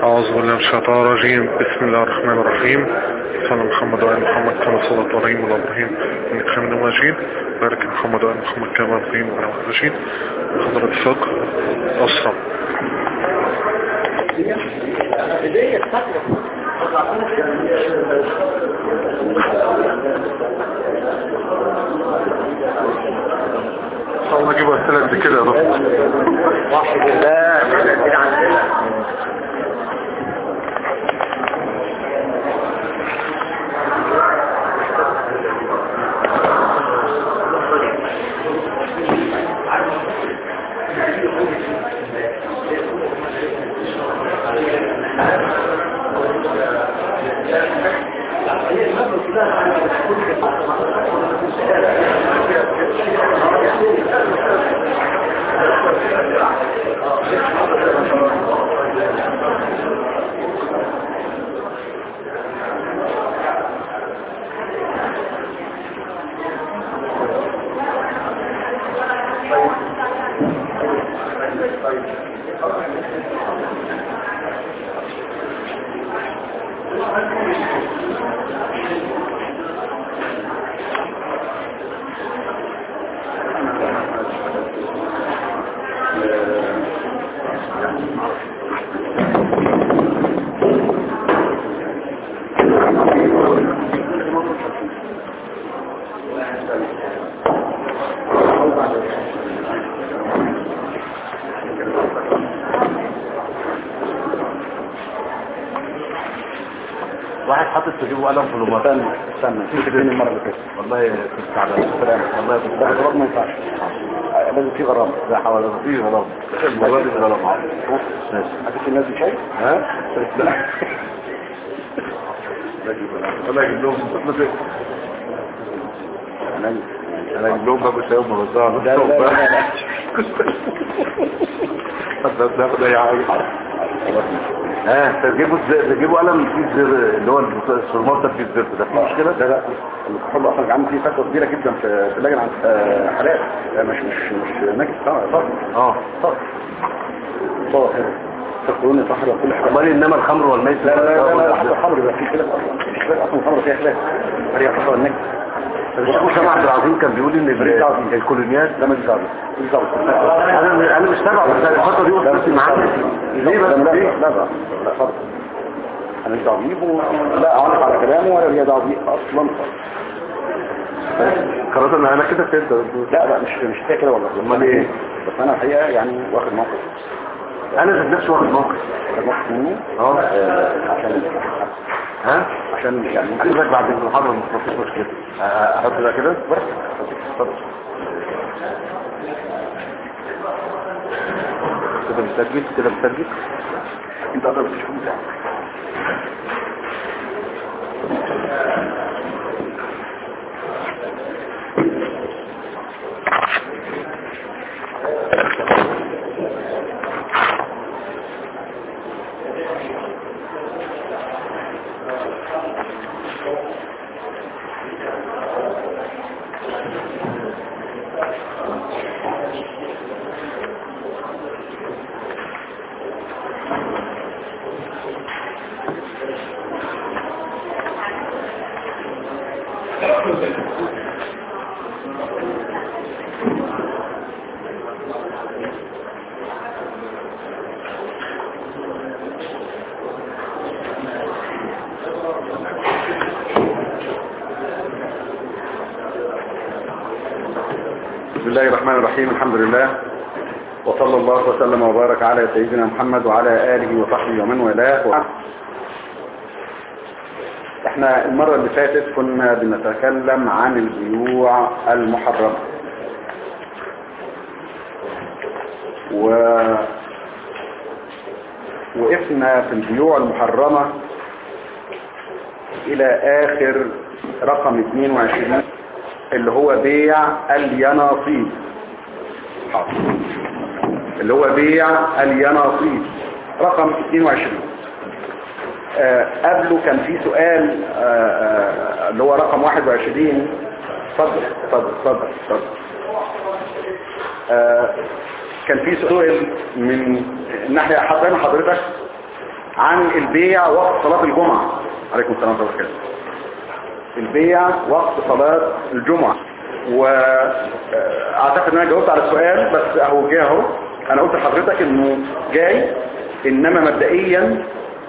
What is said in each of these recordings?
أعوذ بالله من الشيطان الرجيم بسم الله الرحمن الرحيم صلى محمد وعلى محمد كما صلى إبراهيم وعلى إبراهيم إنك حميد مجيد بارك محمد وعلى محمد كما إبراهيم وعلى محمد مجيد حضرة الفقه أسرم الله اجيب اسئله قد كده يا دكتور واحد الله واحد حاطط في جيبه قلم في الومر استنى استنى في فين المره اللي فاتت والله كنت تعبان والله كنت ده غرام ما ينفعش آه، لازم في غرام لا حول ولا قوه الا بالله المره دي غلط ماشي هتدي الناس دي شاي ها لا انا اجيب لهم انا انا اجيب لهم باكل شاي ومرزعه لا لا لا لا بس ناخد اي حاجه ها تجيبوا تجيبوا قلم فيه الزر اللي هو السرمات ده فيه الزر ده في مشكله لا لا الكحول اصلا عامل فيه فتوى كبيره جدا في في اللجنه عن آه، حالات آه، مش مش مش نجس طبعا طبعا اه طبعا طاهر تقولون طاهر وكل حاجه امال انما الخمر والميسر لا لا لا لا حتى الخمر بيبقى فيه خلاف اصلا في خلاف اصلا الخمر فيها خلاف هي حصل النجس الشيخ اسامه عبد العظيم كان بيقول ان ال- الكولونيات ده مش دعوه مش دعوه انا انا مش تابع بس الفتره دي وصلت معاك ليه بس لا ليه لا لا لا خالص انا مش دعوه بيه و- لا اعرف على كلامه ولا ليا دعوه بيه اصلا قررت ان انا كده فهمت لا لا مش مش فيها كده والله أمال إيه؟ بس انا الحقيقه يعني واخد موقف انا ذات نفسي واخد موقف واخد موقف منه اه آه، عشان ها عشان يعني هسيبك بعد المحاضره مش مفيش مشكله أه، احط ده كده اتفضل كده مستجد كده مستجد انت قدرت تشوف بتاعك بسم الله الرحمن الرحيم الحمد لله وصلى الله وسلم وبارك على سيدنا محمد وعلى آله وصحبه ومن والاه احنا المرة اللي فاتت كنا بنتكلم عن البيوع المحرمة و وقفنا في البيوع المحرمة الى اخر رقم 22 اللي هو بيع اليناصيب حاضر. اللي هو بيع اليناصيب رقم 22 آه، قبله كان في سؤال آه، آه، اللي هو رقم 21 اتفضل اتفضل اتفضل اتفضل آه، كان في سؤال من الناحية حضرنا حضرتك عن البيع وقت صلاة الجمعة عليكم السلام ورحمة الله وبركاته البيع وقت صلاة الجمعة واعتقد ان انا جاوبت على السؤال بس اهو جه اهو انا قلت لحضرتك انه جاي انما مبدئيا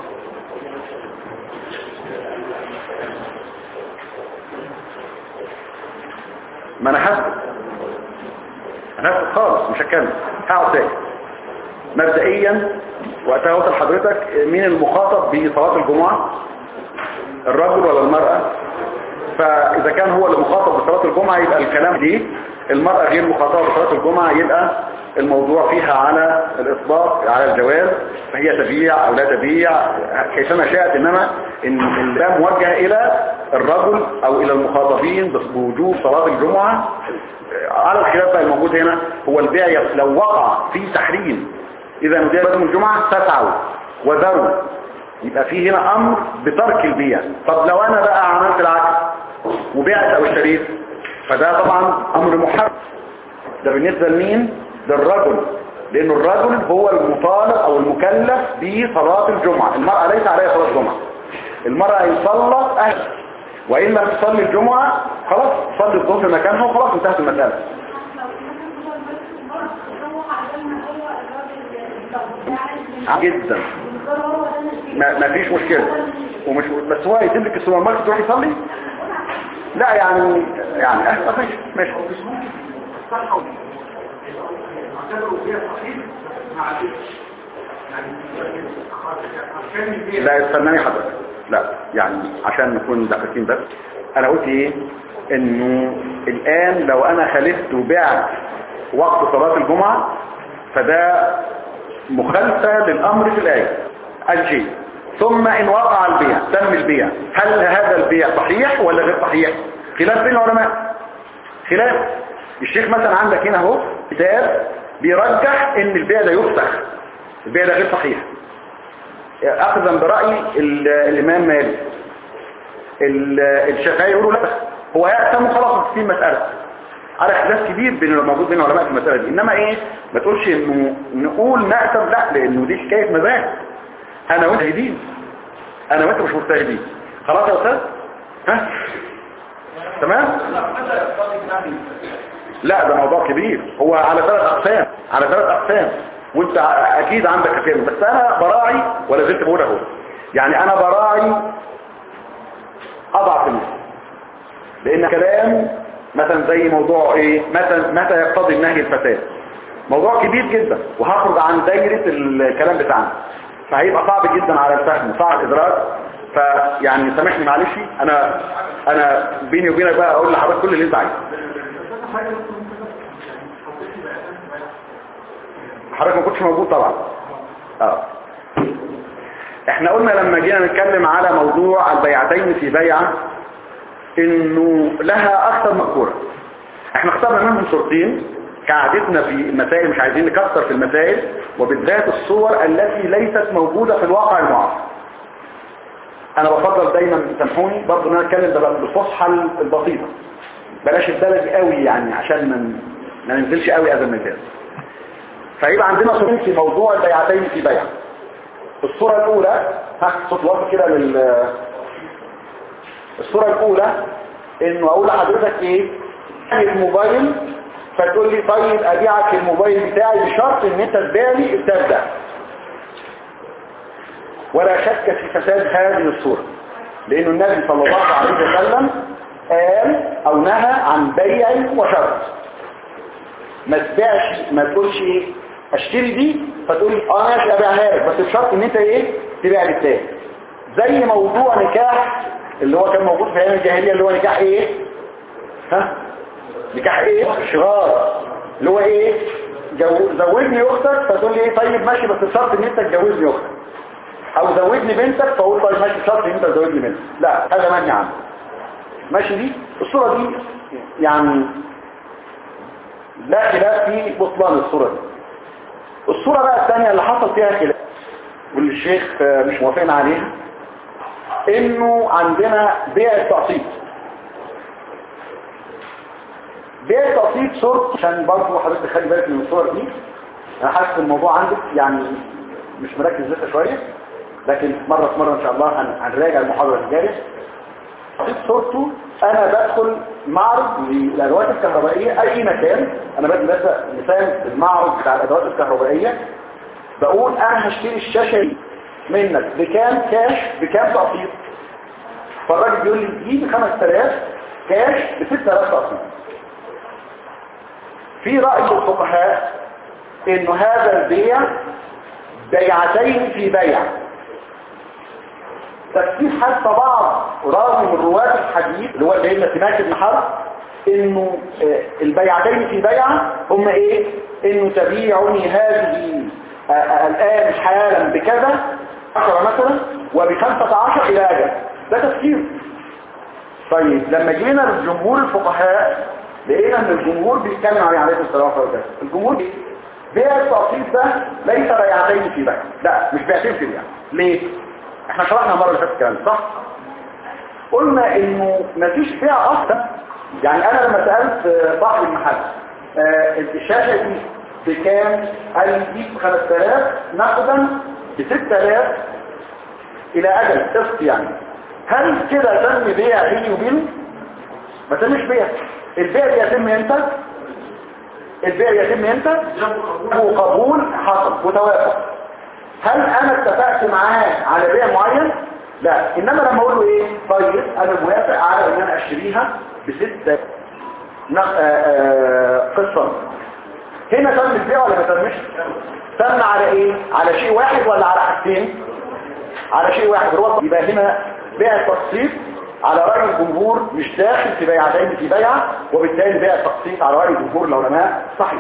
ما انا هسكت انا هسكت خالص مش هتكلم هقعد ساكت مبدئيا وقتها قلت لحضرتك مين المخاطب بصلاة الجمعة الرجل ولا المرأة فإذا كان هو اللي مخاطب بصلاة الجمعة يبقى الكلام دي المرأة غير مخاطبة بصلاة الجمعة يبقى الموضوع فيها على الإطلاق على الجواز فهي تبيع أو لا تبيع كيفما شاءت إنما إن ده موجه إلى الرجل أو إلى المخاطبين بوجوب صلاة الجمعة على الخلاف بقى الموجود هنا هو البيع لو وقع في تحريم إذا نودي لكم الجمعة تسعوا وذروا يبقى في هنا أمر بترك البيع طب لو أنا بقى عملت العكس وبعت أو اشتريت فده طبعا أمر محرم ده بالنسبة لمين؟ للرجل لأن الرجل هو المطالب أو المكلف بصلاة الجمعة المرأة ليس عليها صلاة الجمعة المرأة يصلت أهل وإن لم تصلي الجمعة خلاص صلي الظهر مكانها وخلاص انتهت المسألة جدا ما, ما فيش مشكلة ومش بس هو يتم لك السوبر ماركت تروح يصلي لا يعني يعني اه ماشي ماشي لا استناني حضرتك لا يعني عشان نكون دقيقين بس انا قلت ايه انه الان لو انا خالفت وبعت وقت صلاة الجمعة فده مخالفة للامر في الايه الشيء ثم ان وقع البيع تم البيع هل هذا البيع صحيح ولا غير صحيح خلاف بين العلماء خلاف الشيخ مثلا عندك هنا اهو كتاب بيرجح ان البيع ده يفسخ البيع ده غير صحيح اخذا برأي الامام مالك الشافعي يقولوا لا هو يأتم خلاص في مسألة على خلاف كبير بين الموجود بين العلماء في المسألة دي انما ايه ما تقولش انه نقول نأتم لا لانه دي حكاية مزاج انا وانت مجتهدين انا وانت مش مجتهدين خلاص يا استاذ ها تمام لا ده موضوع كبير هو على ثلاث اقسام على ثلاث اقسام وانت اكيد عندك كثير بس انا براعي ولا زلت بقول اهو يعني انا براعي اضعف الناس لان كلام مثلا زي موضوع ايه متى متى يقتضي النهي الفساد موضوع كبير جدا وهخرج عن دايرة الكلام بتاعنا فهيبقى صعب جدا على الفهم صعب الادراك فيعني سامحني معلش انا انا بيني وبينك بقى اقول لحضرتك كل اللي انت عايزه حضرتك ما كنتش موجود طبعا اه احنا قلنا لما جينا نتكلم على موضوع البيعتين في بيعة انه لها اكثر مذكورة احنا اخترنا منهم صورتين كعادتنا في المسائل مش عايزين نكثر في المسائل وبالذات الصور التي ليست موجودة في الواقع المعاصر انا بفضل دايما سامحوني برضه ان انا اتكلم بالفصحى البسيطة بلاش البلدي قوي يعني عشان ما ما ننزلش قوي هذا المجال فيبقى عندنا صورتين في موضوع البيعتين في بيع الصورة الاولى ها صوت واضح كده لل الصورة الاولى انه اقول لحضرتك ايه الموبايل فتقول لي طيب ابيعك الموبايل بتاعي بشرط ان انت تبيع لي التاب ده ولا شك في فساد هذه الصورة لانه النبي صلى الله عليه وسلم قال او نهى عن بيع وشرط ما تبيعش ما تقولش ايه اشتري دي فتقول اه ماشي ابيعها لك بس بشرط ان انت ايه تبيع لي التاني زي موضوع نكاح اللي هو كان موجود في ايام الجاهليه اللي هو نكاح ايه ها نكاح ايه شغار اللي هو ايه جو... زوجني اختك فتقول لي ايه طيب ماشي بس بشرط ان انت تجوزني اختك او زوجني بنتك فاقول طيب ماشي بشرط ان انت تزوجني بنتك لا هذا منهي عنه ماشي دي الصورة دي يعني لا خلاف في بطلان الصورة دي الصورة بقى الثانية اللي حصل فيها خلاف واللي الشيخ مش موافقنا عليها انه عندنا بيع التقسيط بيع التقسيط صورة عشان برضه حضرتك تخلي بالك من الصور دي انا حاسس الموضوع عندك يعني مش مركز لسه شوية لكن مرة في مرة ان شاء الله هن- هنراجع المحاضرة الجاية في صورته انا بدخل معرض للادوات الكهربائية اي مكان انا بدي مثلا مثال المعرض بتاع الادوات الكهربائية بقول انا هشتري الشاشة دي منك بكام كاش بكام تقسيط فالراجل بيقول لي دي ب 5000 كاش ب 6000 تقسيط في رأي الفقهاء انه هذا البيع بيعتين في بيع تفسير حتى بعض راوي من رواة الحديث اللي هو سيدنا سماك بن حرب انه آه، البيعتين في بيعة هم ايه انه تبيعني هذه آه، آه، الان حالا بكذا عشرة مثلا وبخمسة عشر الى اجل ده تفسير طيب لما جينا لجمهور الفقهاء لقينا ان الجمهور بيتكلم عليه عليه الصلاه والسلام الجمهور بي- بيع التقسيط ده ليس بيعتين في بيع لا مش بيعتين في بيع ليه احنا شرحنا المره اللي فاتت الكلام صح قلنا انه مفيش بيع اصلا يعني انا لما سالت صاحب المحل آه، الشاشه دي بكام قال لي دي ب 5000 نقدا ب 6000 الى اجل قسط يعني هل كده تم بيع بيني وبينه ما تمش بيع البيع يتم امتى البيع يتم امتى هو قبول حصل وتوافق هل انا اتفقت معاه على بيع معين لا انما لما اقول له ايه طيب انا موافق على ان انا اشتريها بستة نق- آه، آه، قسطا هنا تم البيع ولا ما تمش تم على ايه على شيء واحد ولا على حاجتين على شيء واحد هو يبقى هنا بيع التقسيط على رأي الجمهور مش داخل في بيعتين في بيعة وبالتالي بيع التقسيط على رأي جمهور العلماء صحيح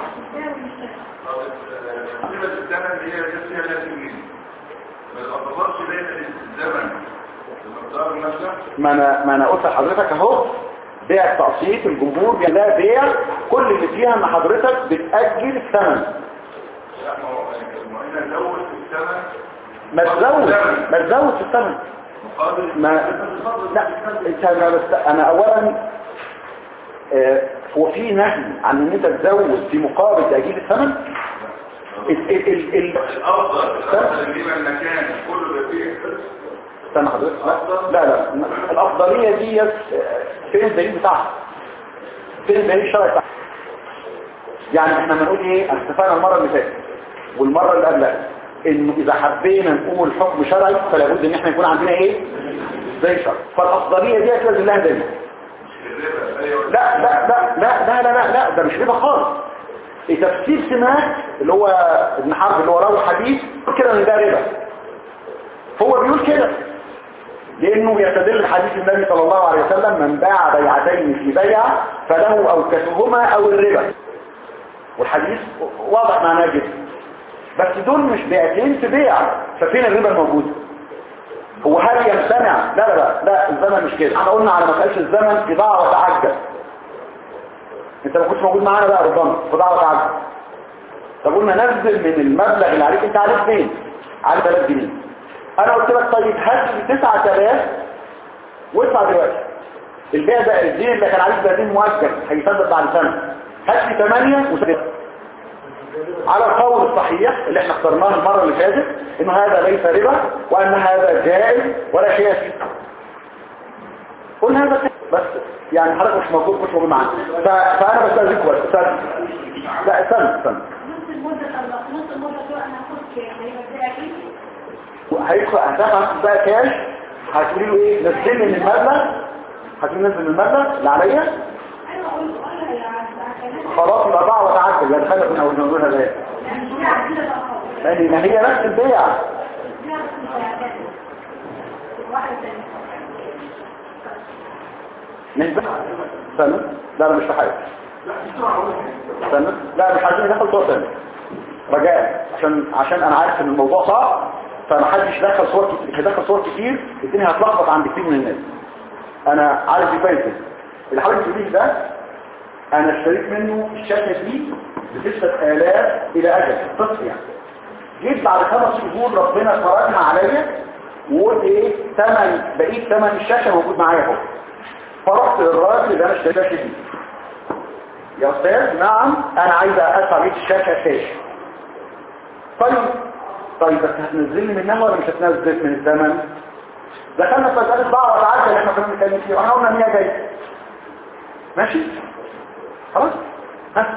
قيمة الزمن هي فيها لا تجري ما تقدرش بين الزمن المقدار نفسه ما انا ما انا قلت لحضرتك اهو بيع التقسيط الجمهور بيع لا بيع كل اللي فيها ان حضرتك بتأجل الثمن لا ما هو ما هنا نزود في الزمن ما تزود ما تزود في الثمن مقابل ما لا انت ما بس انا اولا آه، هو في نهي عن ان انت تزود في مقابل تأجيل الثمن ال ال ال ال الافضل الافضل اللي يبقى المكان كله بيبيع استنى حضرتك لا لا لا الافضليه دي آه، فين الدليل بتاعها فين الدليل الشرعي بتاعها يعني احنا بنقول ايه احنا اتفقنا المره اللي فاتت والمره اللي قبلها انه اذا حبينا نقول حكم شرعي فلا بد ان احنا يكون عندنا ايه زي شرع فالافضليه دي لازم لها دليل الربا ايوه لا لا لا لا لا لا لا لا ده مش ربا خالص تفسير سماك اللي هو ابن حرب اللي هو راوي حديث كده ان ده ربا هو بيقول كده لانه يستدل حديث النبي صلى الله عليه وسلم من باع بيعتين في بيع فله اوكسهما او الربا والحديث واضح معناه جدا بس دول مش بيعتين في بيع ففين الربا الموجود هو هل يمتنع لا لا لا لا الزمن مش كده احنا قلنا على مسألة الزمن إضاعة وتعجل انت ما كنتش موجود معانا بقى ربما إضاعة وتعجل طب قلنا نزل من المبلغ اللي عليك انت عليك فين على 3 جنيه انا قلت لك طيب هات لي 9000 وادفع دلوقتي البيع ده الدين اللي كان عليك 30 مؤجل هيسدد بعد سنه هات لي 8 وسدد على القول الصحيح اللي احنا اخترناه المرة اللي فاتت ان هذا ليس ربا وان هذا جائز ولا شيء فيه قلنا هذا كده. بس يعني حضرتك مش موجود مش موجود معانا ف- فانا بستاذنكم بس استاذن لا استنى استنى نص المدة طلق نص المدة دول انا هاخد هيبقى ازاي اكيد هيدخل هتاخد بقى كاش هتقولي له ايه نزل لي من المبلغ هتقولي نزل من المبلغ اللي عليا ايوه اقول له يا عشان خلاص يبقى باع وتعجل يعني خلي كنا بنقولها ده يعني دي عديدة الاخر لان ما هي نفس البيع دي عديدة واحدة تانية مش بيع استنى لا لا مش في حاجه استنى لا مش عايزين ندخل صور تاني رجاء عشان عشان انا عارف ان الموضوع صعب فما حدش يدخل صور كتير هيدخل صور كتير الدنيا هتلخبط عند كتير من الناس انا عارف دي كويس جدا. اللي حضرتك بتقوليه ده انا اشتريت منه الشاشة دي بستة آلاف الى اجل الطفل يعني جيت بعد خمس شهور ربنا فرجها عليا وقلت ايه تمن بقيت تمن الشاشة موجود معايا اهو فرحت للراجل اللي انا اشتريت الشاشة دي يا استاذ نعم انا عايز ادفع بيت الشاشة كاش طيب طيب بس هتنزل لي منها ولا مش هتنزل من الثمن دخلنا في مسألة ضاع وتعدى اللي احنا كنا بنتكلم فيه واحنا قلنا ان هي جايه ماشي خلاص ها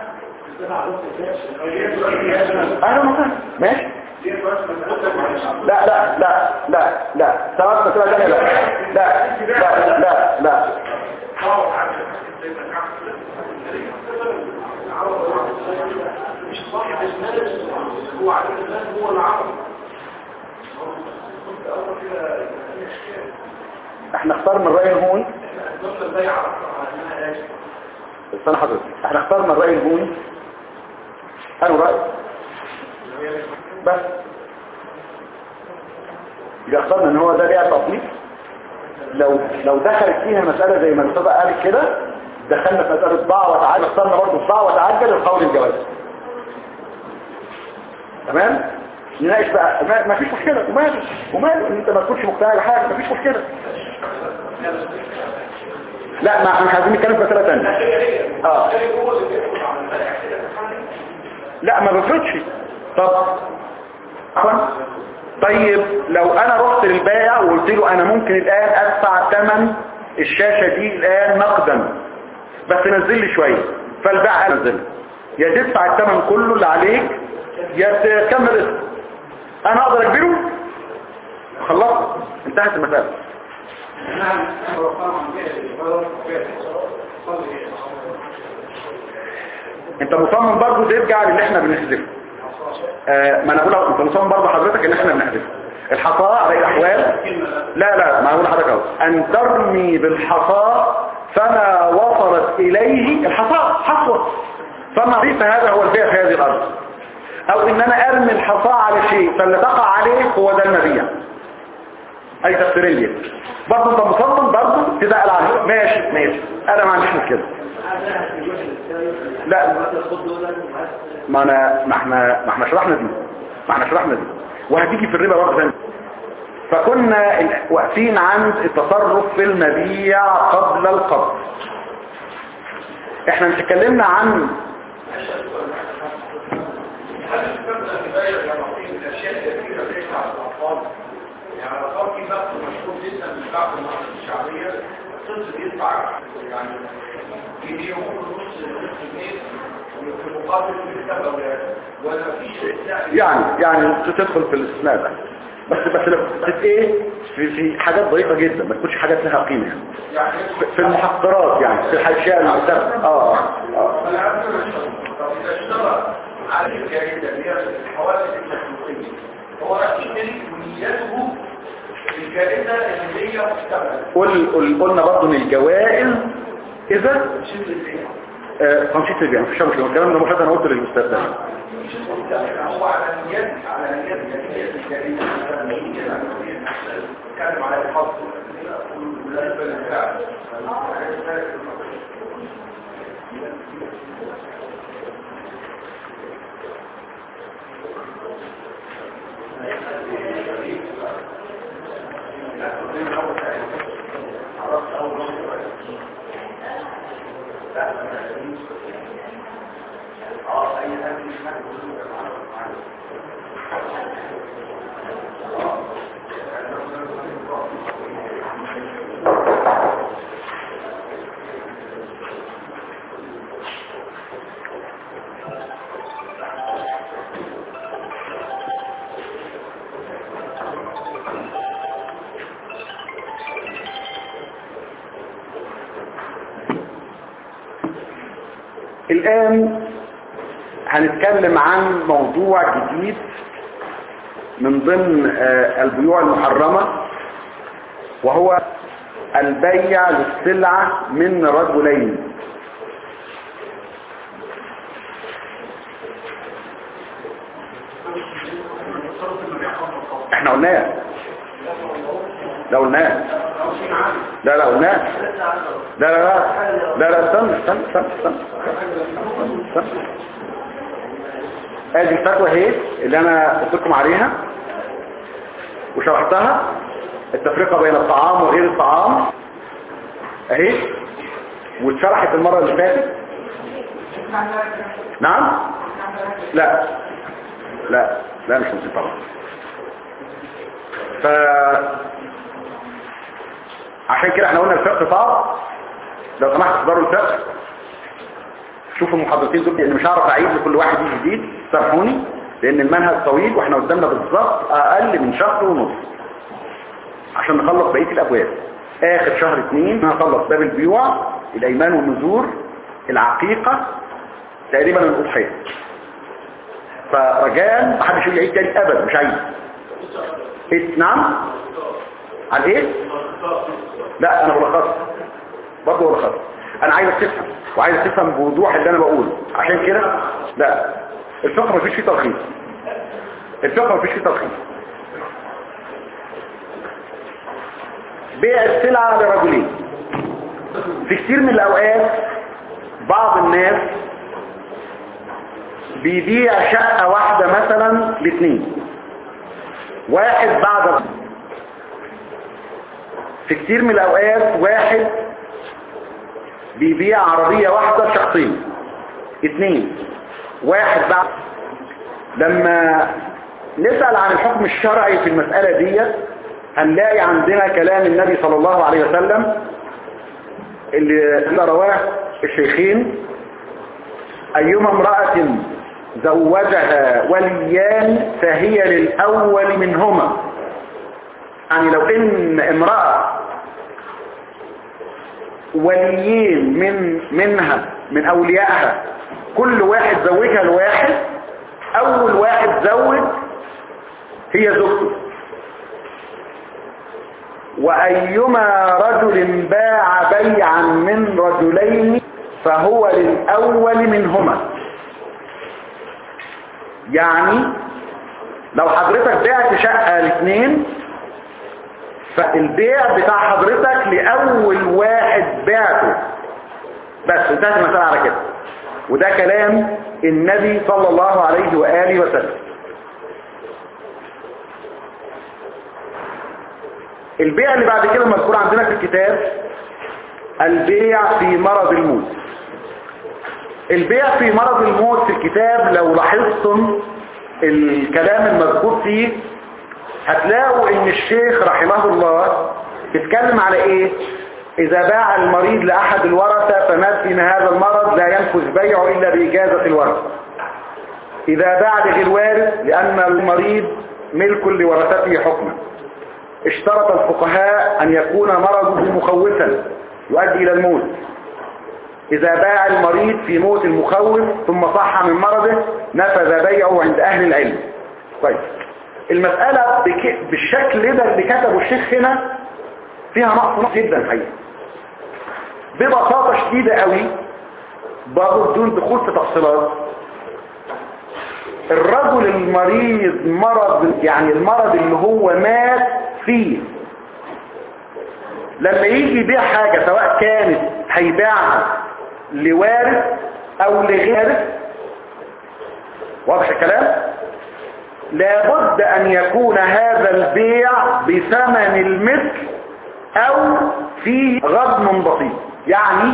اهلا وسهلا ماشي لا لا لا لا لا سواء مسألة ثانية لا لا لا لا لا احنا اخترنا الرأي الهون استنى حضرتك احنا اخترنا الرأي الهون قالوا رأي بس يبقى اخترنا ان هو ده ليها تطبيق لو لو دخلت فيها مسألة زي ما الاستاذ قال كده دخلنا في مسألة ضاع وتعجل اخترنا برضه ضاع وتعجل القول الجواز تمام نناقش بقى ما- ما فيش مشكلة وماله وماله ان انت ما تكونش مقتنع بحاجة ما فيش مشكلة لا ما احنا عايزين نتكلم في مسألة تانية اه لا ما بفرضش طب عفوا طيب لو انا رحت للبائع وقلت له انا ممكن الان ادفع ثمن الشاشة دي الان نقدا بس نزل لي شوية فالبائع قال نزل يا تدفع الثمن كله اللي عليك يا تكمل اسم انا اقدر اجبره خلصت انتهت المسألة انت مصمم برضه ترجع للي احنا بنحذفه آه ما انا بقول انت مصمم برضه حضرتك ان احنا بنحذفه الحصاء على اي الاحوال لا لا ما اقول لحضرتك اهو ان ترمي بالحصاء فما وصلت اليه الحصاء حصوة فما ليس هذا هو البيع في هذه الارض او ان انا ارمي الحصاء على شيء فاللي تقع عليه هو ده المبيع اي تفسيرية برضه انت مصمم برضه تدقل عليه ماشي ماشي انا ما عنديش مشكله لا ما انا ما احنا ما احنا شرحنا دي ما احنا شرحنا دي وهتيجي في الربا برضه ثاني فكنا ال- واقفين عند التصرف في المبيع قبل القبض احنا مش اتكلمنا عن يعني الأطفال في بحث مشهور جدا من بعض المناطق الشعبية الطفل يدفع يعني جنيه ونص نص جنيه في مقابل كل أولاد ولا فيش يعني يعني تدخل في الاستثناء ده بس بس لو كنت ايه في في حاجات ضعيفه جدا ما تكونش حاجات لها قيمه يعني يعني في- في المحقرات يعني في الاشياء المعتبره اه اه طب إذا اشترى على الجائزة اللي هي الحوادث المخلوقية هو يشتري ونيته الجائزة اللي هي مستقبل قل قل قلنا برضه ان الجوائز اذا آه، تنشيط البيع مفيش مشكله الكلام ده مشاهد انا قلت للاستاذ ده هو على نيات على نيات نيات الجريمة كان على الحظ بالنسبة للفعل الآن هنتكلم عن موضوع جديد من ضمن آه، البيوع المحرمة وهو البيع للسلعة من رجلين احنا قلناه لا قلناه لا لا قلناه لا لا لا لا لا استنى استنى استنى استنى استنى ادي الفتوى اهي اللي انا قلت لكم عليها وشرحتها التفرقة بين الطعام وغير الطعام اهي واتشرحت المرة اللي فاتت نعم لا لا لا مش ممكن طبعا ف عشان كده احنا قلنا الفقه صعب لو سمحت احضروا الفقه شوفوا المحاضرتين دول لان مش هعرف اعيد لكل واحد يجي جديد سامحوني لان المنهج طويل واحنا قدامنا بالظبط اقل من شهر ونص عشان نخلص بقيه الابواب اخر شهر اتنين هنخلص باب البيوع الايمان والنذور العقيقه تقريبا الاضحيه فرجاء محدش يجي يعيد تاني ابدا مش عايز إيه؟ نعم عن ايه لا انا بلخص برضه بلخص انا عايزك تفهم وعايزك تفهم بوضوح اللي انا بقوله عشان كده لا الفقه مفيش فيه تلخيص الفقه مفيش فيه تلخيص بيع السلعة لرجلين في كتير من الاوقات بعض الناس بيبيع شقة واحدة مثلا لاثنين واحد بعد في كتير من الاوقات واحد بيبيع عربية واحدة شخصين اثنين واحد بعد لما نسأل عن الحكم الشرعي في المسألة دي هنلاقي عندنا كلام النبي صلى الله عليه وسلم اللي رواه الشيخين أيما امرأة زوجها وليان فهي للأول منهما يعني لو ان امرأة وليين من منها من اوليائها كل واحد زوجها الواحد اول واحد زوج هي زوجته وايما رجل باع بيعا من رجلين فهو للاول منهما يعني لو حضرتك بعت شقة لاثنين فالبيع بتاع حضرتك لأول واحد بعته بس انتهت المسألة على كده وده كلام النبي صلى الله عليه وآله وسلم البيع اللي بعد كده مذكور عندنا في الكتاب البيع في مرض الموت البيع في مرض الموت في الكتاب لو لاحظتم الكلام المذكور فيه هتلاقوا ان الشيخ رحمه الله بيتكلم على ايه اذا باع المريض لاحد الورثة فمات من هذا المرض لا ينفذ بيعه الا باجازة الورثة اذا باع لغير الوارث لان المريض ملك لورثته حكما اشترط الفقهاء ان يكون مرضه مخوفا يؤدي الى الموت إذا باع المريض في موت المخوف ثم صح من مرضه نفذ بيعه عند أهل العلم طيب المسألة بك... بالشكل ده اللي كتبه الشيخ هنا فيها نقص جدا حقيقة ببساطة شديدة قوي برضه بدون دخول في تفصيلات الرجل المريض مرض يعني المرض اللي هو مات فيه لما يجي يبيع حاجة سواء كانت هيبيعها لوارث او لغير واضح الكلام لابد ان يكون هذا البيع بثمن المثل او في غضن بسيط يعني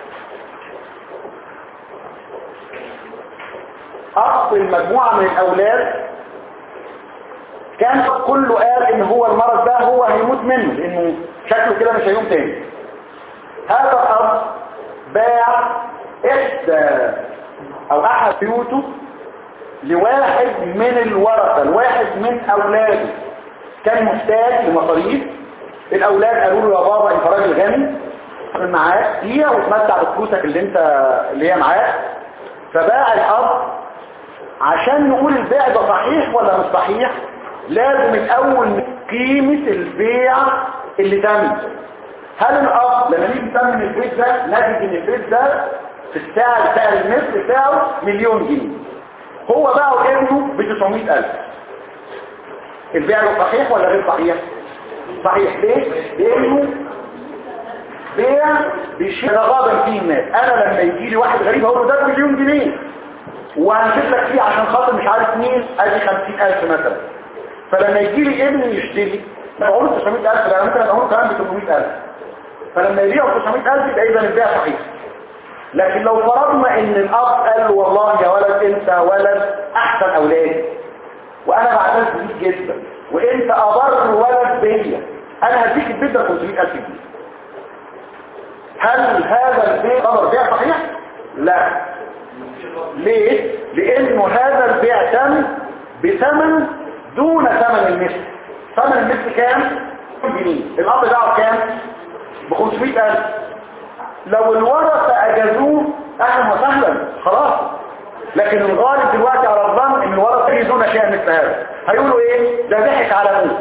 اصل المجموعة من الاولاد كان كله قال ان هو المرض ده هو هيموت منه لانه شكله كده مش هيقوم تاني هذا الاب باع احدى او احد بيوته لواحد من الورثة الواحد من اولاده كان محتاج لمصاريف الاولاد قالوا له يا بابا انت راجل غني معاك فيها وتمتع بفلوسك اللي انت اللي هي معاك فباع الاب عشان نقول البيع ده صحيح ولا مش صحيح لازم الاول قيمة البيع اللي تم هل الاب لما نيجي نسمي البيت ده نجد ان البيت ده في السعر سعر المثل بتاعه مليون جنيه هو باعه ابنه ب 900000 البيع ده صحيح ولا غير صحيح صحيح ليه لانه بيع بيشيل رغبا فيه الناس انا لما يجي لي واحد غريب اقول له ده مليون جنيه وهنشوف لك فيه عشان خاطر مش عارف مين ادي 50000 مثلا فلما يجي لي ابني يشتري بقول له 900000 لا ممكن اقول كمان ب 800000 فلما يبيعوا 900000 يبقى اذا البيع صحيح لكن لو فرضنا ان الاب قال له والله يا ولد انت ولد احسن اولادي وانا بعتز بيك جدا وانت ابر ولد بيا انا هديك البيت ده 500000 جنيه هل هذا البيع خبر بيع صحيح لا ليه لانه هذا البيع تم بثمن دون ثمن المثل ثمن المثل كام جنيه الاب ده كام ب 500000 لو الورثه اجازوه اهلا وسهلا خلاص لكن الغالب دلوقتي على الظن ان الورثه يجوزون اشياء مثل هذا هيقولوا ايه ده ضحك على ابوه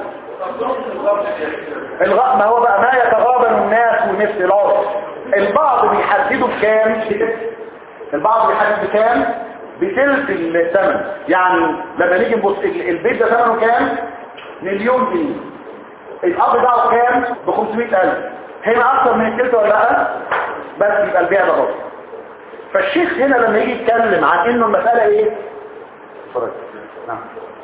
الغ... ما هو بقى ما يتغابن الناس ومثل العرف البعض بيحددوا بكام البعض بيحدد بكام بثلث الثمن يعني لما نيجي نبص ال- البيت ده ثمنه كام مليون جنيه الاب بتاعه كام ب 500000 هنا اكتر من الثلث ولا لا بس يبقى البيع ده غلط فالشيخ هنا لما يجي يتكلم عن انه المساله ايه اتفضل نعم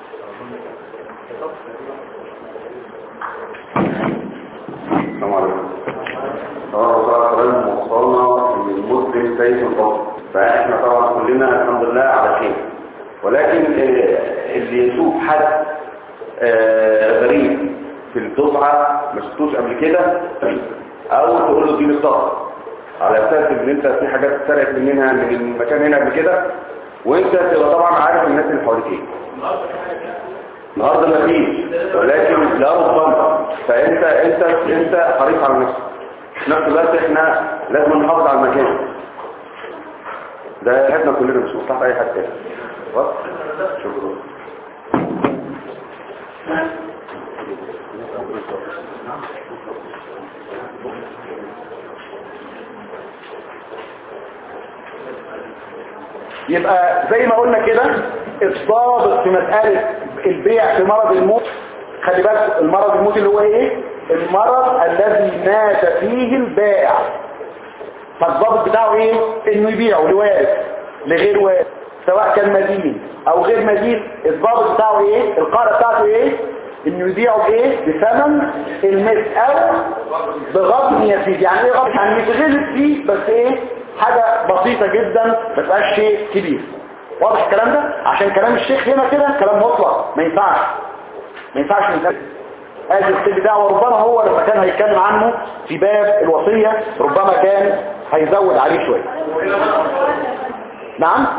السلام عليكم طبعا وصلنا كلام وصلنا ان المسلم سيد الفضل فاحنا طبعا كلنا الحمد لله على خير ولكن آه، اللي يشوف حد آه، غريب في الدفعه ما شفتوش قبل كده او تقول له دي الصف على اساس ان انت في حاجات اتسرقت منها من المكان هنا قبل كده وانت تبقى طبعا عارف الناس اللي حواليك ايه النهارده ما فيش ولكن لا ربما فانت انت انت حريص على نفسك في نفس الوقت احنا لازم نحافظ على المكان ده حياتنا كلنا مش مصلحه اي حد تاني خلاص شكرا يبقى زي ما قلنا كده الضابط في مسألة البيع في مرض الموت خلي بالك المرض الموت اللي هو ايه المرض الذي مات فيه البائع فالضابط بتاعه ايه انه يبيعه لوارث لغير وارث سواء كان مدين او غير مدين الضابط بتاعه ايه القاعده بتاعته ايه انه يبيعه بايه بثمن المثل او بغض يزيد يعني ايه غض يعني يتغلب فيه بس ايه حاجه بسيطه جدا ما تبقاش شيء كبير واضح الكلام ده عشان كلام الشيخ هنا كده كلام مطلق ما ينفعش ما ينفعش من هذا السن بتاعه وربما هو لما كان هيتكلم عنه في باب الوصية ربما كان هيزود عليه شوية نعم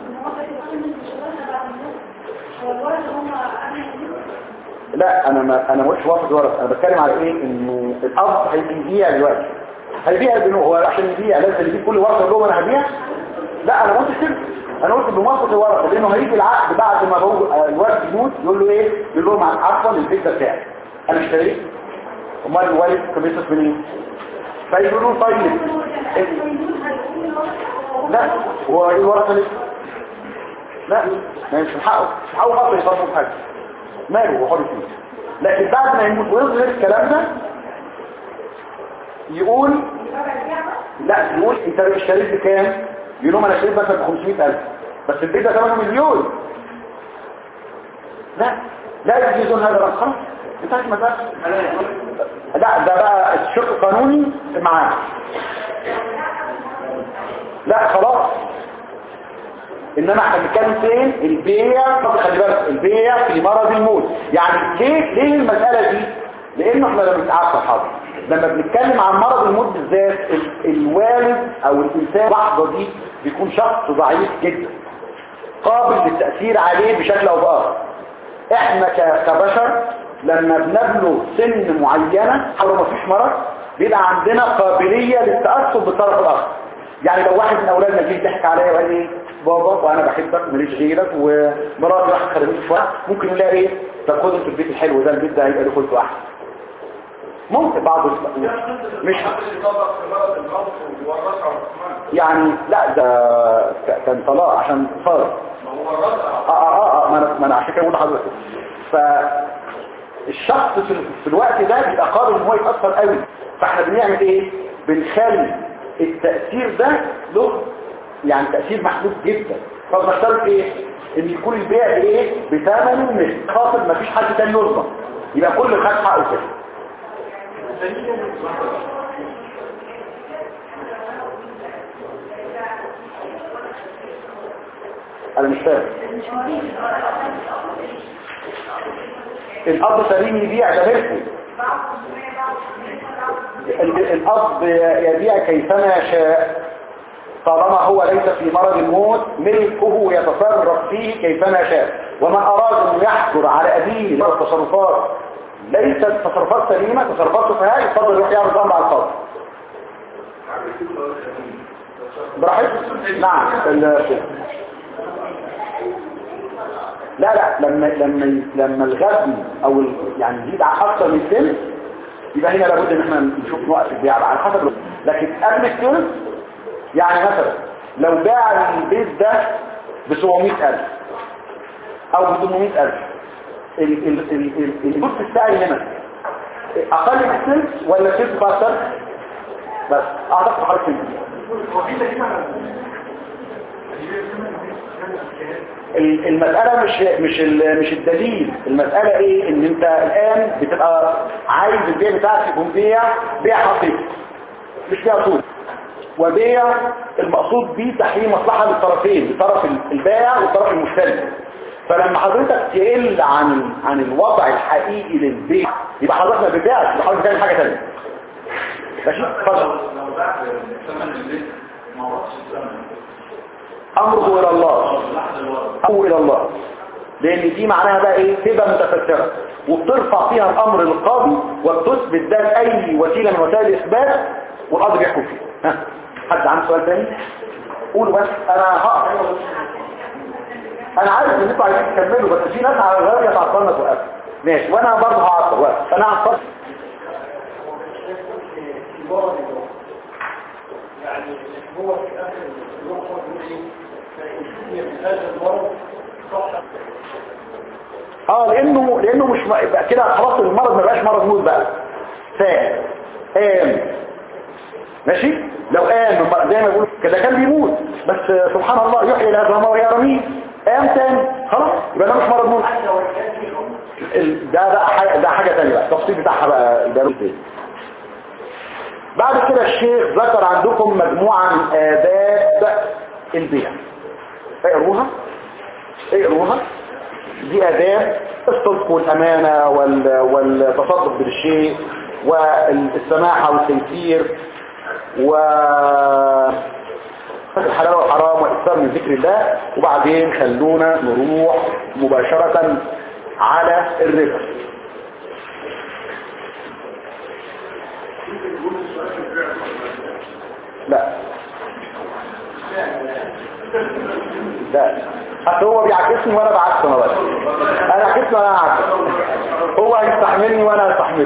لا انا ما انا مش واخد ورق انا بتكلم على ايه انه الاب هيبيع دلوقتي هيبيع بنوع هو عشان يبيع لازم يجيب كل ورقه يقول لهم انا هبيع لا انا ما قلتش كده انا قلت بموافقه الورقه لانه هيجي العقد بعد ما هو الوالد يموت يقول له ايه يقول لهم عفوا البيت ده بتاعي انا اشتريت امال الوالد كان بيصرف منين فيقولوا طيب لا هو ايه الورقه ليه لا ما مش من حقه مش من حقه خاطر يصرفوا في حاجه ماله هو حر فيه لكن بعد ما يموت ويظهر الكلام ده يقول لا يقول انت اشتريت بكام يقول لهم انا اشتريت مثلا ب 500000 بس البيت ده ثمنه مليون لا لا يجوزون هذا الرقم خلاص انتهت مسألة لا ده بقى الشق القانوني معاه لا خلاص انما احنا بنتكلم فين البيع طب خلي بالك البيع في مرض الموت يعني ليه ليه المساله دي لانه احنا لما بنتعرف حاضر لما بنتكلم عن مرض الموت بالذات ال- الوالد او الانسان اللحظه دي بيكون شخص ضعيف جدا قابل للتاثير عليه بشكل او باخر احنا ك- كبشر لما بنبلغ سن معينه او ما فيش مرض بيبقى عندنا قابليه للتاثر بالطرف الاخر يعني لو واحد من اولادنا جه ضحك عليا وقال لي بابا وانا بحبك ماليش غيرك ومراتي راحت خربت شويه ممكن يقول لها ايه طب خد انتوا البيت الحلو ده البيت ده هيبقى له خلق احسن ممكن بعض الس- مش يعني لا ده ك- كان طلاق عشان فرق اه اه اه ما انا ما انا عشان كده بقول لحضرتك فالشخص في, ال- في الوقت ده بيبقى قادر ان هو يتاثر قوي فاحنا بنعمل ايه بنخلي التاثير ده له يعني تاثير محدود جدا فبنشترط ايه ان يكون البيع بايه بثمن مثل خاطر ما فيش حد تاني يرضى يبقى كل خد حقه كده انا مش فاهم الاب سليم يبيع ده ملكه ال- الاب يبيع كيفما يشاء طالما هو ليس في مرض الموت ملكه يتصرف فيه كيفما شاء ومن اراد ان يحجر على ابيه من التصرفات ليست تصرفات سليمه تصرفات سفهاء يفضل يروح يعرض امر على القاضي براحتك نعم ال- لا لا لما لما لما الغزو او ال- يعني يزيد عن اكثر من سن يبقى هنا لابد ان احنا نشوف وقت البيع على حسب لكن قبل السن يعني مثلا لو باع البيت ده ب 700000 او ب 800000 ال- ال- ال- ال- البوت السعي هنا اقل من السن ولا السن اكتر بس اعتقد حرف ال- المسألة مش مش ال- مش الدليل المسألة ايه ان انت الان بتبقى عايز البيع بتاعك يكون بيع بيع حقيقي مش بيع طول وبيع المقصود بيه تحريم مصلحة للطرفين لطرف البائع والطرف المشتري فلما حضرتك تقل عن عن الوضع الحقيقي للبيع يبقى حضرتك ما بتبيعش يبقى حضرتك بتعمل حاجة ثانيه ماشي اتفضل لو بعد ثمن البيت ما وصلش الثمن امره الى الله لحد الوقت أو إلى الله لأن دي معناها بقى إيه هبة متفسرة وبترفع فيها الأمر للقاضي وبتثبت ده بأي وسيلة من وسائل الإثبات والقاضي بيحكم فيه ها حد عنده سؤال تاني قولوا بس أنا هقف أنا عارف إن أنتوا عايزين تكملوا بس في ناس على الغاية تعطلنا توقف ماشي وأنا برضه هعطل وقف أنا هعطل يعني هو في اخر الرخصه بيقول ايه فإن بهذا المرض صح اه لانه لانه مش م- يبقى كده خلاص المرض ما بقاش مرض موت بقى سام قام ماشي لو قام الم- زي ما بيقولوا كده كان بيموت بس آه، سبحان الله يحيي العظام وهي رميم قام تاني خلاص يبقى ده مش مرض موت ال- ده ده حاجه ده حاجه ثانيه بقى التفصيل بتاعها بقى البيروت ايه بعد كده الشيخ ذكر عندكم مجموعه من آداب البيع اقروها اقروها دي آداب الصدق والأمانة وال... والتصدق بالشيء والسماحة والتيسير و الحلال والحرام والإكثار من ذكر الله وبعدين خلونا نروح مباشرة على الربا لا لا حتى هو بيعكسني وانا بعكسه انا بس انا عكسني وانا عكسه هو هيستحملني وانا هستحمله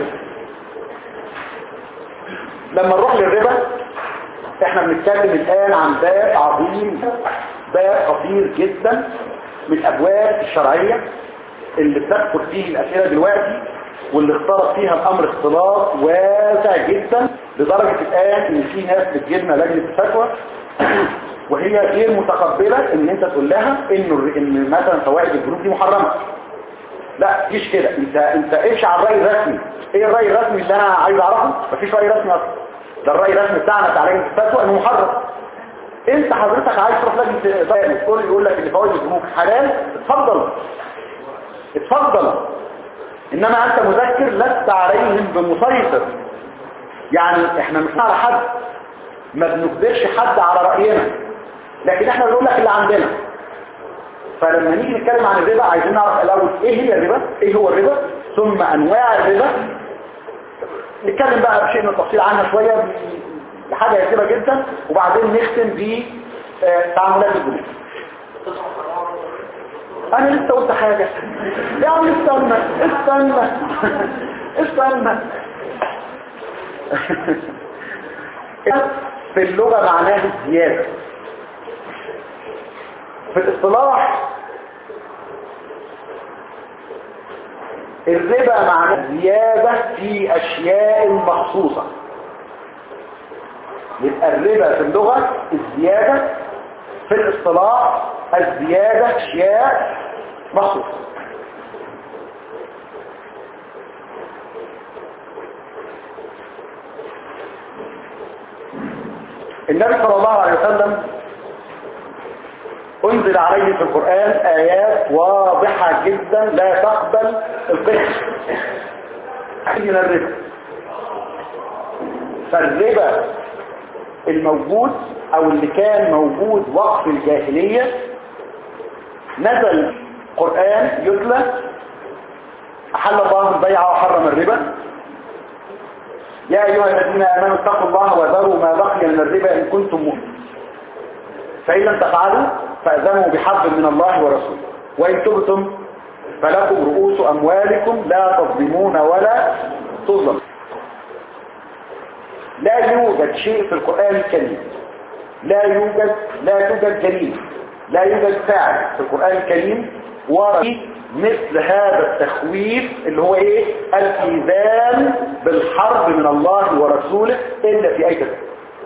لما نروح للربا احنا بنتكلم الان عن باب عظيم باب خطير جدا من الابواب الشرعيه اللي بتدخل فيه الاسئله دلوقتي واللي اختلط فيها الامر اختلاط واسع جدا لدرجه الان ان في ناس بتجيلنا لجنه الفتوى وهي غير متقبله ان انت تقول لها انه ان مثلا فوائد البنوك دي محرمه لا مفيش كده انت انت امشي على الراي الرسمي ايه الراي الرسمي اللي انا عايز اعرفه مفيش راي رسمي اصلا ده الراي الرسمي بتاعنا بتاع لجنه الفتوى انه محرم انت حضرتك عايز تروح لجنه الفتوى تقول يقول لك ان فوائد البنوك حلال اتفضل اتفضل انما انت مذكر لست عليهم بمسيطر يعني احنا مش على حد ما بنجبرش حد على رأينا لكن احنا بنقول لك اللي عندنا فلما نيجي نتكلم عن الربا عايزين نعرف الاول ايه هي الربا ايه هو الربا ثم انواع الربا نتكلم بقى بشيء من التفصيل عنها شوية بحاجة يسيرة جدا وبعدين نختم ب آه، تعاملات البنوك انا لسه قلت حاجة يا عم استنى استنى استنى في اللغة معناه الزيادة في الاصطلاح الربا معناه زيادة في أشياء مخصوصة يبقى الربا في اللغة الزيادة في الاصطلاح الزيادة في أشياء مخصوصة النبي صلى الله عليه وسلم انزل عليه في القرآن آيات واضحة جدا لا تقبل القسم من الربا فالربا الموجود او اللي كان موجود وقت الجاهلية نزل قرآن يتلى أحل الله البيع وحرم الربا يا أيها الذين آمنوا اتقوا الله وذروا ما بقي من الربا إن كنتم مؤمنين فإن لم تفعلوا فأذنوا بحرب من الله ورسوله وإن تبتم فلكم رؤوس أموالكم لا تظلمون ولا تظلم لا يوجد شيء في القرآن الكريم لا يوجد لا توجد جريمة لا يوجد فعل في القرآن الكريم ورد مثل هذا التخويف اللي هو ايه الإيذان بالحرب من الله ورسوله إلا في أي كتاب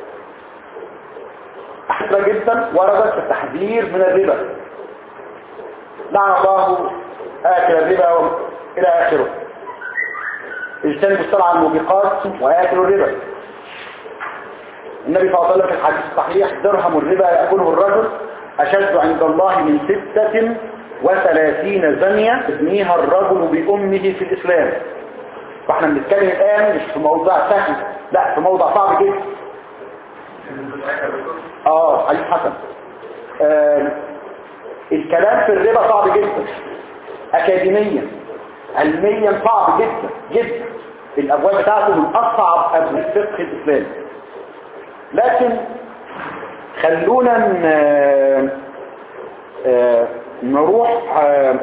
أحسن جدا وردت التحذير من الربا لعن الله آكل الربا و- إلى آخره اجتنبوا السبع الموبقات وآكلوا الربا النبي صلى الله عليه وسلم في الحديث الصحيح درهم الربا يأكله الرجل أشد عند الله من ستة وثلاثين زنية يبنيها الرجل بأمه في الإسلام فاحنا بنتكلم الآن مش في موضوع سهل لا في موضوع صعب جدا اه حديث حسن آه الكلام في الربا صعب جدا أكاديميا علميا صعب جدا جدا الأبواب بتاعته من أصعب أبواب الفقه الإسلامي لكن خلونا ن- آه، نروح آه،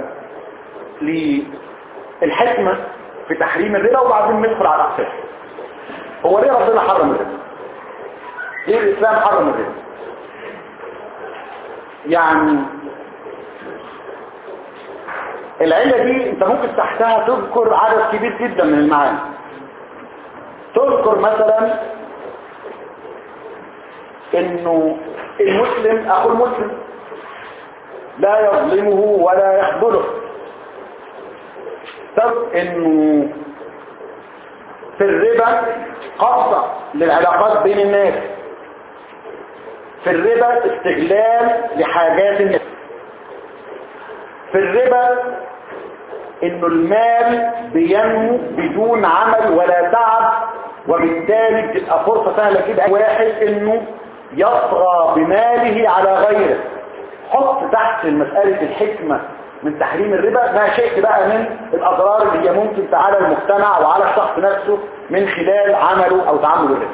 للحكمة في تحريم الربا وبعدين ندخل على الأقسام هو ليه ربنا حرم الربا ليه الإسلام حرم الربا يعني العلة دي انت ممكن تحتها تذكر عدد كبير جدا من المعاني تذكر مثلا انه المسلم اخو المسلم لا يظلمه ولا يخذله طب انه في الربا قطع للعلاقات بين الناس في الربا استغلال لحاجات الناس في الربا انه المال بينمو بدون عمل ولا تعب وبالتالي بتبقى فرصة سهلة كده أي واحد انه يطغى بماله على غيره حط تحت مسألة الحكمة من تحريم الربا ما شئت بقى من الأضرار اللي هي ممكن على المجتمع وعلى الشخص نفسه من خلال عمله أو تعامله الربا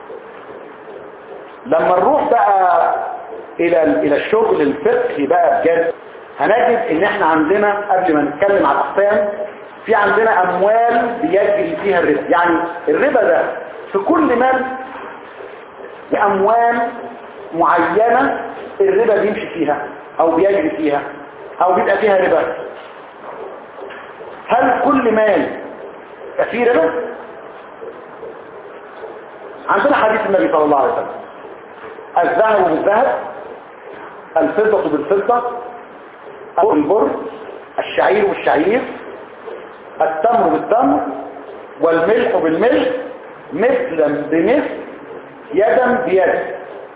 لما نروح بقى إلى إلى الشغل الفقهي بقى بجد هنجد ان احنا عندنا قبل ما نتكلم على الاقسام في عندنا اموال بيجري فيها الربا يعني الربا ده في كل مال باموال معينة الربا بيمشي فيها او بيجري فيها او بيبقى فيها ربا هل كل مال يبقى فيه ربا عندنا حديث النبي صلى الله عليه وسلم الذهب بالذهب الفضة بالفضة البر الشعير بالشعير التمر بالتمر والملح بالملح مثلا بمثل يدا بيد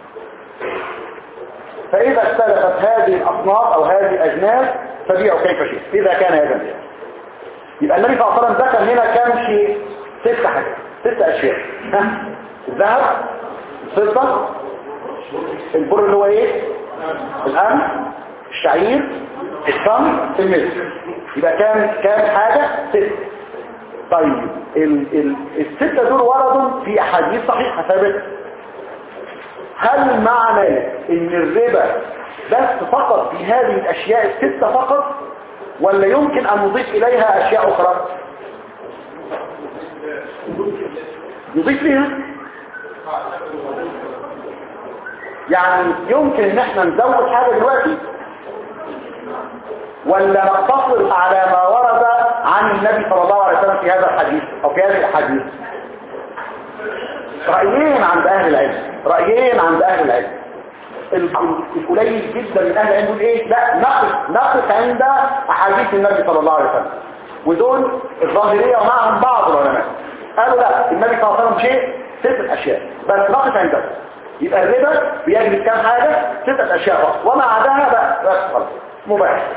فإذا اختلفت هذه الأصناف أو هذه الأجناس فبيعوا كيف شئت إذا كان يدا بيد يبقى النبي صلى الله عليه وسلم ذكر هنا كم شيء ست حاجات ست أشياء ها؟ الذهب الفضة البر اللي هو ايه القمح الشعير التمر الملح يبقى كام كام حاجة ست طيب ال ال الستة دول وردوا في احاديث صحيحة ثابتة هل معنى ان الربا بس فقط في هذه الاشياء الستة فقط ولا يمكن ان نضيف اليها اشياء اخرى نضيف ليها يعني يمكن ان احنا نزود حاجة دلوقتي ولا نقتصر على ما ورد عن النبي صلى الله عليه وسلم في هذا الحديث او في هذه الاحاديث رأيين عند اهل العلم رأيين عند اهل العلم القليل جدا من اهل العلم يقول ايه لا نقف نقف عند احاديث النبي صلى الله عليه وسلم ودول الظاهرية ومعهم بعض العلماء قالوا لا النبي صلى الله عليه وسلم شيء ست اشياء بس نقف عندها يبقى الربا بيجري كام حاجة ستة اشياء فقط وما عداها بقى بس خلاص مباح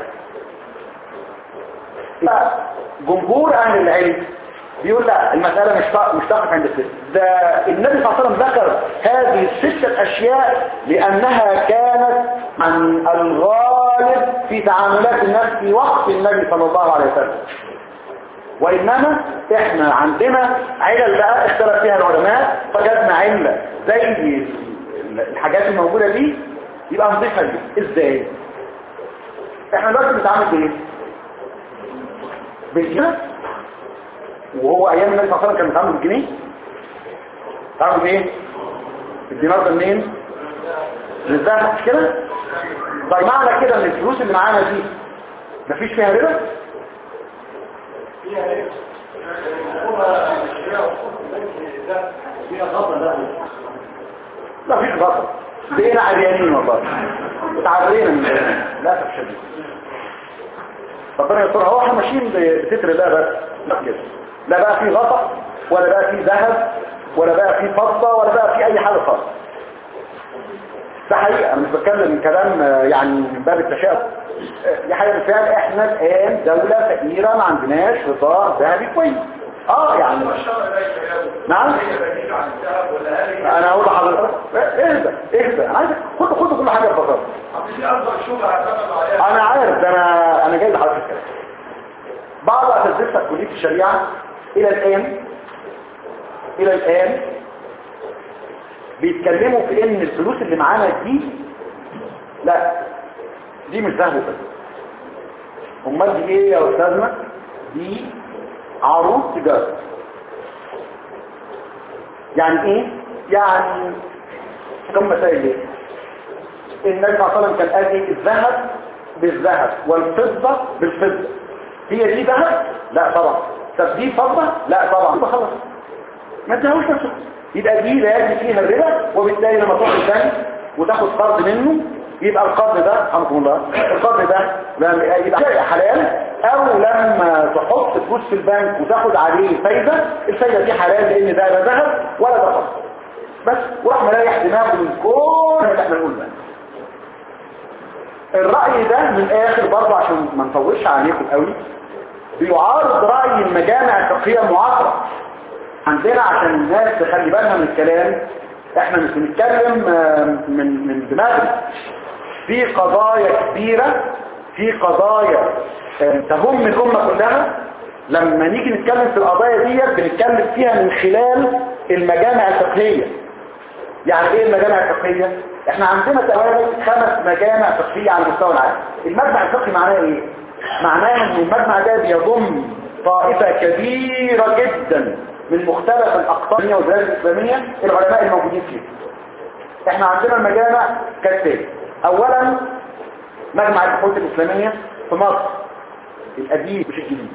لا جمهور اهل العلم بيقول لا المسألة مش تق- مش تقف عند الست ده النبي صلى الله عليه وسلم ذكر هذه الستة أشياء لأنها كانت عن الغالب في تعاملات الناس في وقت النبي صلى الله عليه وسلم وإنما إحنا عندنا علل بقى اختلف فيها العلماء فجدنا علة زي الحاجات الموجودة دي يبقى نضيفها دي إزاي؟ إحنا دلوقتي بنتعامل بإيه؟ بالجنيه وهو ايام النبي صلى الله عليه وسلم كان بيتعامل بالجنيه بيتعامل بايه الدينار ده منين من الذهب مش كده طيب معنى كده ان الفلوس اللي معانا دي مفيش فيها ربا فيها ايه؟ هما الشراء والخروج ده فيها غضب ده لا فيش غلط بقينا عريانين والله اتعرينا من ده للاسف شديد ربنا يستر هو احنا ماشيين بستر الله بس لا كده لا بقى في غطا ولا بقى في ذهب ولا بقى في فضه ولا بقى في اي حاجه خالص ده حقيقه انا مش بتكلم من كلام آه، يعني من باب التشاؤم آه، دي حقيقه بالفعل احنا الان دوله فقيره ما عندناش غطاء ذهبي كويس اه يعني نعم انا اقول لحضرتك اهدى اهدى انا عايزك خد خد كل حاجه ببساطه انا عارف ده انا انا جاي لحضرتك الكلام بعض اساتذتنا في كليه الشريعه الى الان الى الان بيتكلموا في ان الفلوس اللي معانا دي لا دي مش ذهب بس امال دي ايه يا استاذنا دي عروض تجاره يعني ايه يعني كم مسائل ليه النبي صلى الله عليه وسلم كان قال ايه الذهب بالذهب والفضة بالفضة هي دي ذهب لا طبعا طب دي فضة لا طبعا يبقى خلاص ما تدهوش نفسك يبقى دي لا يجري فيها الربا وبالتالي لما تروح البنك وتاخد قرض منه يبقى القرض ده رحمكم الله القرض ده لما يبقى شيء حلال او لما تحط فلوس في البنك وتاخد عليه فايدة الفايدة دي حلال لان ده لا ذهب ولا ده فضة بس وراح مريح دماغه من كل اللي احنا نقول ده الرأي ده من الاخر برضه عشان ما نطولش عليكم قوي بيعارض رأي المجامع الفقهية المعاصرة عندنا عشان الناس تخلي بالها من الكلام احنا مش بنتكلم آه، من من دماغنا في قضايا كبيرة في قضايا آه، تهم الأمة كلها لما نيجي نتكلم في القضايا دي بنتكلم فيها من خلال المجامع الفقهية يعني ايه المجامع الفقهية احنا عندنا تقريبا خمس مجامع فقهية على مستوى العالم المجمع الفقهي معناه ايه معناه ان المجمع ده بيضم طائفة كبيرة جدا من مختلف الاقطار والبلاد الاسلامية العلماء الموجودين فيها احنا عندنا المجامع كالتالي اولا مجمع البحوث الاسلامية في مصر القديم مش الجديد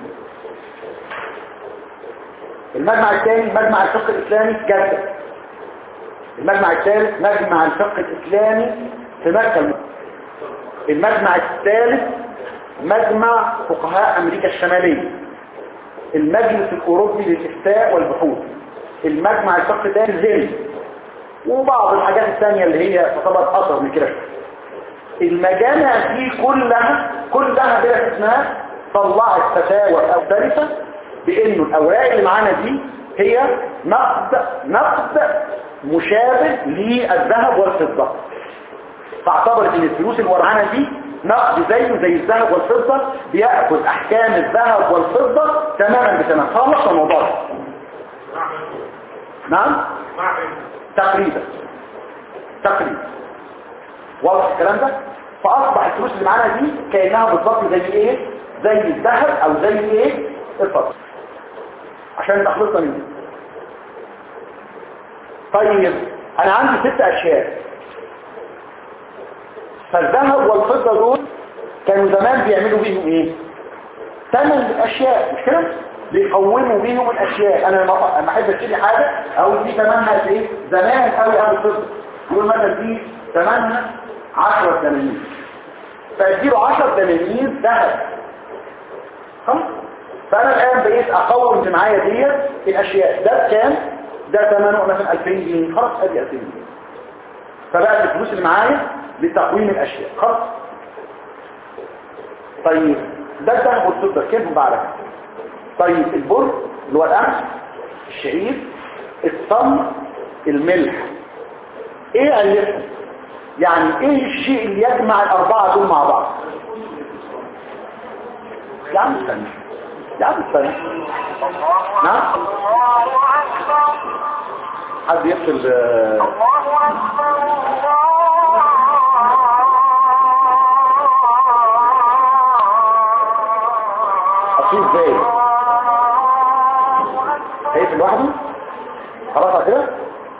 المجمع الثاني مجمع الفقه الاسلامي في جدة المجمع الثالث مجمع الفقه الاسلامي في مكة المجمع الثالث مجمع فقهاء امريكا الشمالية المجلس الاوروبي للافتاء والبحوث المجمع الفقه الثاني الزيني وبعض الحاجات الثانية اللي هي تعتبر اثر من كده المجامع دي كلها كلها بلا استثناء طلعت فتاوى مختلفة بانه الاوراق اللي معانا دي هي نقد نقد مشابه للذهب والفضة فاعتبرت ان الفلوس اللي ورانا دي نقد زيه زي الذهب والفضة بيأخذ احكام الذهب والفضة تماما بتمام خلصنا الموضوع ده نعم تقريبا تقريبا واضح الكلام ده فاصبح الفلوس اللي معانا دي كانها بالضبط زي ايه زي الذهب او زي ايه الفضة عشان تخلصنا منه طيب انا عندي ست اشياء فالذهب والفضة دول كانوا زمان بيعملوا بيهم ايه ثمن الاشياء مش كده بيقوموا بيهم الاشياء انا لما لما احب اشتري حاجه او دي ثمنها قد ايه زمان قوي قوي الفضه يقول مثلا دي ثمنها 10 80 فاديله 10 80 ذهب خلاص فانا الان بقيت اقوم اللي معايا ديت الاشياء ده بكام ده ثمنه مثلا 2000 جنيه خلاص ادي 2000 جنيه فبقت الفلوس اللي معايا لتقويم الاشياء خلاص طيب ده الذهب والفضة كيف بعرف طيب البر اللي هو القمح الشعير التمر الملح ايه علتهم يعني ايه الشيء اللي يجمع الاربعة دول مع بعض يا عم استنى يا عم استنى نعم حد يقتل آه، اصيل ازاي هيقتل لوحده خلاص على كده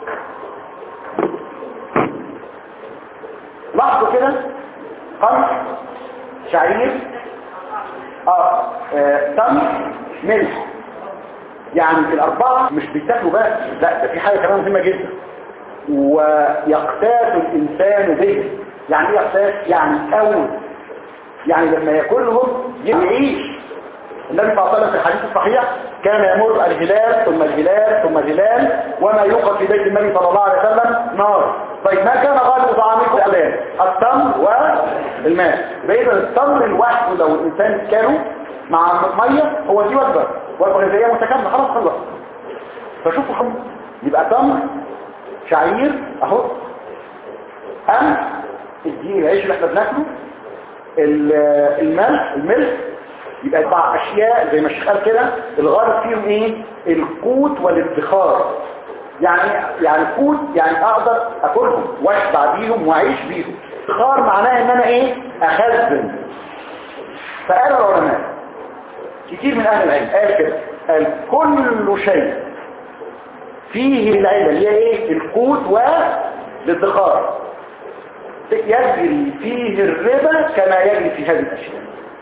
لاحظوا كده قمح شعير اه آه، تمر ملح يعني الاربعه مش بيتاكلوا بس لا ده في حاجه كمان مهمه جدا ويقتات الانسان به يعني ايه يقتات يعني اول يعني لما ياكلهم يعيش النبي صلى الله عليه وسلم في الحديث الصحيح كان يمر الهلال ثم الهلال ثم الهلال وما يوقف في بيت النبي صلى الله عليه وسلم نار طيب ما كان غالب طعامكم الان التمر والماء فاذا التمر لوحده لو الانسان كانوا مع ميه هو دي وجبه وجبه غذائيه متكامله خلاص خلص فشوفوا حم يبقى تمر شعير اهو قمح الدين العيش اللي احنا بناكله ال- الملح الملح يبقى اربع اشياء زي ما الشيخ قال كده الغرض فيهم ايه القوت والادخار يعني يعني قوت يعني اقدر اكلهم واشبع بيهم واعيش بيهم ادخار معناه ان انا ايه اخزن فقال العلماء كتير من اهل العلم قال كده قال كل شيء فيه العلة اللي هي ايه القوت والادخار يجري فيه الربا كما يجري في هذه الاشياء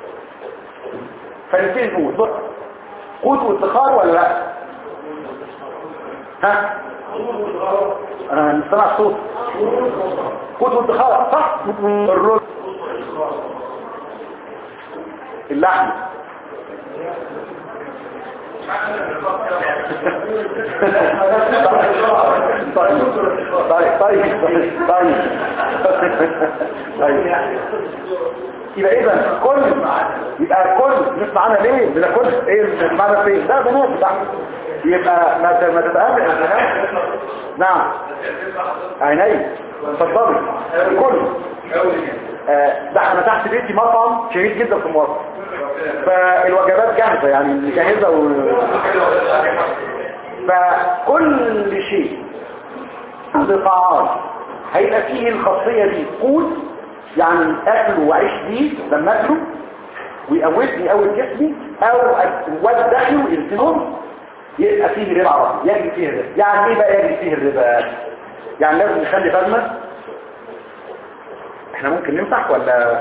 فنبتدي نقول قوت وادخار ولا لا ها انا مستمع الصوت قوت وادخار صح الرز اللحم طيب طيب طيب طيب طيب يبقى اذا كل يبقى كل مش معانا ليه بناكل ايه مش معانا فين ده بنات ده يبقى ما ت- ما تتقابل نعم عيني اتفضلي كل آه، ده انا تحت بيتي مطعم شهير جدا في مصر فالوجبات جاهزة يعني جاهزة و... فكل شيء كل طعام هيبقى فيه الخاصية دي قوت يعني اكله واعيش بيه لما اكله ويقوتني قوي جسمي او ودخله يلزمهم يبقى فيه ربا عربي يجري فيه الربا يعني ايه بقى يجري فيه الربا يعني لازم نخلي بالنا احنا ممكن نمسح ولا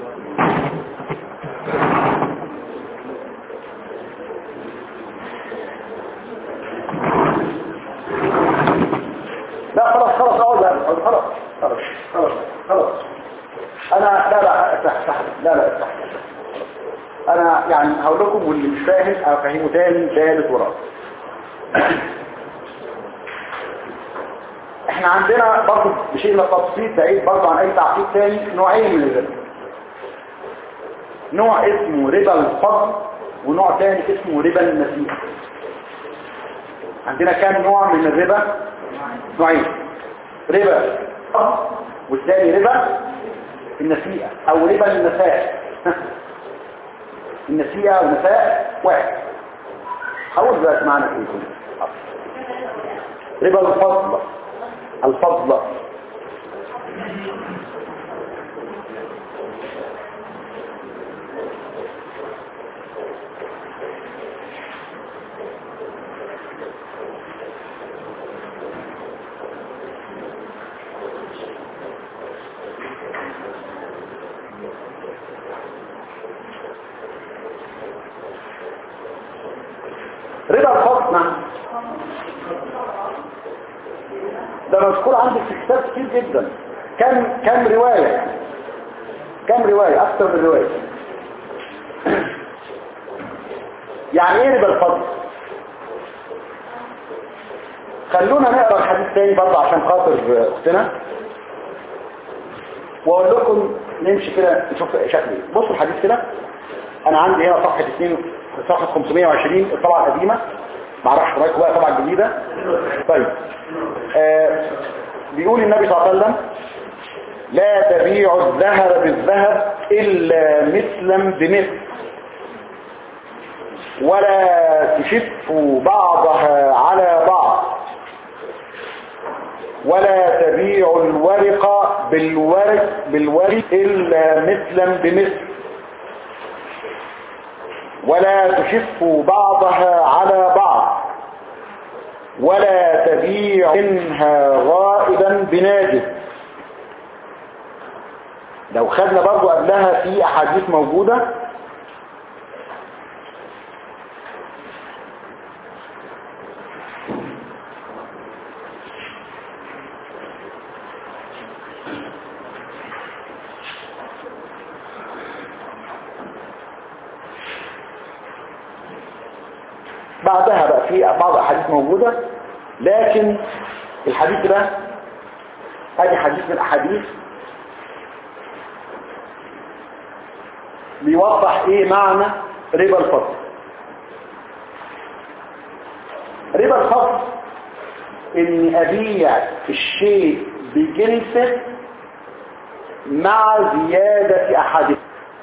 لا خلاص خلاص اقعد بقى، اقعد خلاص خلاص خلاص خلاص انا لا لا افتح افتح لا لا افتح انا يعني هقول لكم واللي مش فاهم افهمه تاني ثالث ورابع احنا عندنا برضه بشيء من التبسيط بعيد برضه عن اي تعقيد تاني نوعين من الربا نوع اسمه ربا الفضل ونوع تاني اسمه ربا النسيئة عندنا كام نوع من الربا نوعين ربا والثاني ربا النسيئة او ربا النساء النسيئة والنساء واحد حاول بقى اسمعنا ايه كله ربا الفضل الفضل ربا الفضل نعم ده مذكور عندك في كتاب كتير جدا كم كم رواية كم رواية اكثر من رواية يعني ايه ربا الفضل خلونا نقرا الحديث تاني برضه عشان خاطر اختنا واقول لكم نمشي كده نشوف شكله بصوا الحديث كده انا عندي هنا صفحة 2 صفحة 520 الطبعة القديمة معرفش رايكم بقى الطبعة الجديدة طيب آه بيقول النبي صلى الله عليه وسلم لا تبيع الذهب بالذهب إلا مثلا بمثل ولا تشفوا بعضها على بعض ولا تبيع الورق بالورق بالورق إلا مثلا بمثل ولا تشفوا بعضها على بعض ولا تبيع منها غائبا بناجس لو خدنا برضو قبلها في احاديث موجودة بعدها بقى في بعض احاديث موجودة لكن الحديث ده ادي حديث من الاحاديث بيوضح ايه معنى ربا الفضل ربا الفضل اني ابيع الشيء بجنسه مع زيادة احاديث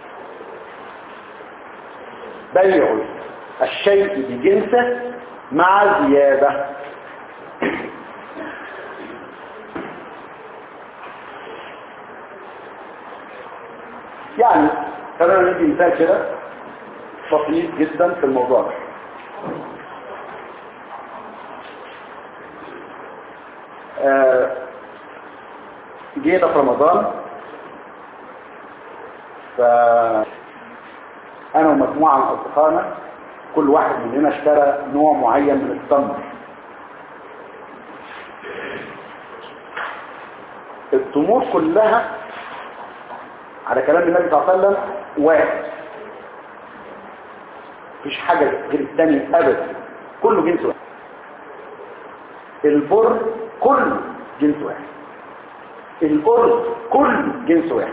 بيع الشيء بجنسه مع زيادة يعني خلينا ندي مثال كده بسيط جدا في الموضوع ده آه، جينا في رمضان ف انا ومجموعه من اصدقائنا كل واحد مننا اشترى نوع معين من التمر التمور كلها على كلام النبي صلى الله عليه وسلم واحد مفيش حاجة غير الثاني ابدا كله جنس واحد البر كله جنس واحد الأرز كله جنس واحد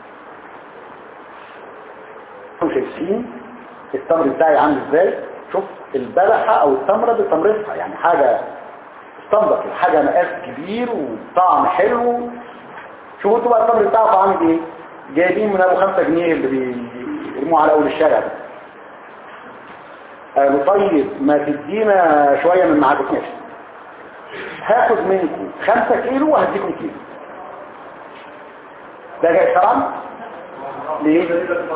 انتم شايفين التمر بتاعي عامل ازاي شوف البلحة او التمرة بتمرتها يعني حاجة استنبط حاجة مقاس كبير وطعم حلو شوفوا انتوا بقى التمر بتاعه عامل ايه جايبين من ابو خمسة جنيه اللي بيرموه على اول الشارع ده قالوا طيب ما تدينا شوية من معادكم هاخد منكم خمسة كيلو وهديكم كيلو ده جاي حرام ليه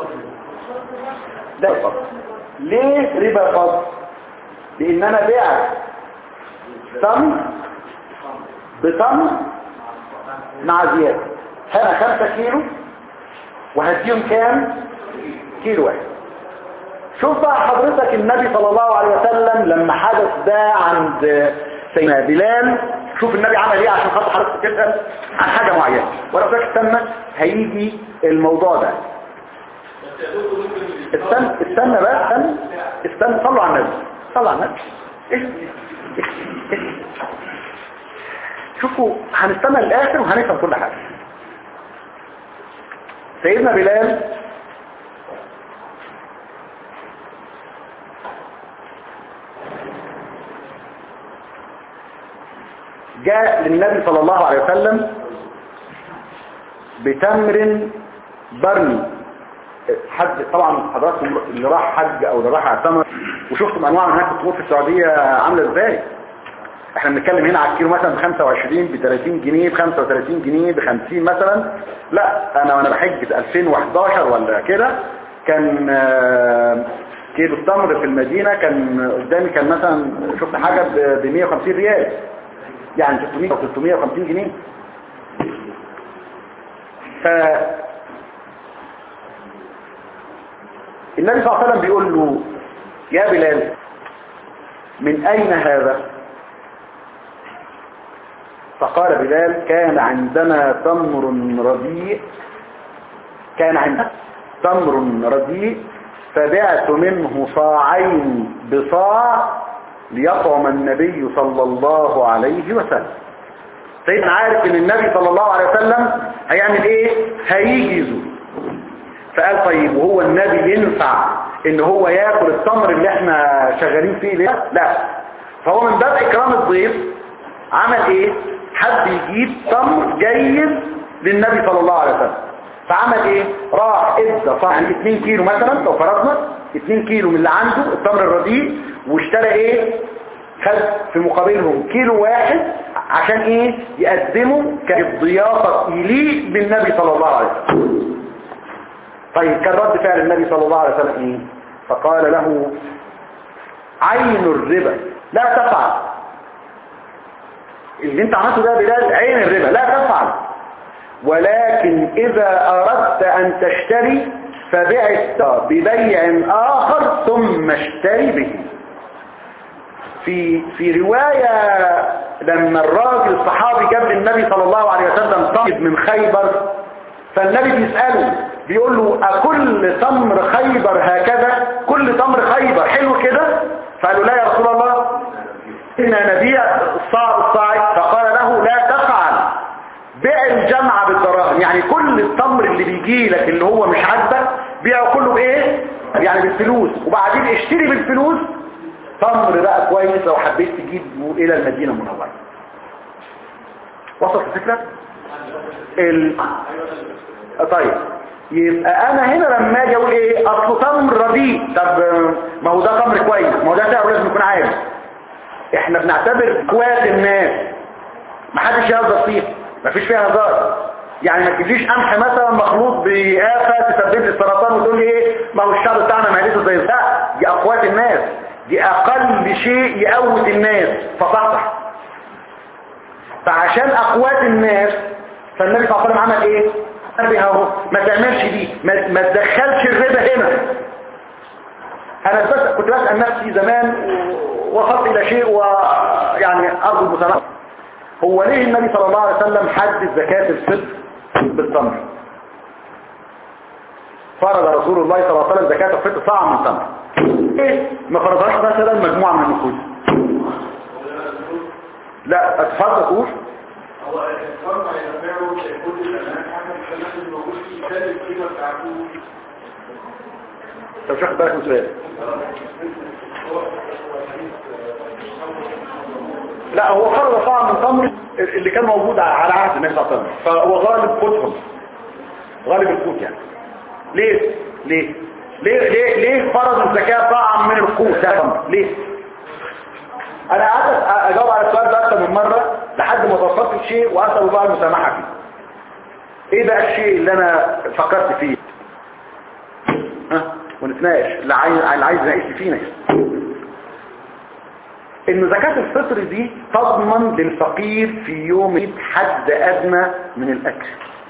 ده الفضل ليه ربا الفضل لان انا بعت تمر بتمر مع زيادة هنا خمسة كيلو وهديهم كام كيلو واحد شوف بقى حضرتك النبي صلى الله عليه وسلم لما حدث ده عند سيدنا بلال شوف النبي عمل ايه عشان خاطر حضرتك تسأل عن حاجة معينة ولو فاكر استنى هيجي الموضوع ده استنى استنى بقى استنى استنى صلوا على النبي صلوا على النبي شوفوا هنستنى للاخر وهنفهم كل حاجة سيدنا بلال جاء للنبي صلى الله عليه وسلم بتمر برني حج طبعا حضراتكم اللي راح حج او اللي راح اعتمر وشفتم انواع من هناك الطقوس في السعودية عاملة ازاي احنا بنتكلم هنا على الكيلو مثلا ب 25 ب 30 جنيه ب 35 جنيه ب 50 مثلا لا انا وانا بحج في 2011 ولا كده كان آه، كيلو التمر في المدينة كان قدامي كان مثلا شفت حاجة ب 150 ريال يعني 300 او 350 جنيه ف النبي صلى الله عليه وسلم بيقول له يا بلال من اين هذا فقال بلال كان عندنا تمر رديء كان عندنا تمر رديء فبعت منه صاعين بصاع ليطعم النبي صلى الله عليه وسلم سيدنا عارف ان النبي صلى الله عليه وسلم هيعمل ايه هيجي يزور فقال طيب وهو النبي ينفع ان هو ياكل التمر اللي احنا شغالين فيه ليه لا فهو من باب اكرام الضيف عمل ايه حد يجيب تمر جيد للنبي صلى الله عليه وسلم فعمل ايه راح ادى صح 2 كيلو مثلا لو فرضنا 2 كيلو من اللي عنده التمر الرديء واشترى ايه خد في مقابلهم كيلو واحد عشان ايه يقدمه كضيافة يليق بالنبي صلى الله عليه وسلم طيب كان رد فعل النبي صلى الله عليه وسلم ايه فقال له عين الربا لا تفعل اللي انت عملته ده بلال عين الربا لا تفعل ولكن اذا اردت ان تشتري فبع ببيع اخر ثم اشتري به في في رواية لما الراجل الصحابي جاب للنبي صلى الله عليه وسلم طيب من خيبر فالنبي بيسأله بيقول له أكل تمر خيبر هكذا كل تمر خيبر حلو كده فقال له لا يا رسول الله إنا نبيع الصاع الصاعد فقال له لا تفعل بيع الجمع بالدراهم يعني كل التمر اللي بيجي لك اللي هو مش عاجبك بيعه كله بايه يعني بالفلوس وبعدين اشتري بالفلوس تمر بقى كويس لو حبيت تجيبه الى المدينة المنورة وصلت الفكرة ال... طيب يبقى انا هنا لما اجي اقول ايه اصل تمر رديء طب ما هو ده تمر كويس ما هو ده سعره لازم يكون عالي احنا بنعتبر كوات الناس ما حدش يهزر فيها ما فيش فيها هزار يعني ما تجيش قمح مثلا مخلوط بآفة تسبب لي السرطان وتقول لي ايه ما هو الشعب بتاعنا معدته زي ده دي اقوات الناس دي اقل شيء يقوت الناس فصحصح فعشان اقوات الناس فالنبي صلى الله عليه وسلم عمل ايه نبه اهو ما تعملش دي ما, ما تدخلش الربا هنا انا بس كنت بسأل نفسي زمان وصلت الى شيء ويعني ارجو المسامحه هو ليه النبي صلى الله عليه وسلم حدد زكاة الفطر بالتمر فرض رسول الله صلى الله عليه وسلم زكاة الفطر صاع من تمر ايه ما فرضهاش مثلا مجموعة من النفوس لا اتفضل قول هو الفرق هيتبعه كل زمان حاجة الزمان اللي موجود فيه كان القيمة بتاعته طب مش واخد بالك من سؤال لا هو فرض صاع من تمر اللي كان موجود على عهد النبي صلى الله عليه وسلم فهو غالب قوتهم غالب القوت يعني ليه ليه ليه ليه ليه فرض الزكاة صاعا من القوت ده تمر ليه انا قعدت اجاوب على السؤال ده اكتر من مرة لحد ما توصلت لشيء واسال الله المسامحة فيه ايه بقى الشيء اللي انا فكرت فيه ها ونتناقش اللي عايز اللي عايز يناقش فينا ان زكاة الفطر دي تضمن للفقير في يوم العيد حد ادنى من الاكل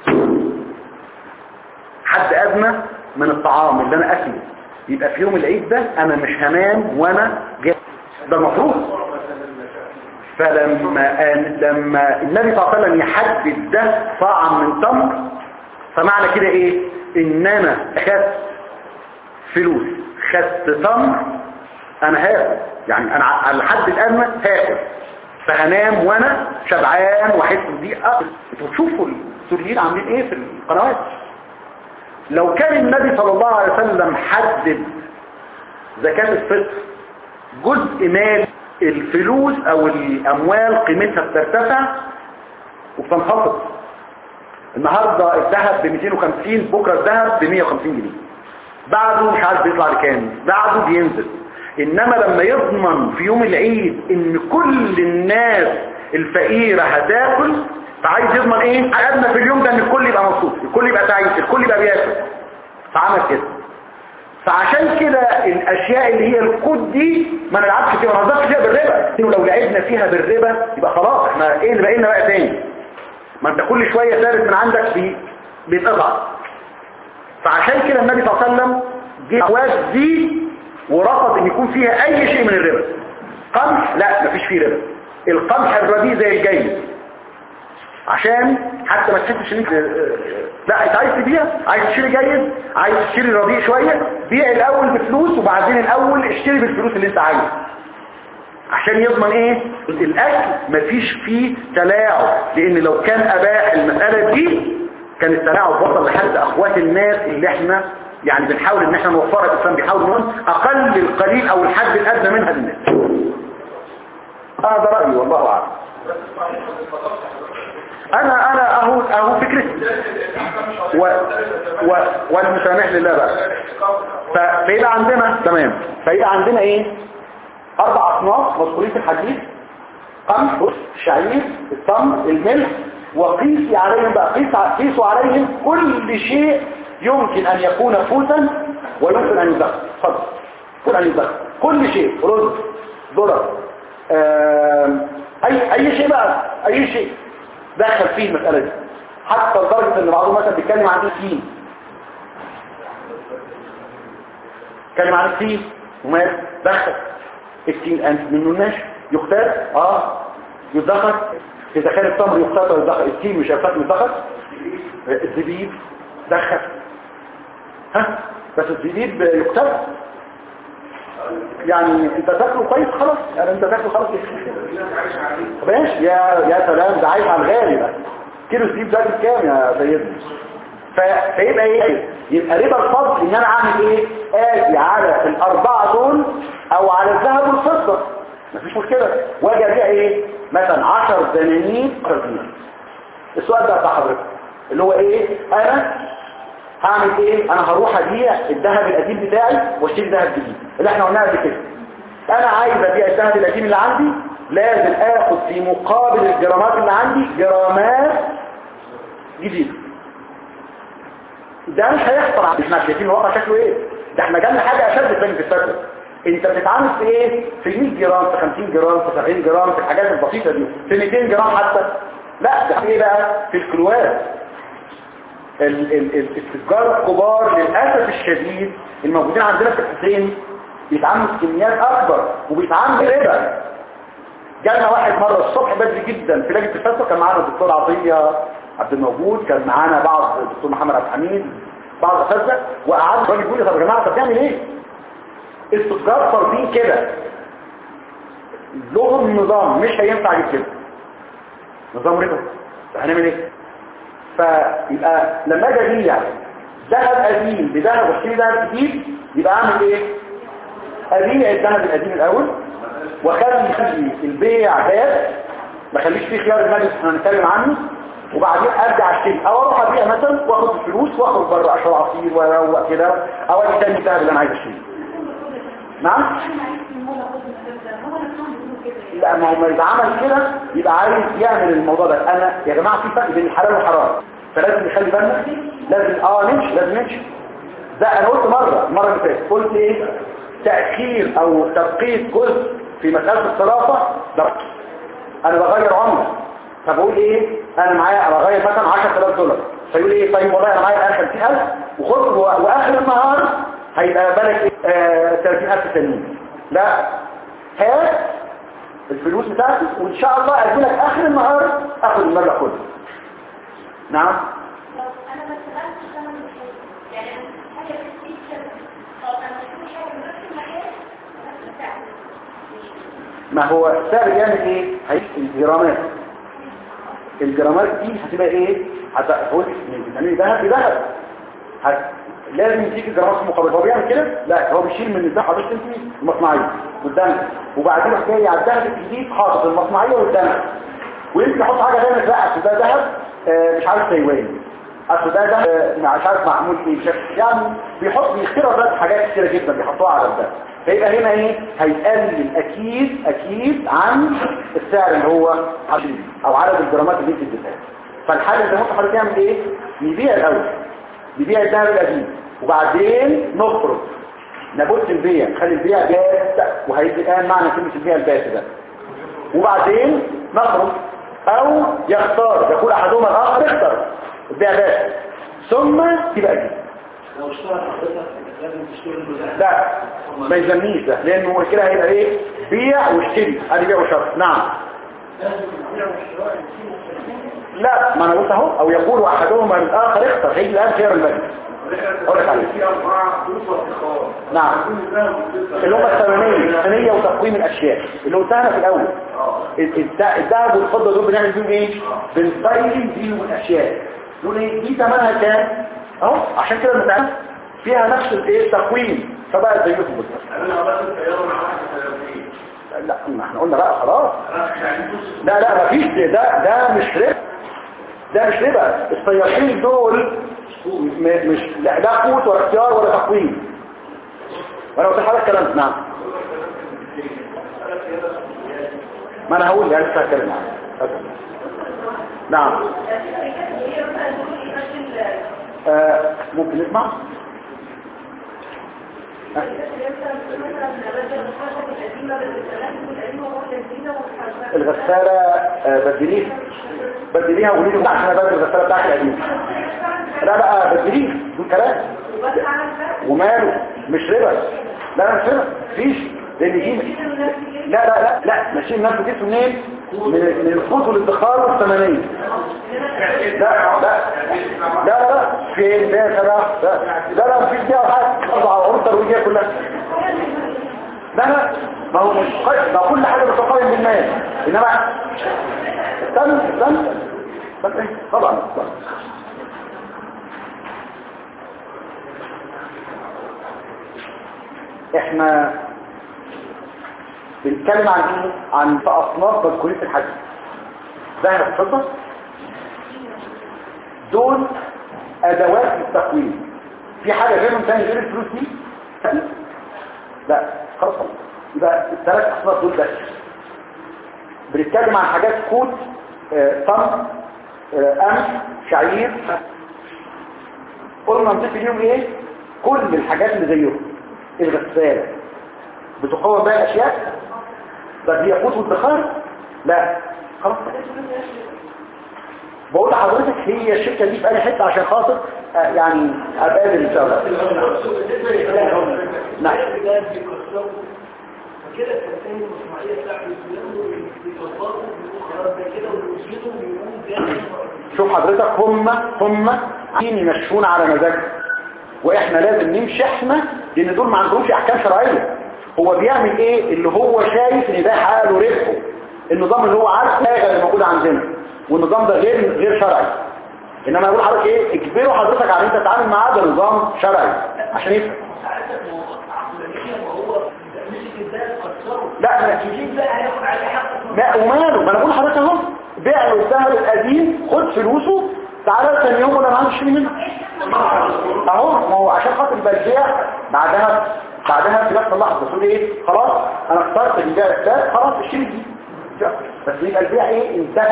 حد ادنى من الطعام اللي انا اكله يبقى في يوم العيد ده انا مش هنام وانا جاي ده المفروض فلما لما النبي صلى الله عليه وسلم يحدد ده صاعا من تمر فمعنى كده ايه ان انا خدت فلوس خدت تمر انا هاكل يعني انا على الحد الادنى هاكل فهنام وانا شبعان واحس بدي اكل انتوا بتشوفوا السوريين عاملين ايه في القنوات لو كان النبي صلى الله عليه وسلم حدد زكاة الفطر جزء مال الفلوس او الاموال قيمتها بترتفع وبتنخفض النهاردة الذهب ب 250 بكرة الذهب ب 150 جنيه بعده مش عارف بيطلع لكام بعده بينزل انما لما يضمن في يوم العيد ان كل الناس الفقيرة هتاكل فعايز يضمن ايه عدنا في اليوم ده ان الكل يبقى مبسوط الكل يبقى سعيد الكل يبقى بياكل فعمل كده فعشان كده الاشياء اللي هي الكود دي ما نلعبش فيها ما نهزرش فيها بالربا لو لعبنا فيها بالربا يبقى خلاص احنا ايه اللي بقينا بقى تاني ما انت كل شوية ثالث من عندك بي... بيتقطع فعشان كده النبي صلى الله عليه وسلم جه الأقواس دي ورفض ان يكون فيها اي شيء من الربا قمح لا مفيش فيه ربا القمح الرديء زي الجيد عشان حتى ما تحسش ان انت لا انت عايز تبيع عايز تشتري جيد عايز تشتري رديء شوية بيع الاول بفلوس وبعدين الاول اشتري بالفلوس اللي انت عايزها عشان يضمن ايه الاكل مفيش فيه تلاعب لان لو كان اباح المسألة دي كان التلاعب وصل لحد اخوات الناس اللي احنا يعني بنحاول ان احنا نوفرها الاسلام بيحاول نقول اقل القليل او الحد الادنى منها للناس هذا رايي والله اعلم انا انا اهو اهو فكرتي و و والمسامح لله بقى ف- فيبقى عندنا تمام فيبقى عندنا ايه اربع اصناف مذكورين في الحديث قمح شعير التمر الملح وقيسي عليهم بقى قيس ع- قيسوا عليهم كل شيء يمكن ان يكون قوتا ويمكن ان يدخل اتفضل يمكن ان يدخل كل شيء رز ذره آم، اي اي شيء بقى اي شيء دخل فيه المساله دي حتى لدرجه ان بعضهم مثلا بيتكلم عن التين بيتكلم عن التين وما دخل التين انت منه الناشف يختار اه يدخل اذا كان التمر يختار ولا يدخل التين مش هيختار يدخل الزبيب دخل ها بس الزبيب يختار يعني انت تاكله كويس خلاص يعني انت تاكله خلاص ماشي يا يا سلام ده عايش على الغالي ده كيلو زبيب ده بكام يا سيدنا ف- فيبقى ايه يبقى ربا الفضل ان انا اعمل ايه اجي على الاربعه دول او على الذهب والفضه مفيش مشكله واجي ابيع ايه مثلا 10 دنانير 10 دينار السؤال ده بتاع حضرتك اللي هو ايه انا هعمل ايه انا هروح ابيع الذهب القديم بتاعي واشتري ذهب جديد اللي احنا قلناها قبل كده انا عايز ابيع الذهب القديم اللي عندي لازم اخد في مقابل الجرامات اللي عندي جرامات جديده ده مش هيحصل احنا شايفين الواقع شكله ايه ده احنا جالنا حاجه اشد تاني في الفتره انت بتتعامل في ايه في 100 جرام في 50 جرام في 70 جرام في الحاجات البسيطه دي في 200 جرام حتى لا ده في ايه بقى في الكيلوات ال- ال- ال- التجار الكبار للأسف الشديد الموجودين عندنا في الحسين بيتعاملوا بكميات أكبر وبيتعاملوا ربا جالنا واحد مرة الصبح بدري جدا في لجنة الفتوى كان معانا الدكتور عطية عبد الموجود كان معانا بعض الدكتور محمد عبد الحميد بعض الأساتذة وقعدوا الراجل يقول لي طب يا جماعة طب نعمل ايه؟ التجار فارضين كده لهم نظام مش هينفع يجيب كده نظام ربا هنعمل ايه؟ فيبقى لما اجي ابيع ذهب قديم بذهب واشتري ذهب جديد يبقى اعمل ايه ابيع الذهب القديم الاول واخلي البيع باب ما اخليش فيه خيار المجلس احنا هنتكلم عنه وبعدين ارجع اشتري او اروح ابيع مثلا واخد الفلوس واخرج بره اشرب عصير واروق كده او اجي تاني الذهب اللي انا عايز اشتريه نعم انا عايز الموضوع خد من ده هو انا كمان بيقولوا كده يعني. لا ما هو ما اذا عمل كده يبقى عايز يعمل الموضوع ده انا يا جماعه في فرق بين الحلال والحرام فلازم نخلي بالنا لازم اه نمشي لازم نمشي ده انا قلت مره المره اللي فاتت قلت ايه تاخير او تبقيت جزء في مساله الصرافه ده انا بغير عمله فبقول ايه انا معايا انا بغير مثلا 10000 دولار فيقول ايه طيب والله انا معايا 50000 وخد واخر النهار هيبقى بالك ايه آه 30000 تانيين لا هات الفلوس بتاعتي وان شاء الله ادي لك اخر النهار اخد المبلغ كله نعم طب انا ما اشتغلتش ثمن الحاجه يعني انا حاجه بتجيب كده طب انا بشتري حاجه في نفس المكان نفس السعر ما هو السعر بيعمل ايه هيك الجرامات الجرامات دي هتبقى ايه هتقول يعني ذهب بذهب هت... لازم يديك الجرامات في المقابل هو بيعمل كده لا هو بيشيل من الذهب حضرتك انت المصنعيه قدامك وبعدين راح جاي على الذهب الجديد حاطط المصنعيه قدامك ويمكن يحط حاجه ثانيه لا اصل ده ذهب آه، مش عارف تايواني اصل ده ده آه، مش عارف معمول ايه بشكل يعني بيحط بيخترع بقى حاجات كتيره جدا بيحطوها على الذهب فيبقى هنا ايه هيقلل اكيد اكيد عن السعر اللي هو عشري او عدد الجرامات اللي انت اديتها فالحل اللي ممكن حضرتك يعمل ايه يبيع الاول يبيع الذهب القديم وبعدين نخرج نبص البيع نخلي البيع بات وهيجي الان معنى كلمه البيع البات ده وبعدين نخرج او يختار يقول احدهما الاخر اختر البيع بات ثم تبقى دي لو اشتغل حضرتك لازم تشتري المزاح لا ما يسميش ده لانه هو كده هيبقى ايه بيع واشتري ادي بيع وشراء نعم لازم البيع والشراء يكونوا لا ما انا قلت اهو او يقول احدهما الاخر اختر هيجي الان خير المجلس اقول لك عليه نعم اللي هم الثمانية الثمانية وتقويم الأشياء اللي قلتها في الأول الد- الذهب والفضة دول بنعمل بيهم إيه؟ بنقيم بيهم الأشياء نقول إيه؟ دي ثمنها كام؟ أهو عشان كده المتعامل فيها نفس الايه التقويم فبقى زيكم بالظبط انا بس الطياره مع واحد ثلاثين لا ما احنا قلنا بقى خلاص يعني بص لا لا مفيش ده ده, ده مش ربا ده مش ربا الصيادين دول م- مش لا ده قوت ولا اختيار ولا تقويم وانا قلت لحضرتك كلام نعم ما انا هقول يعني لسه هتكلم عنه. نعم آه ممكن نسمع آه. الغسالة آه، بدليها بدليها وقولي له عشان ابدل الغسالة بتاعتي القديمة لا بقى بدليها دول كلام وماله مش ربا لا لا مش ربا مفيش لان دي لا لا لا لا ماشيين الناس بتجيب منين من من الفوز والادخار والثمانية لا لا لا لا لا فين ده كده لا لا لا مفيش دي ولا حاجه اربع عروض ترويجيه كلها لا لا ما هو مش قيد ما كل حاجه بتقيم بالناس انما استنى استنى استنى إيه؟ طبعا طبعا احنا بنتكلم عن ايه عن في اصناف مذكورين في الحديث ذهب فضه دول ادوات التقويم في حاجه غيرهم تاني غير الفلوس دي لا خلاص يبقى الثلاث اصناف دول بس بنتكلم عن حاجات كود آه، طم آه، قمح شعير قلنا نضيف اليوم ايه كل الحاجات اللي زيهم الغسالة بتقوم بقى اشياء ده هي قوت والدخار لا خلاص بقول لحضرتك هي الشركه دي في اي حته عشان خاطر آه، يعني اتقابل ان شاء الله نعم كده التنسيق المصنعية بتاعت السودان بيطبقوا خلاص ده كده ويوصلوا ويقوموا جاي شوف حضرتك هم هم عايزين يمشونا على مزاجهم واحنا لازم نمشي احنا لان دول ما عندهمش احكام شرعيه هو بيعمل ايه اللي هو شايف ان ده حقق له ربحه النظام اللي هو عارف الحاجه اللي موجوده عندنا والنظام ده غير غير شرعي انما يقول حضرتك ايه اجبره حضرتك على ان انت تتعامل معاه ده نظام شرعي عشان يفهم ساعتك ما هو عقلانية ما هو مسك الدال كسره لا ما الجديد بقى هياخد عليه حق ما وماله ما انا بقول لحضرتك اهو بيع له الذهب القديم خد فلوسه تعالى ثاني يوم ولا معاك تشتري منه اهو ما هو عشان خاطر يبقى البيع بعدها بعدها في نفس اللحظه تقول ايه خلاص انا اخترت البيع الثالث خلاص اشتري دي بس يبقى البيع ايه انتهى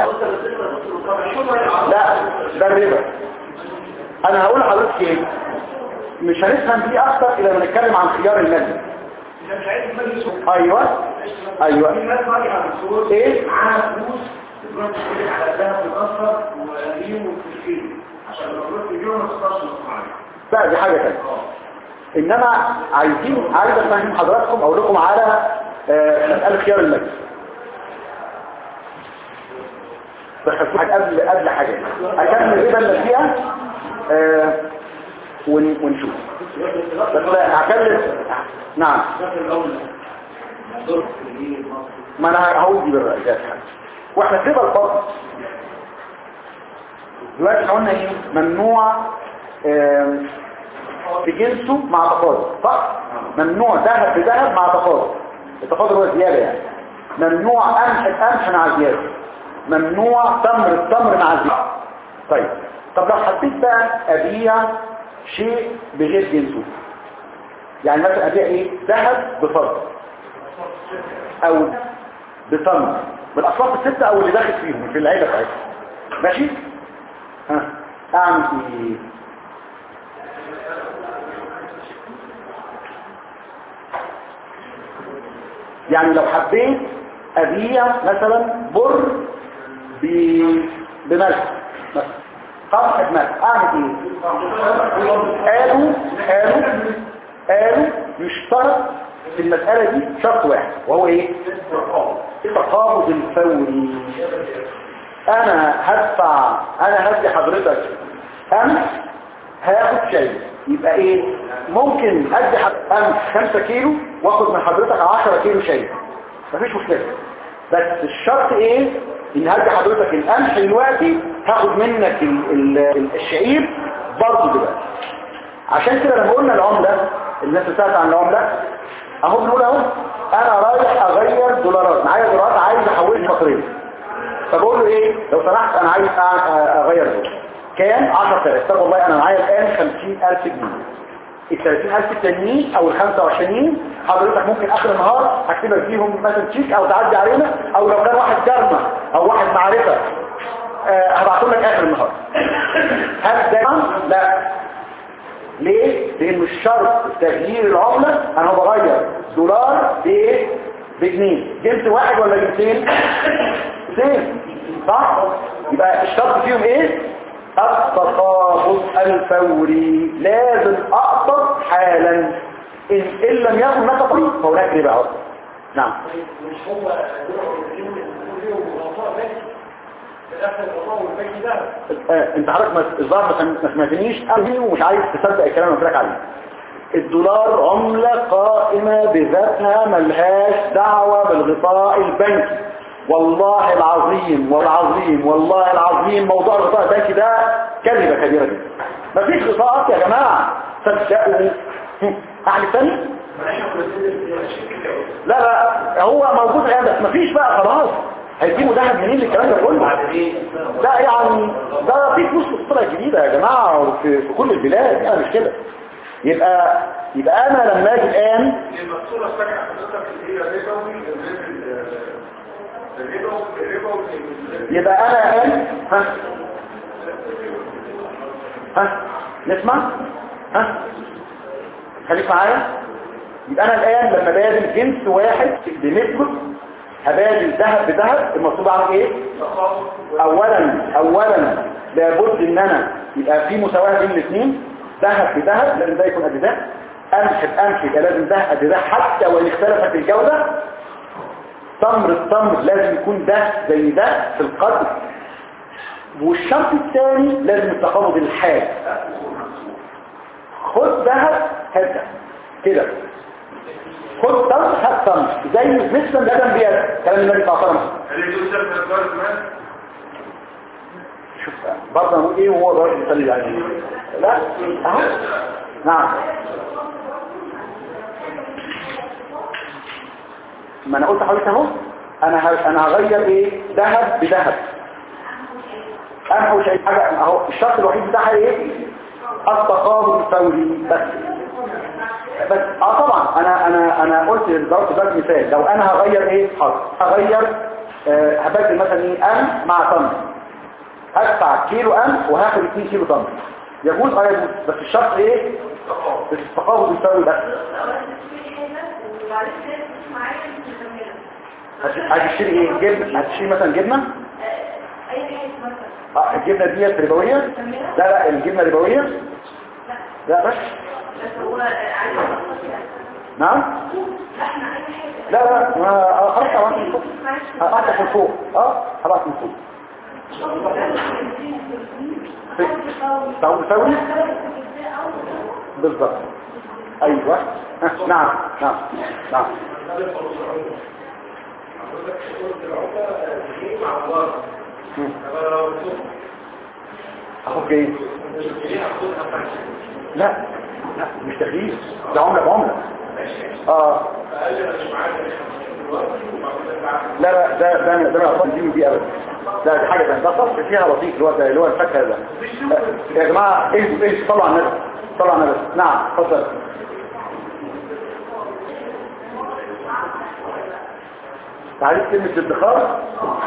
لا ده الربا انا هقول لحضرتك ايه مش هنفهم دي اكتر اذا ما نتكلم عن خيار المادي ده مش عايز مجلس ايوه في ايوه ناس راجعة بالصور ايه معاها فلوس تروح تشتري على الذهب الاصفر وقديم والتشكيل عشان لو تروح تبيعه ما تخسرش مصنعية لا دي حاجة تانية انما عايزين عايز افهم حضراتكم اقول لكم على آه، مسألة خيار المجلس بس في حاجة قبل قبل حاجة هكمل الربا اللي فيها آه، ون- ونشوف بس هكلم نعم ما انا هقول دي بالرأي واحنا في ربا الفضل دلوقتي احنا قلنا ايه ممنوع آم، في جنسه مع تفاضل صح ممنوع ذهب بذهب مع تفاضل التفاضل هو زيادة يعني ممنوع قمح بقمح مع زيادة ممنوع تمر بتمر مع زيادة طيب طب لو حبيت بقى ابيع شيء بغير جنسه يعني مثلا ابيع ايه ذهب بفضل او بتمر بالاصناف الستة او اللي داخل فيهم في العيلة بتاعتهم ماشي ها اعمل ايه يعني لو حبيت ابيع مثلا بر ب... بملح مثلا قمح بملح اعمل ايه قالوا قالوا قالوا يشترط في المسألة دي شرط واحد وهو ايه التقابض الفوري انا هدفع انا هدي حضرتك قمح هاخد شيء يبقى ايه ممكن ادي حضرتك قمح 5 كيلو واخد من حضرتك 10 كيلو شيء مفيش مشكلة بس الشرط ايه ان هدي حضرتك القمح دلوقتي هاخد منك ال ال الشعير برضه دلوقتي عشان كده لما قلنا العملة الناس اللي سألت عن العملة اهو بنقول اهو انا رايح اغير دولارات معايا دولارات عايز احولها مصرية فبقول له ايه لو سمحت انا عايز أ- أ- اغير دول كام 10000 طب والله انا معايا الان 50000 جنيه ال 30000 التانيين او ال 25 حضرتك ممكن اخر النهار هكتبك فيهم مثلا تشيك او تعدي علينا او لو كان واحد جارنا او واحد معرفة آه، هبعته لك اخر النهار هل ده لا ليه؟ لأن مش شرط تغيير العملة أنا بغير دولار بإيه؟ بجنيه جنس واحد ولا جنسين؟ جنسين صح؟ يبقى الشرط فيهم إيه؟ التقابض الفوري لازم أقبض حالا إن, إن لم يكن هناك طريق فهناك ربا عرض نعم مش هو دول فيهم غطاء بنكي في الاخر الغطاء والبنكي ده آه، انت حضرتك ما- الظاهر ما ما سمعتنيش قوي ومش عايز تصدق الكلام اللي قلت لك عليه الدولار عملة قائمة بذاتها ملهاش دعوة بالغطاء البنكي والله العظيم والعظيم والله العظيم موضوع الغطاء البنكي ده كذبة كبيرة جدا مفيش غطاءات يا جماعة صدقوا اعمل تاني لا لا هو موجود الان بس مفيش بقى خلاص هيجيبوا ذهب منين الكلام ده كله ده يعني ده في فلوس في الصورة الجديدة يا جماعة وفي في كل البلاد يعني مش كده يبقى يبقى انا لما اجي الان يبقى الصورة الثانية حضرتك اللي هي ربوي الربوي الربوي يبقى انا الان ها ها نسمع ها خليك معايا يبقى انا الان لما بادل جنس واحد بمثله هبادل ذهب بذهب المطلوب عنه ايه اولا اولا لابد ان انا يبقى في مساواة بين الاثنين ذهب بذهب لازم ده يكون قد ده قمح بقمح يبقى لازم ده قد ده حتى وان اختلفت الجودة تمر التمر لازم يكون ده زي ده في القدر والشرط الثاني لازم التقابض الحاد خد ذهب هات ذهب. كده خد تمر هات تمر زي مثل الادم بيد كلام النبي صلى الله عليه وسلم اللي يجوز في الأسواق كمان شوف برضه نقول ايه وهو الراجل يصلي عليه لا اهو نعم ما انا قلت حضرتك اهو انا ه- انا هغير ايه ذهب بذهب انا مش اي حاجه اهو الشرط الوحيد بتاعها ايه التقابل الفوري بس بس اه طبعا انا انا انا قلت ضربت ده مثال لو انا هغير ايه حاضر هغير آه هبدل مثلا ايه ام مع تمر هدفع كيلو قمح وهاخد 2 كيلو تمر يجوز اه يجوز بس الشرط ايه التقابض يساوي بس هت- هتشتري ايه جبنه هتشتري مثلا جبنه اه الجبنه ديت ربويه لا لا الجبنه ربويه لا بس نعم لا لا ما آه، خلاص هبعت من فوق هبعت من فوق اه هبعت من فوق تعود تساوي بالظبط ايوه ها، نعم نعم نعم مم. اخوك ايه لا لا مش تغيير ده عملة بعملة اه لا لا ده ده ده ما اصلا دي دي ابدا لا دي حاجه ثانيه ده صف فيها لطيف اللي هو ده اللي هو الفاكهه ده آه، يا جماعه ايه ايه صلوا على النبي صلوا على النبي نعم اتفضل تعريف كلمه الادخار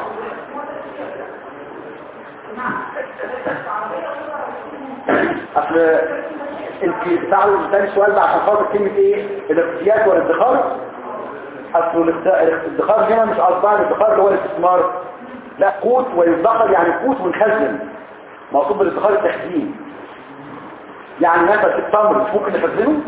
اصل انت تعالوا تاني سؤال بقى عشان خاطر كلمه ايه الاقتياد والادخار اصل الاخت- الادخار هنا مش قصدها الادخار اللي هو الاستثمار لا قوت ويدخر يعني قوت ونخزن مقصود بالادخار التخزين يعني مثلا التمر مش ممكن نخزنه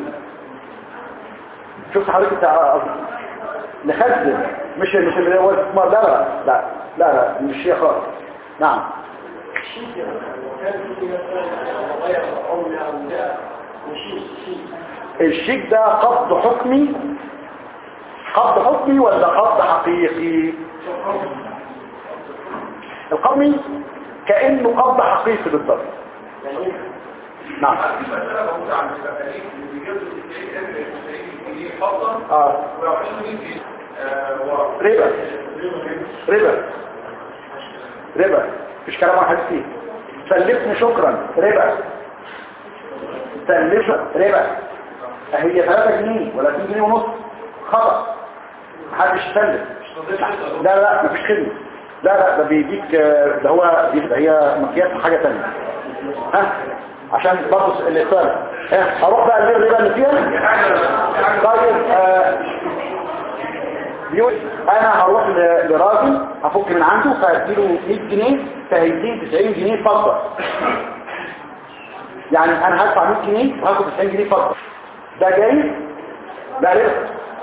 شفت حضرتك انت قصدي نخزن مش مش اللي هو الاستثمار لا لا لا لا لا مش هي خالص نعم وكان في مثلا غير عملة أو لا وشيء شيء الشيك ده قبض حكمي قبض حكمي ولا قبض حقيقي القبضي كأنه قبض حقيقي بالضبط نعم في مسألة موجودة عند التكاليف اللي بيجيب له 90 قرش 90 جنيه فضلا اه ويعطيه 100 جنيه آه، ورق. ربا ربا ربا مفيش كلام واحد فيه سلفني شكرا ربا سلف ربا هي 3 جنيه ولا 2 جنيه ونص خطأ محدش يسلف لا لا مفيش خدمة لا لا ده بيديك آه، ده هو دي ده هي مقياس حاجة تانية ها عشان برضه الاتصال ها هروح بقى البير الربا اللي فيها طيب آه، بيقول انا هروح ل- لراجل هفك من عنده فهديله 100 جنيه فهيديني 90 جنيه فضة يعني انا هدفع 100 جنيه وهاخد 90 جنيه فضة ده جايز لا ربا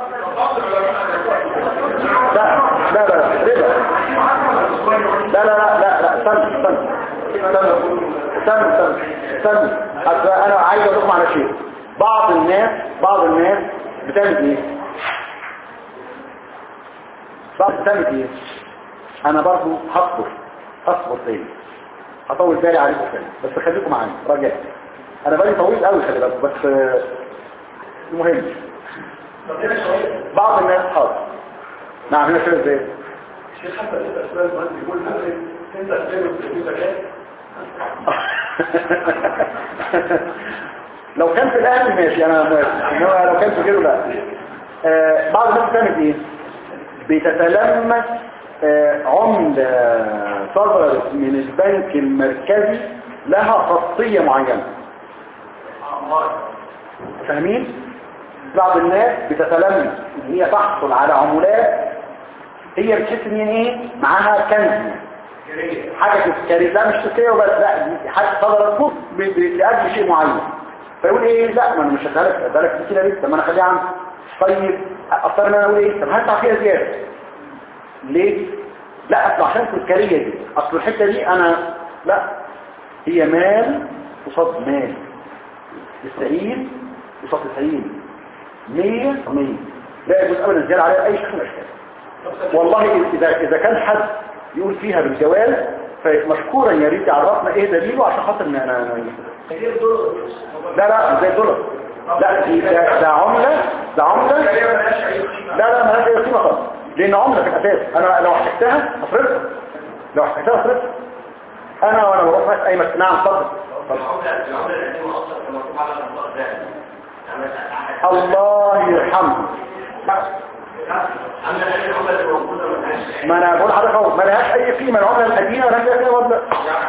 لا لا لا ربا لا لا لا لا لا استنى استنى استنى استنى استنى استنى أصل انا عايز اقول لكم على شيء بعض الناس بعض الناس بتعمل ايه بعض بتعمل ايه انا برضو هصبر هصبر تاني هطول بالي عليكم تاني بس خليكم معايا رجاء انا بالي طويل قوي خلي بالكم بس آه، المهم بعض الناس حاضر نعم هنا شويه ازاي الشيخ حتى انت اسماء المهندس يقول ممكن انت تعمل في زكاه لو كان في الاهل ماشي انا موافق انما لو كان في غيره لا آه بعض الناس بتعمل ايه بتتلمس آه عملة صدرت من البنك المركزي لها خاصية معينة فاهمين بعض الناس بتتلمس ان هي تحصل على عمولات هي بتحس ان هي ايه معاها كنز حاجة تذكارية لا مش تذكارية وبس لا دي حاجة صدرت فوق ب- ب- لأجل شيء معين فيقول ايه لا ما انا مش هدالك هدالك كده ليه طب ما انا اخليها عندي طيب افترض ان انا اقول ايه طب هدفع فيها زيادة ليه لا اصل عشان التذكارية دي اصل الحتة دي انا لا هي مال قصاد مال 90 قصاد 90 100 100 لا يجوز ابدا الزيادة عليها اي شكل من الاشكال والله إذا, إذا كان حد يقول فيها بالجواز فمشكورا يا ريت يعرفنا ايه دليله عشان خاطر ان انا انا لا لا زي الدولار لا دي ده, ده عملة ده عملة لا لا مالهاش اي قيمة خالص لان عملة في الاساس انا لو احتجتها اصرفها لو احتجتها اصرفها انا وانا بروح بس اي مكان نعم اتفضل الله يرحمه ما انا بقول لحضرتك اهو ما لهاش اي قيمه العمله القديمه ما لهاش اي قيمه ولا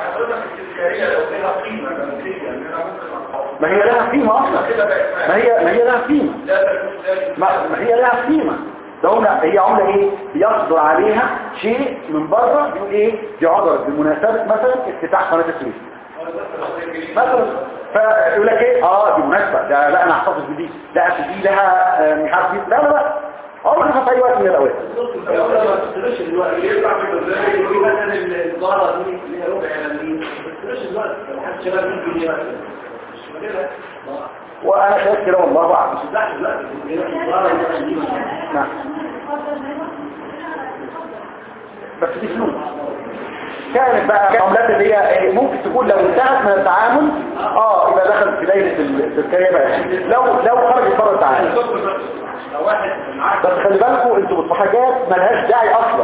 ما هي لها قيمه اصلا ما هي ما هي لها قيمه ما, ما هي لها قيمه ده عمله هي عمله ايه بيصدر عليها شيء من بره بيقول ايه دي عذر بمناسبه مثلا افتتاح قناه السويس مثلا فيقول لك ايه اه دي مناسبه ده لا انا هحتفظ بدي لا أصل دي لها آه، مش عارف دي لا لا لا عمرك في اي وقت من الاوقات وانا شايف كده والله اعلم نعم بس دي فلوس كانت بقى العملات اللي هي إيه، ممكن تكون لو انتهت من التعامل اه يبقى دخل في دايره التذكاريه بقى لو لو خرجت بره التعامل بس خلي بالكم انتوا بتبقوا حاجات ملهاش داعي اصلا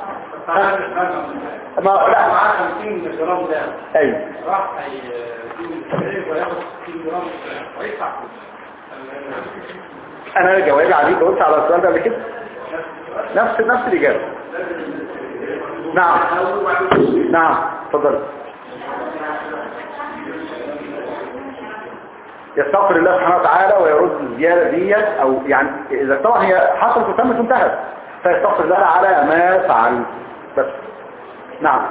ما لا معاه 50 جرام ده ايوه راح هيجيب الكبير وياخد 60 جرام ويدفع انا جوابي عليك قلت على السؤال ده قبل كده نفس نفس الاجابه نعم نعم اتفضل يستغفر الله سبحانه وتعالى ويرد الزيادة ديت او يعني اذا طبعا هي حصلت وتمت وانتهت فيستغفر الله على ما فعل بس نعم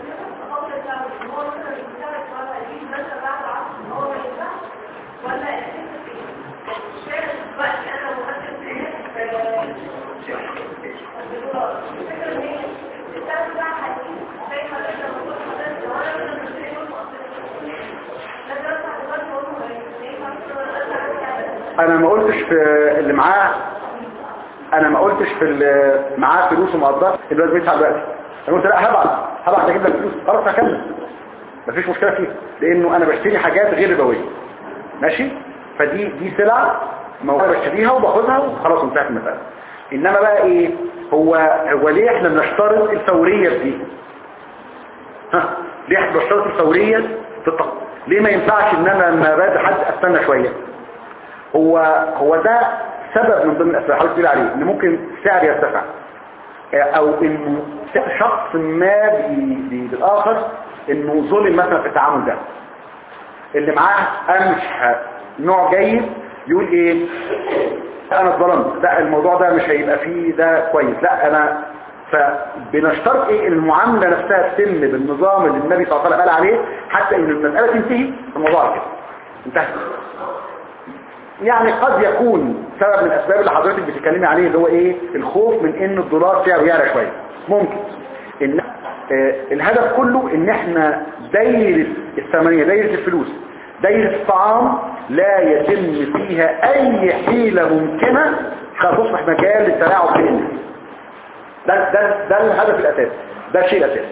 انا ما قلتش في اللي معاه انا ما قلتش في اللي معاه فلوس ومقدرات الواد بيدفع دلوقتي انا قلت لا هبعت هبعت اجيب لك فلوس خلاص هكمل مفيش مشكله فيها لانه انا بشتري حاجات غير ربويه ماشي فدي دي سلع موجوده بشتريها وباخدها وخلاص انتهت المساله انما بقى ايه هو هو ليه احنا بنشترط الفوريه في دي ها ليه احنا بنشترط الفوريه في التق... ليه ما ينفعش ان انا لما بادئ حد استنى شويه هو هو ده سبب من ضمن الاسباب حضرتك تقول عليه ان ممكن السعر يرتفع او انه شخص ما بي- بي- بالاخر انه ظلم مثلا في التعامل ده اللي معاه قمح نوع جيد يقول ايه انا اتظلمت لا الموضوع ده مش هيبقى فيه ده كويس لا انا فبنشترط ايه ان المعامله نفسها تتم بالنظام اللي النبي صلى الله عليه وسلم قال عليه حتى ان المساله تنتهي الموضوع على كده انتهى يعني قد يكون سبب من الاسباب اللي حضرتك بتتكلمي عليه اللي هو ايه الخوف من ان الدولار سعره يعلى شويه ممكن ان آه الهدف كله ان احنا دايره الثمانيه دايره الفلوس دايره الطعام لا يتم فيها اي حيله ممكنه فتصبح مجال للتلاعب في الناس ده ده ده الهدف الاساسي ده الشيء الاساسي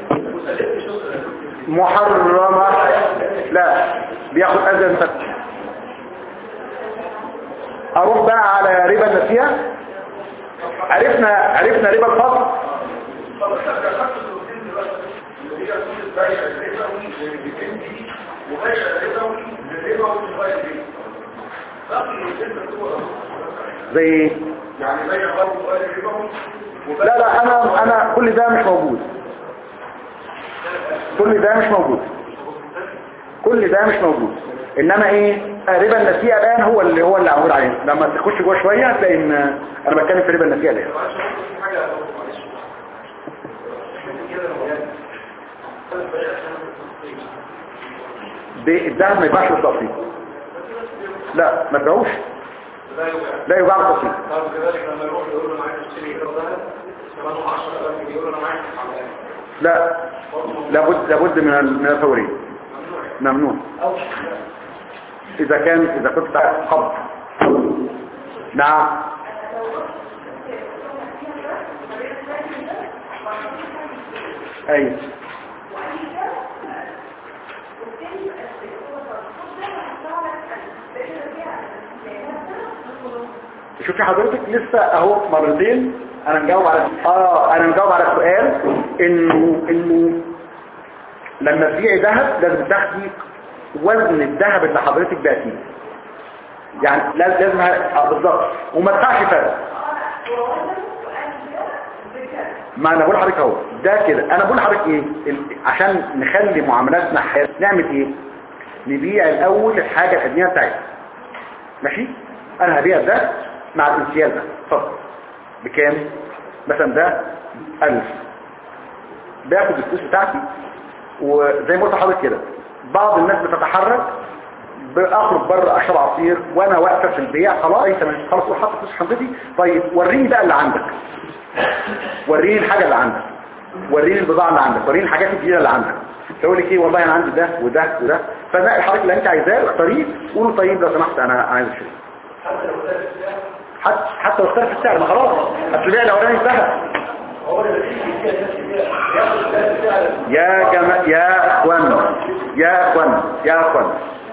محرمه لا بياخد اذن فتح اروح بقى على ربا النسيئة عرفنا عرفنا ربا الفضل طب انت ذكرت الروتين دلوقتي اللي هي كل بيع الربوي والديفندي وبيع الربوي للربوي والغير ربوي باقي الروتين ده هو زي ايه يعني بيع برضه غير ربوي لا لا انا انا كل ده مش موجود كل ده مش موجود كل ده مش موجود انما ايه ربا النسيئة الان هو اللي هو اللي عمود عليه لما تخش جوه شوية هتلاقي ان انا بتكلم في ربا النسيئة الان الذهب ما يباعش بالتقسيط لا ما تبيعوش لا يباع بالتقسيط طب كذلك لما يروح يقول له انا عايز اشتري كده ذهب ثمنه 10000 جنيه يقول له انا عايز حمام لا لابد لابد من ال- من الفورية ممنوع اذا كان اذا كنت تعرف قبض نعم ايوه شوفي حضرتك لسه اهو مرتين انا مجاوب على اه انا مجاوب على سؤال انه انه لما تبيعي ذهب لازم تاخدي وزن الذهب اللي حضرتك بعتيه يعني لاز- لازم ه- آه بالظبط وما تدفعش فرق ما انا بقول لحضرتك اهو ده كده انا بقول لحضرتك ايه ال- عشان نخلي معاملاتنا حياة نعمل ايه نبيع الاول الحاجه القديمه بتاعتنا ماشي انا هبيع ده مع الانسيال ده اتفضل بكام مثلا ده 1000 باخد الفلوس بتاعتي وزي ما قلت لحضرتك كده بعض الناس بتتحرك اخرج بره اشرب عصير وانا واقفه في البيع خلاص انت مش خلاص حاطط فلوس في شنطتي طيب وريني بقى اللي عندك وريني الحاجه اللي عندك وريني البضاعه اللي عندك وريني الحاجات الجديده اللي عندك تقول لك ايه والله انا عندي ده وده وده فنقي الحاجات اللي انت عايزاه اختاريه قولوا طيب لو سمحت انا عايز اشتري حتى حتى لو اختلف السعر ما خلاص اصل البيع الاولاني انتهى يا جماعة يا اخوان يا اخوان يا اخوان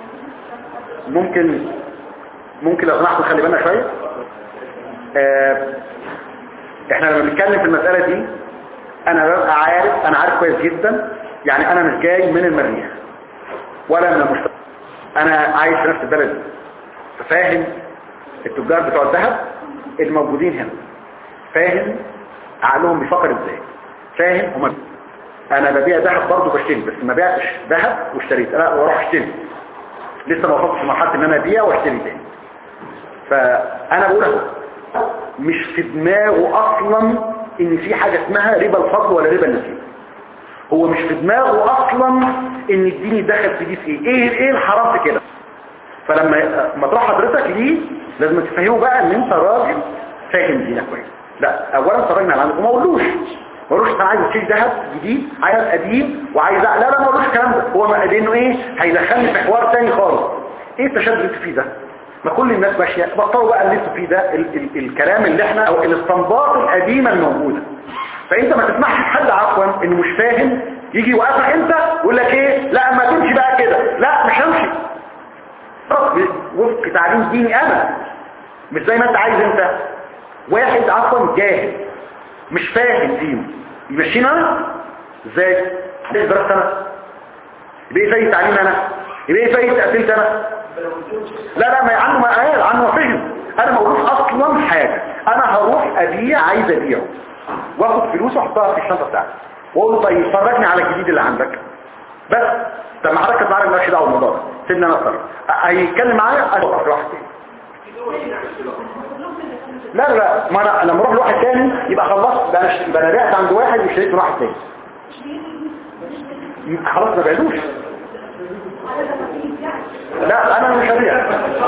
ممكن ممكن لو سمحتوا نخلي بالنا شويه آه، احنا لما بنتكلم في المسألة دي انا ببقى عارف انا عارف كويس جدا يعني انا مش جاي من المريخ ولا من المشترك انا عايش في نفس البلد ففاهم التجار بتوع الذهب الموجودين هنا فاهم عقلهم بيفكر ازاي فاهم هما انا ببيع ذهب برضه بشتري بس ما بيعتش ذهب واشتريت لا واروح اشتري لسه ما وصلتش لمرحله ان انا ابيع واشتري تاني فانا بقول اهو مش في دماغه اصلا ان في حاجه اسمها ربا الفضل ولا ربا النسيب هو مش في دماغه اصلا ان الدين يدخل في دي في ايه ايه ايه الحرام في كده فلما ما تروح حضرتك ليه لازم تفهمه بقى ان انت راجل فاهم دينك كويس لا اولا انت راجل على عندك وما اقولوش ما اقولوش انا عايز اشتري ذهب جديد عايز قديم وعايز لا لا ما اقولوش الكلام ده هو ما لانه ايه هيدخلني في حوار تاني خالص ايه التشدد اللي انت فيه ده ما كل الناس ماشيه بطلوا بقى اللي انتوا فيه ده ال ال الكلام اللي احنا او الاستنباط القديمه الموجوده فانت ما تسمحش لحد عفوا انه مش فاهم يجي يوقفك انت يقول لك ايه لا ما تمشي بقى كده لا مش همشي خلاص وفق تعليم ديني انا مش زي ما انت عايز انت واحد عفوا جاهل مش فاهم دينه يمشينا انا ازاي ازاي درست انا يبقى ايه فايد تعليم انا يبقى ايه فايد تأثيرت انا لا لا ما عنه ما قال عنه ما فهم انا موجود اصلا حاجة انا هروح ابيع عايز ابيعه واخد فلوس واحطها في الشنطة بتاعتي واقول له طيب فرجني على الجديد اللي عندك بس طب ما حضرتك معاك مالكش دعوه بالموضوع ده سيبني انا اتصرف هيتكلم معايا اروح لواحد تاني لا لا لا ما انا لما اروح لواحد تاني يبقى خلصت ده انا ش- يبقى انا بعت عند واحد واشتريت من واحد تاني يبقى خلاص ما بعدوش لا انا مش هبيع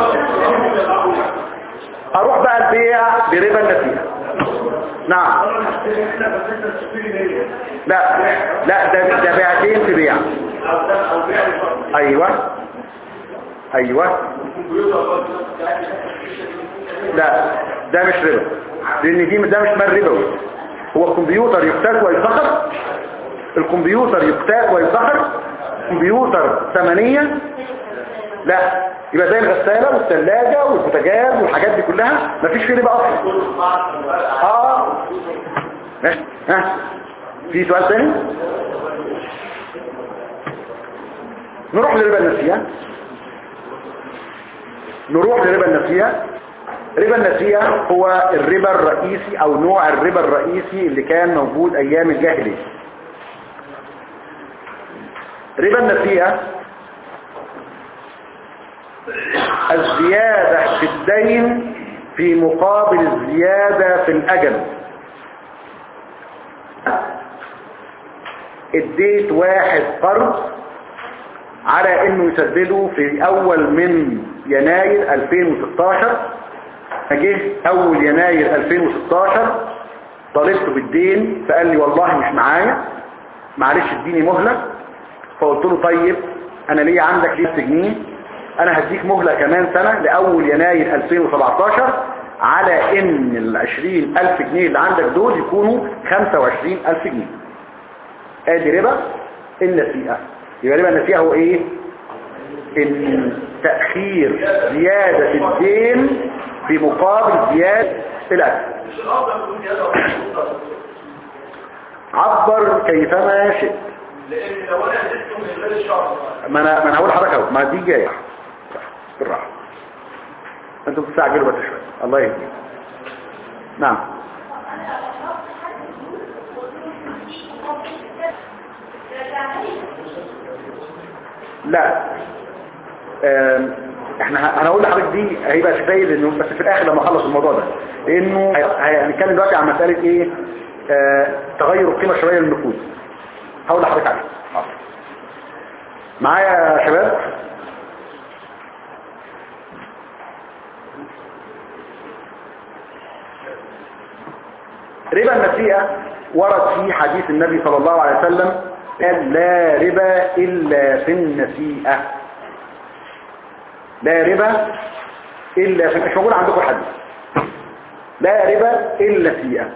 اروح بقى البيع بربا النسيئه نعم لا لا ده ده بيعتين في بيع ايوه ايوه لا ده مش ربا لان دي ده مش مال ربوي هو الكمبيوتر يقتات ويفتخر الكمبيوتر يقتات ويفتخر كمبيوتر ثمنية لا يبقى زي الغسالة والثلاجة والبوتاجاز والحاجات دي كلها مفيش فيه ربا اصلا اه ماشي ها في سؤال تاني نروح لربا النسيئة نروح لربا النسيئة ربا النسيئة هو الربا الرئيسي او نوع الربا الرئيسي اللي كان موجود ايام الجاهلية ربا النسيئة الزيادة في الدين في مقابل الزيادة في الأجل اديت واحد قرض على انه يسدده في اول من يناير 2016 جه اول يناير 2016 طالبته بالدين فقال لي والله مش معايا معلش اديني مهلة فقلت له طيب انا ليه عندك ليه جنيه انا هديك مهلة كمان سنة لاول يناير 2017 على ان العشرين الف جنيه اللي عندك دول يكونوا خمسة وعشرين الف جنيه ادي ربا النسيئة يبقى ربا النسيئة هو ايه ان تأخير زيادة الدين في مقابل زيادة الاكل عبر كيفما شئت لان لو انا اديته من غير الشهر ما انا ما انا هقول لحضرتك اهو ما دي جايه بالراحه انتوا بتستعجلوا بس شويه الله يهديك نعم لا آم، احنا ه- انا هقول لحضرتك دي هيبقى شفايد انه بس في الاخر لما اخلص الموضوع ده لانه هي- هنتكلم دلوقتي عن مساله ايه آه، تغير القيمه شويه للنفوذ هقول لحضرتك عليه حاضر. معايا يا شباب ربا النسيئة ورد في حديث النبي صلى الله عليه وسلم قال لا ربا إلا في النسيئة لا ربا إلا في مش موجود عندكم الحديث لا ربا إلا فيها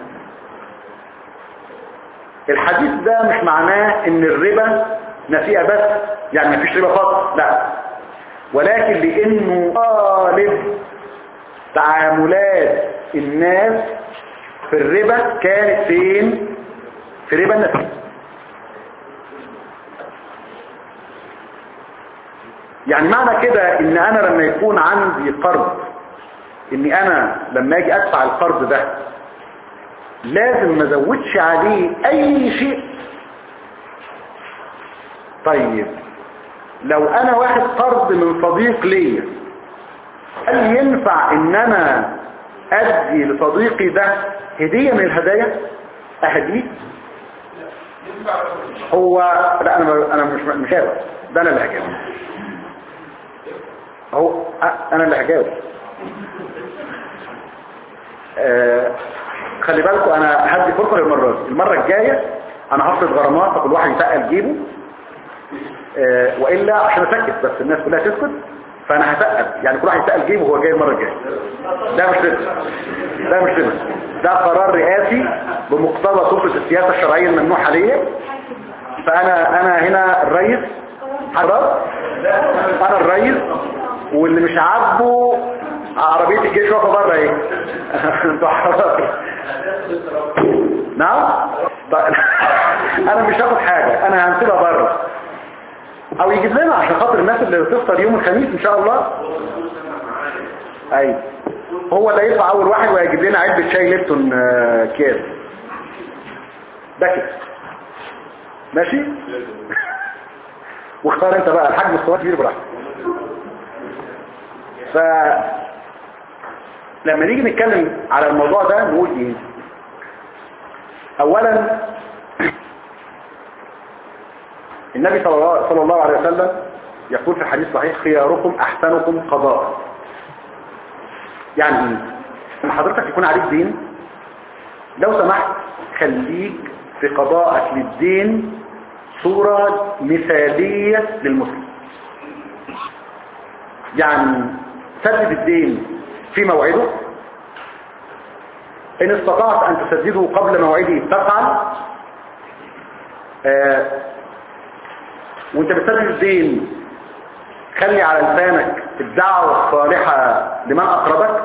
الحديث ده مش معناه ان الربا نسيئة بس يعني مفيش ربا خالص لا ولكن لانه غالب تعاملات الناس في الربا كانت فين في ربا النسيئة يعني معنى كده ان انا لما يكون عندي قرض اني انا لما اجي ادفع القرض ده لازم ما ازودش عليه اي شيء طيب لو انا واخد قرض من صديق ليا هل ينفع ان انا ادي لصديقي ده هدية من الهدايا اهديه هو لا انا انا مش مش هجاوب ده انا اللي هجاوب هو أ- انا اللي هجاوب آه، خلي بالكم انا هدي فرصه للمره دي المره الجايه انا هفرض غرامات فكل واحد يتقل جيبه آه، والا عشان اسكت بس الناس كلها تسكت فانا هتقل يعني كل واحد يتقل جيبه وهو جاي المره الجايه ده مش ربا ده مش ربا ده قرار رئاسي بمقتضى سلطه السياسه الشرعيه الممنوح عليه فانا انا هنا الرئيس حضرتك انا الرئيس واللي مش عاجبه عربية الجيش واقفه بره ايه انتوا حضرتك نعم طيب انا مش هاخد حاجة انا هنسيبها بره او يجيب لنا عشان خاطر الناس اللي تفطر يوم الخميس ان شاء الله ايوه هو اللي يدفع اول واحد ويجيب لنا علبة شاي ليبتون آه، كيس ده كده ماشي واختار انت بقى الحجم الصغير كبير براحتك ف لما نيجي نتكلم على الموضوع ده نقول ايه اولا النبي صلى الله, صلى الله عليه وسلم يقول في الحديث صحيح خياركم احسنكم قضاء يعني ايه لما حضرتك يكون عليك دين لو سمحت خليك في قضاءك للدين صورة مثالية للمسلم يعني سدد الدين في موعده إن استطعت أن تسدده قبل موعده تفعل آه وانت بتسدد الدين خلي على لسانك الدعوة الصالحة لمن أقربك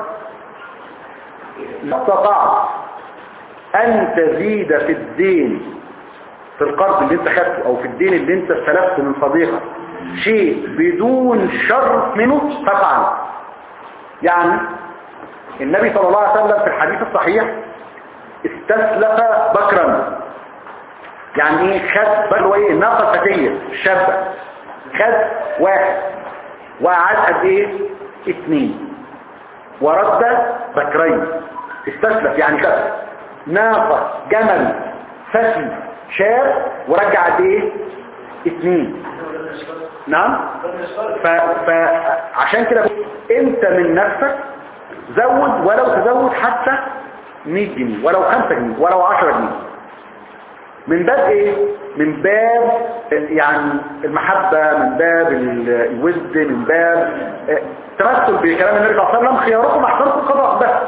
لا استطعت أن تزيد في الدين في القرض اللي انت خدته او في الدين اللي انت استلفته من صديقك شيء بدون شرط منه فافعل يعني النبي صلى الله عليه وسلم في الحديث الصحيح استسلف بكرا يعني ايه خد بل ايه الناقه الفتيه الشابه خد واحد وقعد قد ايه اثنين ورد بكرين استسلف يعني خد ناقه جمل فتي شاب ورجع قد ايه اتنين نعم ف... فعشان كده انت من نفسك زود ولو تزود حتى 100 جنيه ولو 5 جنيه ولو 10 جنيه من باب ايه من باب يعني المحبة من باب ال- الود من باب آه، تمثل بكلام النبي صلى الله عليه وسلم خياركم احسنكم قضاء بس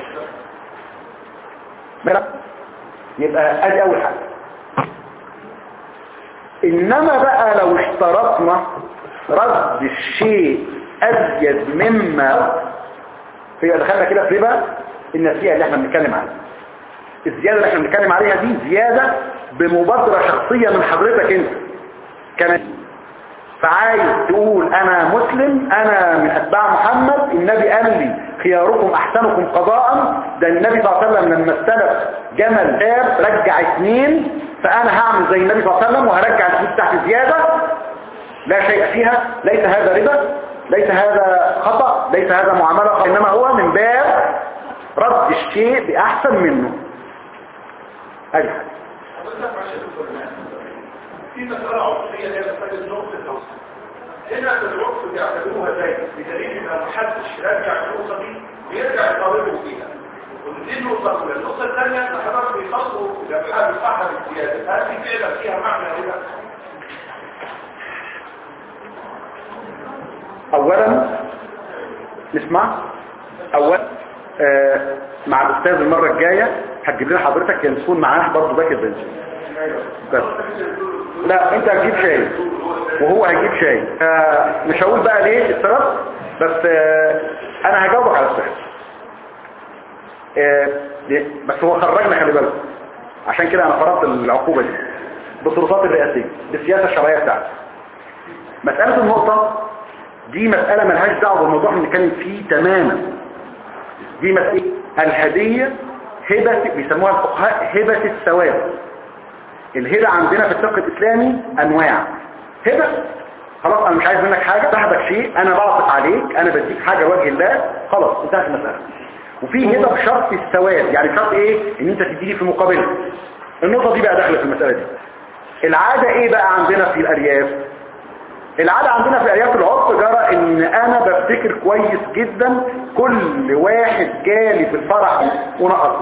بلا. يبقى ادي اول حاجة انما بقى لو اشترطنا رد الشيء ازيد مما هي دخلنا كده في ربا النسيئة اللي احنا بنتكلم عنها الزيادة اللي احنا بنتكلم عليها دي زيادة بمبادرة شخصية من حضرتك انت كمان فعايز تقول انا مسلم انا من اتباع محمد النبي قال لي خياركم احسنكم قضاء ده النبي صلى الله عليه وسلم لما استلف جمل باب رجع اثنين فانا هعمل زي النبي صلى الله عليه وسلم وهرجع الفلوس تحت زيادة لا شيء فيها ليس هذا ربا ليس هذا خطأ ليس هذا معاملة خطأ انما هو من باب رد الشيء باحسن منه ادي حاجة في مسألة عرفية هي مسألة نقطة التوسط هنا في العرف بيعتبروها زي بدليل ان لما حدش يرجع النقطة دي بيرجع يطالبه فيها ودي النقطة الأولى النقطة الثانية ان حضرتك بيخاطبوا لما حد يصحى بالزيادة هل في فعلا فيها معنى هنا؟ اولا نسمع اولا آه مع الاستاذ المرة الجاية هتجيب لنا حضرتك ينسون معاه برضه باكر بنزين بس لا انت هتجيب شاي وهو هيجيب شاي آه مش هقول بقى ليه السبب بس آه انا هجاوبك على السؤال آه ليه؟ بس هو خرجنا خلي بالك عشان كده انا فرضت العقوبة دي بالسلطات الرئاسية بالسياسة الشرعية بتاعتي مسألة النقطة دي مسألة ملهاش دعوة بالموضوع اللي بنتكلم فيه تماما دي مسألة الهدية هبة بيسموها الفقهاء هبة الثواب الهبة عندنا في الفقه الإسلامي أنواع هبة خلاص أنا مش عايز منك حاجة بحبك شيء أنا بعطف عليك أنا بديك حاجة وجه الله خلاص انتهت المسألة وفي هبة بشرط الثواب يعني شرط إيه إن أنت تديني في مقابلة النقطة دي بقى داخلة في المسألة دي العادة إيه بقى عندنا في الأرياف العادة عندنا في أرياف العرف جرى ان انا بفتكر كويس جدا كل واحد جالي في الفرح ونقصه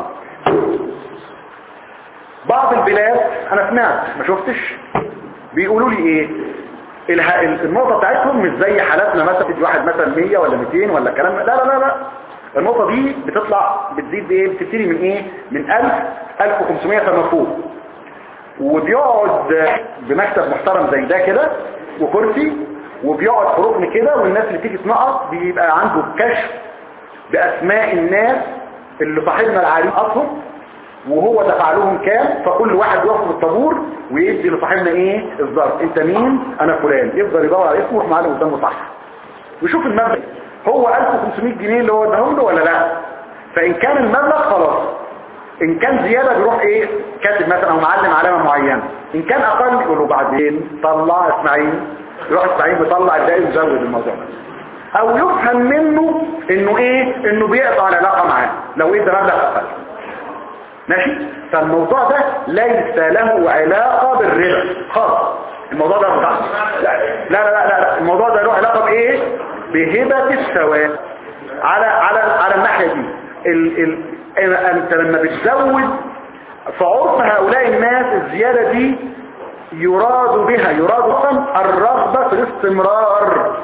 بعض البلاد انا سمعت ما شفتش بيقولوا لي ايه اله- النقطة بتاعتهم مش زي حالاتنا مثلا تدي واحد مثلا 100 ولا 200 ولا الكلام ده. لا لا لا لا النقطة دي بتطلع بتزيد بايه بتبتدي من ايه من 1000 1500 فما فوق وبيقعد بمكتب محترم زي ده كده وكرسي وبيقعد في ركن كده والناس اللي تيجي تنقط بيبقى عنده كشف باسماء الناس اللي صاحبنا العريض اصهم وهو دفع لهم كام فكل واحد يقف في الطابور ويدي لصاحبنا ايه الظرف انت مين انا فلان يفضل يدور على اسمه ويروح معاه قدامه صح ويشوف المبلغ هو 1500 جنيه اللي هو اداهم له ولا لا فان كان المبلغ خلاص ان كان زيادة بيروح ايه كاتب مثلا او معلم علامة معينة ان كان اقل يقول له بعدين طلع اسماعيل يروح اسماعيل بيطلع الباقي ويزود الموضوع ده او يفهم منه انه ايه انه بيقطع العلاقة معاه لو ادى مبلغ اقل ماشي فالموضوع ده ليس له علاقة بالربا خالص الموضوع ده متعلق لا لا لا لا, لا. الموضوع ده له علاقة بايه بهبة الثواب على على على الناحية دي ال ال انت لما بتزود في عرف هؤلاء الناس الزيادة دي يراد بها يراد اصلا الرغبة في الاستمرار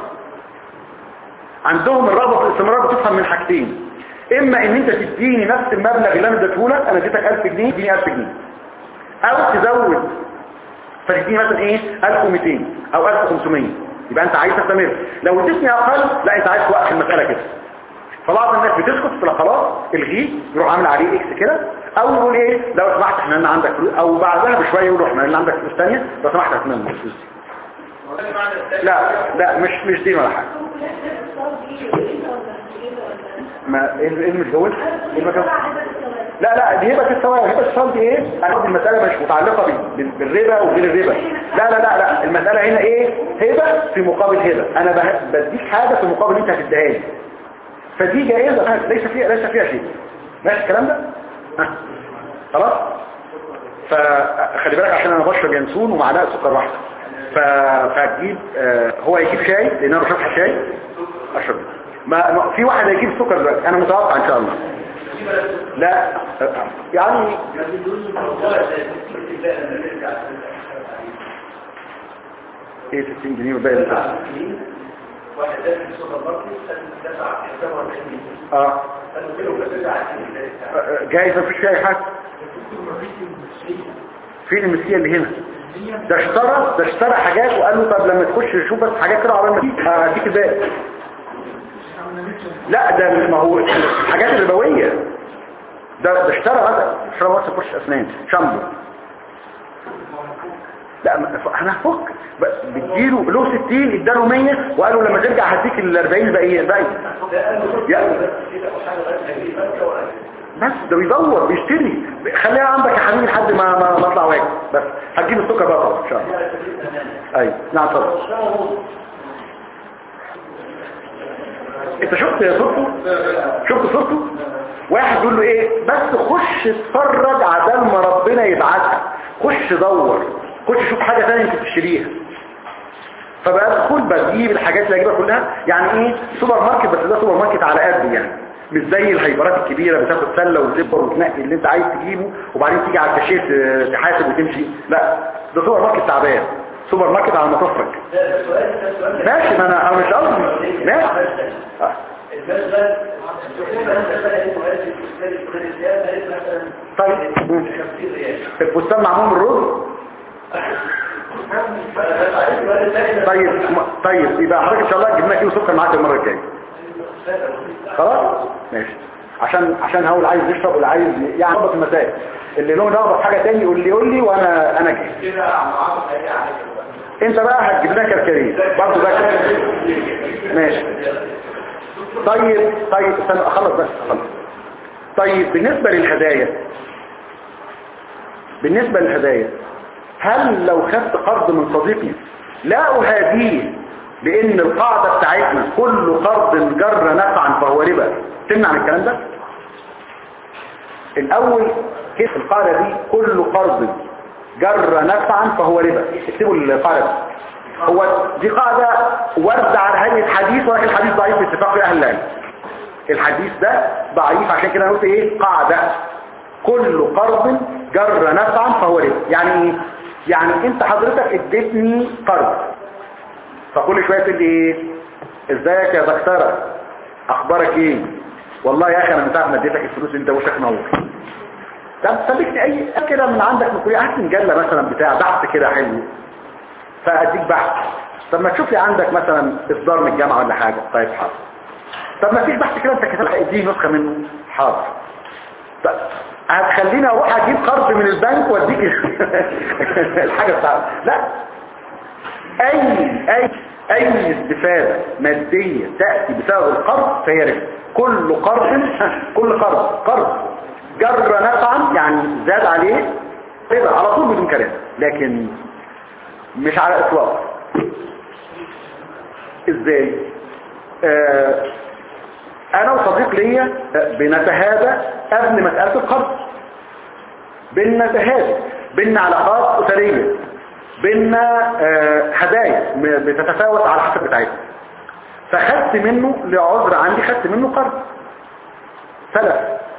عندهم الرغبة في الاستمرار بتفهم من حاجتين اما ان انت تديني نفس المبلغ اللي انا اديته لك انا اديتك 1000 جنيه اديني 1000 جنيه او تزود فتديني مثلا ايه 1200 او 1500 يبقى انت عايز تستمر لو اديتني اقل لا انت عايز توقف المساله كده فبعض الناس بتسكت في خلاص الغيه يروح عامل عليه اكس كده او يقول ايه لو سمحت احنا لنا عندك فلوس او بعدها بشويه يقول له احنا لنا عندك فلوس ثانيه لو سمحت احنا لنا الفلوس دي لا لا مش مش دي ولا حاجه ما ايه ايه مش جوز ايه المكان لا لا دي هبه الثواب هبه الثواب دي ايه انا قصدي المساله مش متعلقه بال- بالربا وغير الربا لا لا لا لا المساله هنا ايه هبه في مقابل هبه انا به- بديك حاجه في مقابل انت هتديها لي فدي جائزه ليس فيها ليس فيها شيء ماشي الكلام ده ها. خلاص فخلي بالك عشان انا بشرب ينسون ومعلقه سكر واحده ف... فهتجيب آه هو هيجيب شاي لان انا بشرب شاي اشرب ما... ما في واحد هيجيب سكر دلوقتي انا متوقع ان شاء الله لا آه، يعني ايه 60 جنيه والباقي ده واحد داخل السوبر ماركت دفع 45 جنيه اه قال له كيلو كده عايزين آه، جايز مفيش فيها أي حاجه فين المسيه اللي هنا ده اشترى ده اشترى حاجات وقال له طب لما تخش شوف بس حاجات كده عقبال ما تيجي هديك الباقي لا ده ما هو الحاجات الربويه ده ده اشترى هذا اشترى بس فرش اسنان شامبو لا ما- احنا هنفك بس بتديله له 60 اداله 100 وقالوا لما ترجع هديك ال 40 باقي باقي يا بس ده بيدور بيشتري خليها عندك يا حبيبي لحد ما ما ما اطلع واجب بس هتجيب السكر بقى طبعا ان شاء الله ايوه نعم اتفضل انت شفت صورته شفت صورته واحد يقول له ايه بس خش اتفرج عدال ما ربنا يبعتها خش دور خش شوف حاجة تانية انت تشتريها فبدخل بجيب الحاجات اللي هجيبها كلها يعني ايه سوبر ماركت بس ده سوبر ماركت على قد يعني مش زي الهيبرات الكبيرة بتاخد سلة وزبر وتنقي اللي انت عايز تجيبه وبعدين تيجي على الكاشير ت- تحاسب وتمشي لا ده سوبر ماركت تعبان سوبر ماركت على ما تفرج ماشي ما انا انا مش قصدي ماشي آه. طيب مم. البستان معمول من الرز طيب م- طيب يبقى حضرتك ان شاء الله جبنا كيلو سكر معاك المره الجايه خلاص ماشي عشان عشان هو اللي عايز يشرب واللي عايز يعني ربط المسائل اللي له رغبه في حاجه تاني يقول لي يقول لي وانا انا جاي انت بقى هتجيب لنا كركريه برضه ده كركريه. ماشي طيب طيب استنى اخلص بس اخلص طيب بالنسبه للهدايا بالنسبه للهدايا هل لو خدت قرض من صديقي لا أهاديه لأن القاعدة بتاعتنا كل قرض جر نفعا فهو ربا تمنع من الكلام ده الأول كيف القاعدة دي كل قرض جر نفعا فهو ربا اكتبوا القاعدة دي. هو دي قاعدة ورد على هذه الحديث ولكن الحديث ضعيف باتفاق أهل العلم الحديث ده ضعيف عشان كده قلت ايه قاعدة كل قرض جر نفعا فهو ربا يعني ايه يعني انت حضرتك اديتني قرض فكل شويه تقول لي ايه ازيك يا دكتوره اخبارك ايه والله يا اخي انا من ساعه ما اديتك الفلوس انت وشك نور طب سلكني اي كده من عندك من كليه هات مجله مثلا بتاع بحث كده حلو فاديك بحث طب ما تشوف لي عندك مثلا اصدار من الجامعه ولا حاجه طيب حاضر طب ما فيش بحث كده انت كتبت اديني نسخه منه حاضر طب هتخليني اروح اجيب قرض من البنك واديك الحاجه بتاعتك لا اي اي اي استفاده ماديه تاتي بسبب القرض فهي ربح كل قرض كل قرض قرض جر نفعا يعني زاد عليه ربا على طول بدون كلام لكن مش على اطلاق ازاي آه انا وصديق ليا بنتهادى قبل مسألة القرض بنتهادى بينا علاقات اسرية بينا آه هدايا م- بتتفاوت على حسب بتاعتنا فخدت منه لعذر عندي خدت منه قرض سلف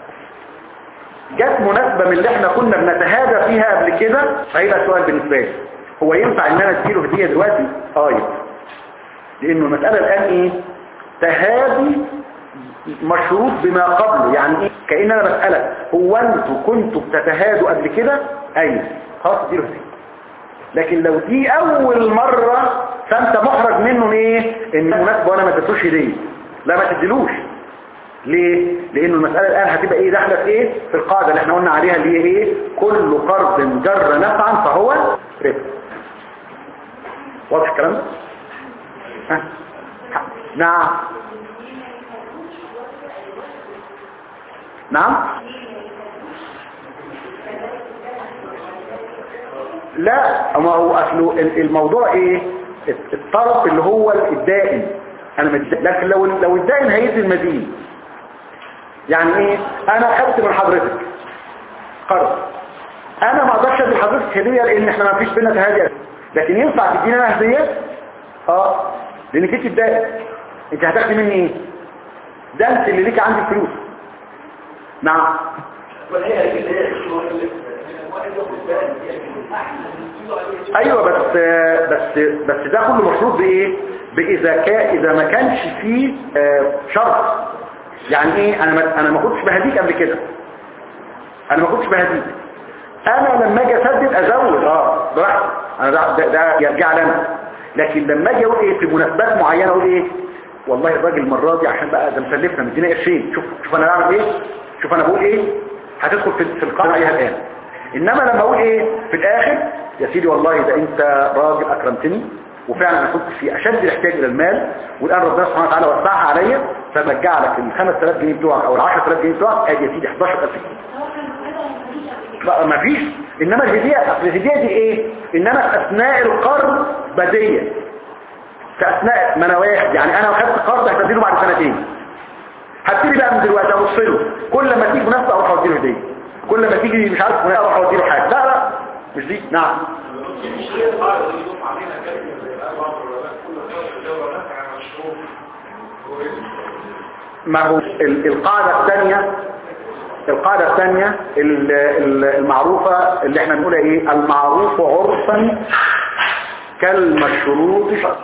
جت مناسبة من اللي احنا كنا بنتهادى فيها قبل كده فهيبقى السؤال بالنسبة لي هو ينفع ان انا اديله هدية دلوقتي اه ينفع لانه المسألة الان ايه تهادي مشروط بما قبله يعني ايه كأن انا بسألك هو انتوا كنتوا بتتهادوا قبل كده ايوه خلاص اديله هدية لكن لو دي اول مرة فانت محرج منه ايه ان مناسبة وانا ما اديتوش هدية لا ما تديلوش ليه لانه المسألة الان هتبقى ايه داخله في ايه في القاعدة اللي احنا قلنا عليها اللي هي ايه كل قرض جر نفعا فهو ربا واضح الكلام ده ها؟ نعم نعم لا ما هو اصله ال- الموضوع ايه الطرف اللي هو الدائن انا متد... لكن لو لو الدائن هيدي المدين يعني ايه انا خدت من حضرتك قرض انا ما اقدرش ادي لحضرتك هديه لان احنا ما فيش بينا تهادي لكن ينفع تديني انا هديه اه لانك انت الدائن انت هتاخدي مني ايه ده انت اللي ليك عندي فلوس نعم ايوه بس بس بس ده كله مشروط بايه باذا كان اذا ما كانش فيه آه، شرط يعني ايه انا ما انا ما كنتش بهديك قبل كده انا ما كنتش بهديك انا لما اجي اسدد ازود اه براحتي انا ده, ده, ده يرجع لنا لكن لما اجي اقول ايه في مناسبات معينه اقول ايه والله الراجل المره دي عشان بقى ده مسلفنا مدينا قرشين شوف شوف انا بعمل ايه شوف انا بقول ايه هتدخل في في القاعده عليها الان انما لما اقول ايه في الاخر يا سيدي والله ده انت راجل اكرمتني وفعلا انا كنت في اشد الاحتياج الى المال والان ربنا سبحانه وتعالى وسعها عليا فرجع لك ال 5000 جنيه بتوعك او ال 10000 جنيه بتوعك ادي يا سيدي 11000 جنيه بقى ما فيش انما الهدية اصل الهدية دي ايه انما في اثناء القرض بدية في اثناء ما انا واحد يعني انا خدت قرض هتديله بعد سنتين هبتدي بقى من دلوقتي ابص له كل ما تيجي مناسبة اروح اوديله هدية كل ما تيجي مش عارف مناسبة اروح اوديله حاجة لا لا مش دي نعم ما هو ال- القاعدة الثانية القاعدة الثانية ال- ال- المعروفة اللي احنا بنقولها ايه المعروف عرفا كالمشروط شرطا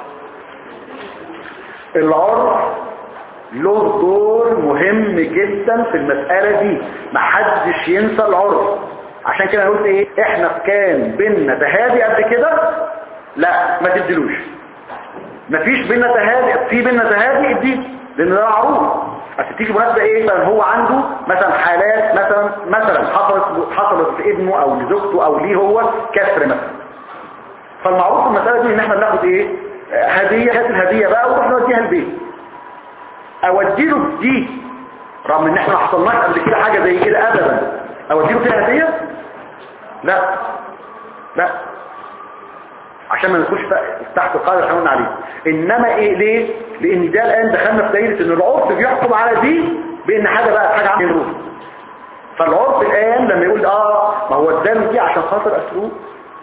العرف له دور مهم جدا في المسألة دي محدش ينسى العرف عشان كده أنا قلت ايه احنا كان بينا تهادي قبل كده لا ما تديلوش مفيش بينا تهادي في بينا تهادي اديه لان ده معروف اصل تيجي مناسبه ايه مثلا هو عنده مثلا حالات مثلا مثلا حصلت حصلت لابنه او لزوجته او ليه هو كسر مثلا فالمعروف في المساله دي ان احنا بناخد ايه آه، هديه هات الهديه بقى ونروح نوديها البيت اوديله دي رغم ان احنا ما حصلناش قبل كده حاجه زي كده ابدا اوديله فيها هديه لا لا عشان ما ندخلش بقى تحت القاعده اللي احنا قلنا عليه انما ايه ليه لان ده الان دخلنا في دايره ان العرف بيحكم على دي بان حاجه بقى حاجه عامله روح فالعرف الان لما يقول اه ما هو اداله دي عشان خاطر اسلوب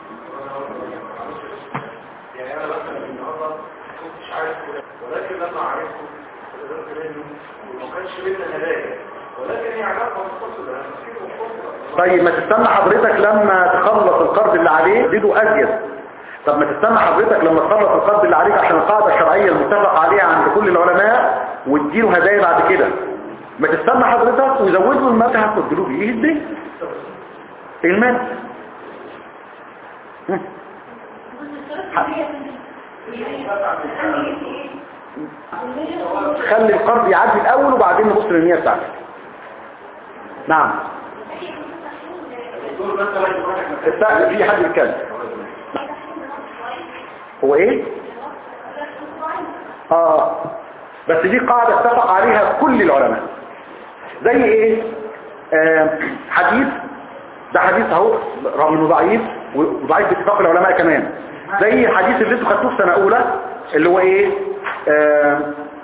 يعني انا مثلا النهارده ما كنتش عارف كده ولكن لما عرفته قدرت منه وما كانش بينا هدايا ولكن هي علاقه متصله انا مسكين متصله طيب ما تستنى حضرتك لما تخلص القرض اللي عليه زيده ازيد طب ما تستنى حضرتك لما تخلص القرض اللي عليك عشان القاعده الشرعيه المتفق عليها عند كل العلماء وتديله هدايا بعد كده ما تستنى حضرتك وزود له المال هتديله بيه هديه الماء هم. خلي القرض يعدي الاول وبعدين نبص للنية بتاعتك نعم استقل في حد يتكلم هو ايه اه بس دي قاعدة اتفق عليها كل العلماء زي ايه آه حديث ده حديث اهو رغم انه ضعيف وضعيف باتفاق العلماء كمان زي الحديث اللي انتوا خدتوه في سنه اولى اللي هو ايه آه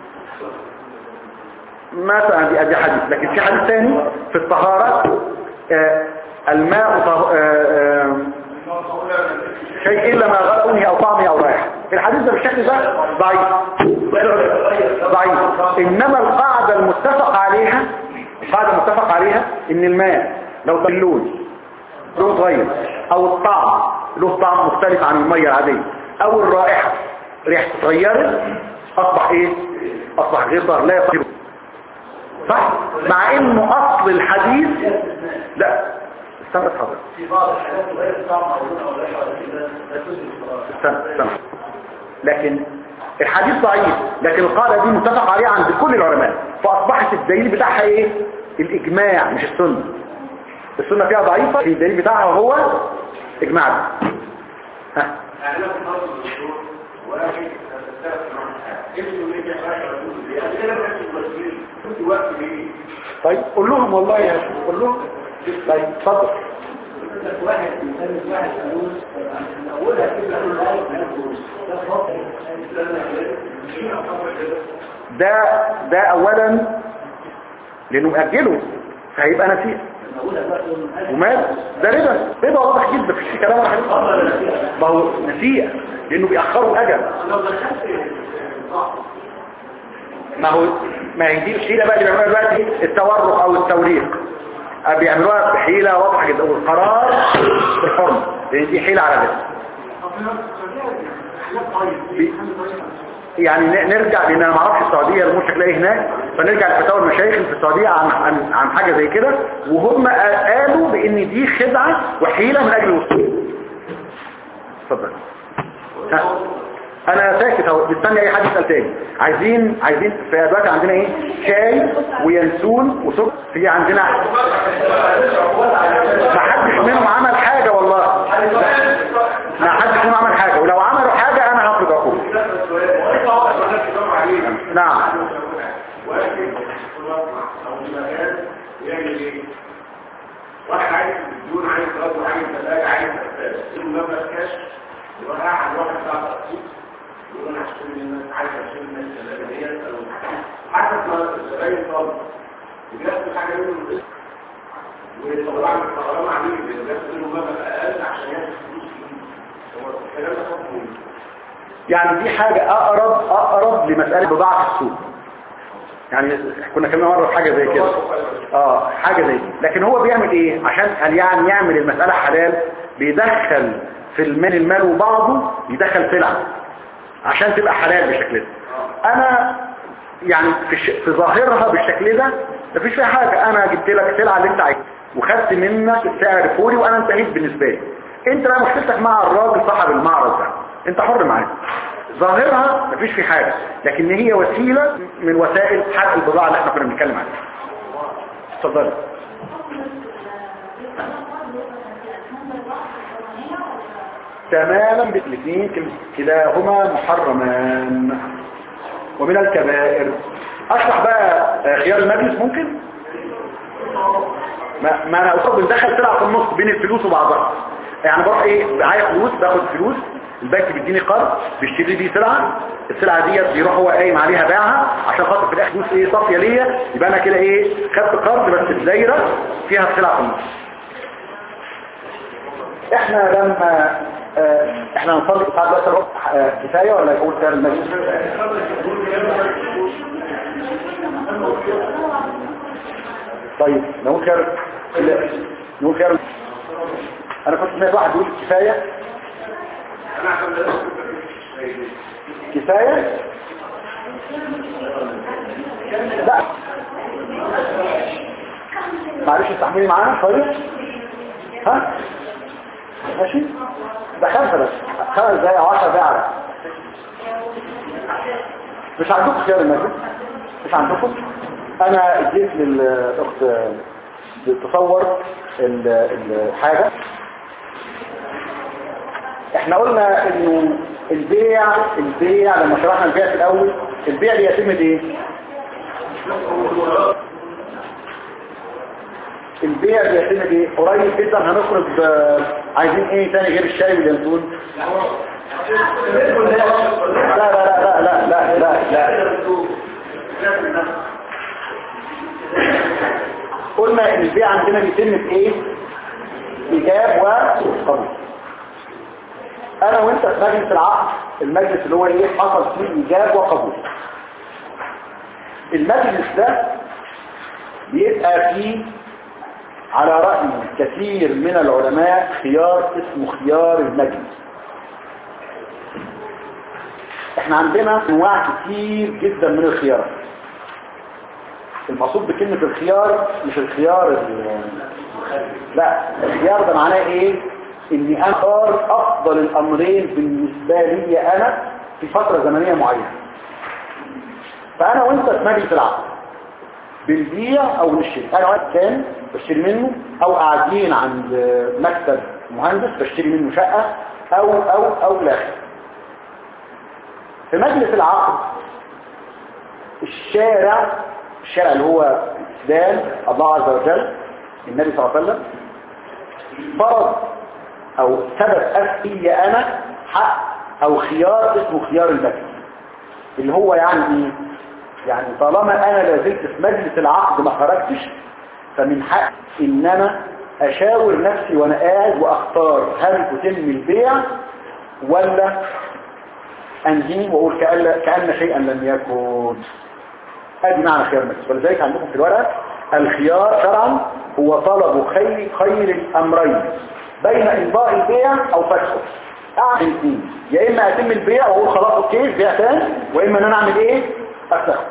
مثلا دي ادي حديث لكن في حديث ثاني في الطهارة آه الماء طه... آه آه شيء إلا ما غلقني أو طعمي أو رائحة الحديث ده بالشكل ده ضعيف ضعيف إنما القاعدة المتفق عليها القاعدة المتفق عليها إن الماء لو اللون له اتغير أو الطعم له طعم مختلف عن المية العادية أو الرائحة ريحة اتغيرت أصبح إيه؟ أصبح غير ضار لا يصير صح مع انه اصل الحديث لا استنى حضرتك في بعض الحالات غير الطعم او اللون او الريحه ولا كده لا تثبت القرار استنى استنى لكن الحديث ضعيف لكن القاعدة دي متفق عليها عند كل العلماء فأصبحت الدليل بتاعها ايه الإجماع مش السنة السنة فيها ضعيفة الدليل بتاعها هو إجماع ده. ها يعني لو فرض الدكتور واحد تستخدم ابنه يجي حاجه يقول لي انا لازم الوسيله كنت وقت ليه طيب قول لهم والله يا شيخ قول لهم طيب اتفضل واحد مثال واحد فلوس من اولها كده كل واحد من الفلوس ده فضل ده ده اولا لانه مأجله فهيبقى نسيء ومال ده ربا ربا واضح جدا مفيش كلام ولا حاجه ما هو نسيء لانه بيأخروا الاجل ما هو ما هي دي الحيله بقى اللي بيعملوها دلوقتي التورق او التوريق آه بيعملوها بحيله واضحه جدا والقرار بالحرم لان دي حيله على ده بي- يعني ن- نرجع لان انا ما اعرفش السعوديه الموت شكلها ايه هناك فنرجع لفتاوى المشايخ اللي في السعوديه عن عن عن حاجه زي كده وهم قالوا بان دي خدعه وحيله من اجل الوصول اتفضل ها. انا ساكت اهو مستني اي حد يسال تاني عايزين عايزين في دلوقتي عندنا ايه شاي وينسون وسكر في عندنا ما حدش منهم عمل حاجه والله ما حدش منهم عمل حاجه ولو عملوا حاجه انا هفرض عقوبه نعم واحد عايز بدون عايز رد عايز ثلاجة عايز أساس المبلغ كاش يروح قاعد واحد بتاع تقسيط يقول انا هشتري منك عايز اشتري منك الثلاجة ديت او حسب ما الزباين طالب بياخد حاجة منه الاسم وطبعا الطلبة عليه بياخد منه مبلغ اقل عشان ياخد فلوس كتير هو الكلام ده خطوه يعني دي حاجة اقرب اقرب لمسألة بضاعة في السوق يعني كنا كلمنا مرة في حاجة زي كده اه حاجة زي كده لكن هو بيعمل ايه عشان قال يعني يعمل المسألة حلال بيدخل في المال المال وبعضه يدخل سلعة عشان تبقى حلال بالشكل ده انا يعني في, الش... في ظاهرها بالشكل ده مفيش فيها حاجة انا جبت لك السلعة اللي انت عايزها وخدت منك السعر فوري وانا انتهيت بالنسبة لي انت بقى مشكلتك مع الراجل صاحب المعرض ده انت حر معاه ظاهرها مفيش في حاجة لكن هي وسيلة من وسائل حرق البضاعة اللي احنا كنا بنتكلم عنها اتفضل تماما بالاثنين كلاهما محرمان ومن الكبائر اشرح بقى خيار المجلس ممكن ما, ما انا اصلا بندخل سلعه في النص بين الفلوس وبعضها يعني بروح ايه معايا فلوس باخد فلوس البنك بيديني قرض بيشتري لي سلعه السلعه ديت بيروح هو قايم عليها باعها عشان خاطر في الاخر فلوس ايه صافيه ليا يبقى انا كده ايه خدت قرض بس الدايره فيها السلعه في النص احنا لما اه احنا هنصلي بتاع دلوقتي الربع اه كفايه ولا يقول خير المجلس طيب نقول خير لا نقول خير انا كنت سمعت واحد يقول كفايه كفايه لا معلش استحملي معانا شويه ها ماشي ده خمسة بس خمس دقايق او عشر دقايق على مش عندكم خيار المجلس مش عندكم انا اديت للاخت تصور ال- الحاجة احنا قلنا انه البيع البيع لما شرحنا البيع في الاول البيع بيتم ايه البيع بيتم ايه قريب جدا هنخرج ب- عايزين ايه تاني غير الشاي واليانسون لا لا لا لا لا لا لا لا قلنا ان البيع عندنا بيتم في ايه ايجاب وقبول انا وانت في مجلس العقد المجلس اللي هو ايه حصل فيه ايجاب وقبول المجلس ده بيبقى فيه على رأي كثير من العلماء خيار اسمه خيار المجلس احنا عندنا انواع كتير جدا من الخيارات المقصود بكلمة الخيار مش الخيار ال- لا الخيار ده معناه ايه اني انا اختار افضل الامرين بالنسبة لي انا في فترة زمنية معينة فانا وانت في مجلس العقد بنبيع او نشتري انا وقت كان بشتري منه او قاعدين عند مكتب مهندس بشتري منه شقة او او او لا في مجلس العقد الشارع الشارع اللي هو الإسلام الله عز وجل النبي صلى الله عليه وسلم فرض او ثبت أسئية انا حق او خيار اسمه خيار المجلس اللي هو يعني ايه يعني طالما انا لازلت في مجلس العقد ما خرجتش فمن حق ان انا اشاور نفسي وانا قاعد واختار هل تتم البيع ولا انهي واقول كأن, كأن شيئا لم يكن ادي معنى خيار المجلس ولذلك عندكم في الورقة الخيار شرعا هو طلب خير, خير الامرين بين امضاء البيع او فتحه اعمل اثنين يا اما اتم البيع واقول خلاص اوكي بيع تاني واما ان انا اعمل ايه افتحه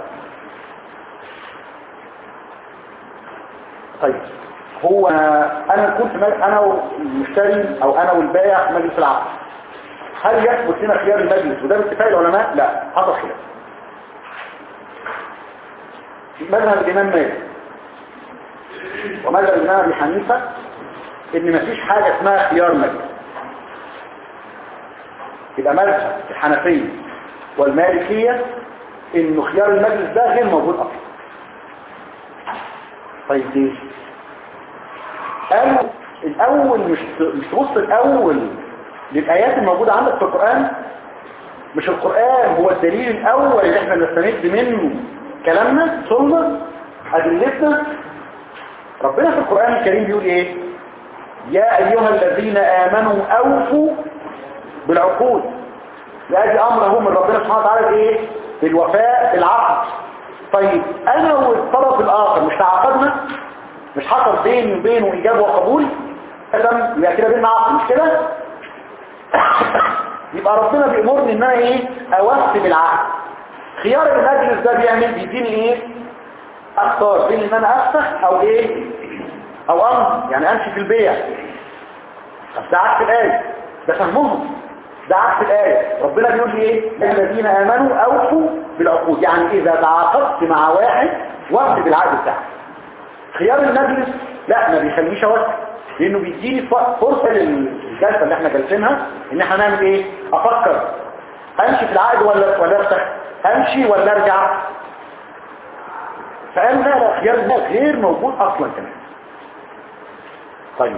طيب هو انا كنت مج- انا والمشتري او انا والبائع في مجلس العقد هل يثبت لنا خيار المجلس وده باتفاق العلماء لا حصل خلاف مذهب الامام مالك ومذهب الامام ابي حنيفه ان مفيش حاجه اسمها خيار مجلس يبقى مذهب الحنفيه والمالكيه انه خيار المجلس ده غير موجود اصلا طيب ليه قالوا الاول مش مش تبص الاول للايات الموجوده عندك في القران مش القران هو الدليل الاول اللي احنا نستمد منه كلامنا ثم ادلتنا ربنا في القران الكريم بيقول ايه يا ايها الذين امنوا اوفوا بالعقود يأتي امره من ربنا سبحانه وتعالى بايه بالوفاء بالعقد طيب انا والطرف الاخر مش تعاقدنا مش حصل بيني وبينه ايجاب وقبول ادم يبقى كده بيننا عقد مش كده يبقى ربنا بيأمرني ان انا ايه اوفي بالعقد خيار المجلس ده بيعمل بيديني ايه اختار بين ان انا افتح او ايه او امضي يعني امشي في البيع طب ده عكس الايه ده فهمهم ده عكس الآية ربنا بيقول لي ايه الذين آمنوا أوفوا بالعقود يعني إذا تعاقدت مع واحد وقت بالعقد بتاعك خيار المجلس لا ما بيخلينيش اوقف لانه بيديني ف- فرصة للجلسة اللي احنا جالسينها ان احنا نعمل ايه افكر امشي في العقد ولا ولا افتح امشي ولا ارجع فقال لا لا خيار المجلس غير موجود اصلا كمان طيب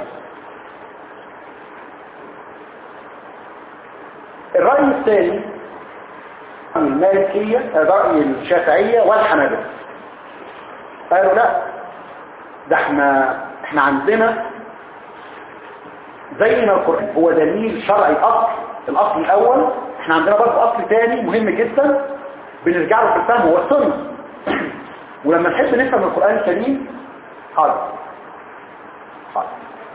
الرأي الثاني المالكية الرأي الشافعية والحنابلة قالوا لا ده احنا احنا عندنا زي ما القرآن هو دليل شرعي اصل الاصل الاول احنا عندنا برضه اصل تاني مهم جدا بنرجع له في الفهم هو السنة ولما نحب نفهم القرآن الكريم حاضر حاضر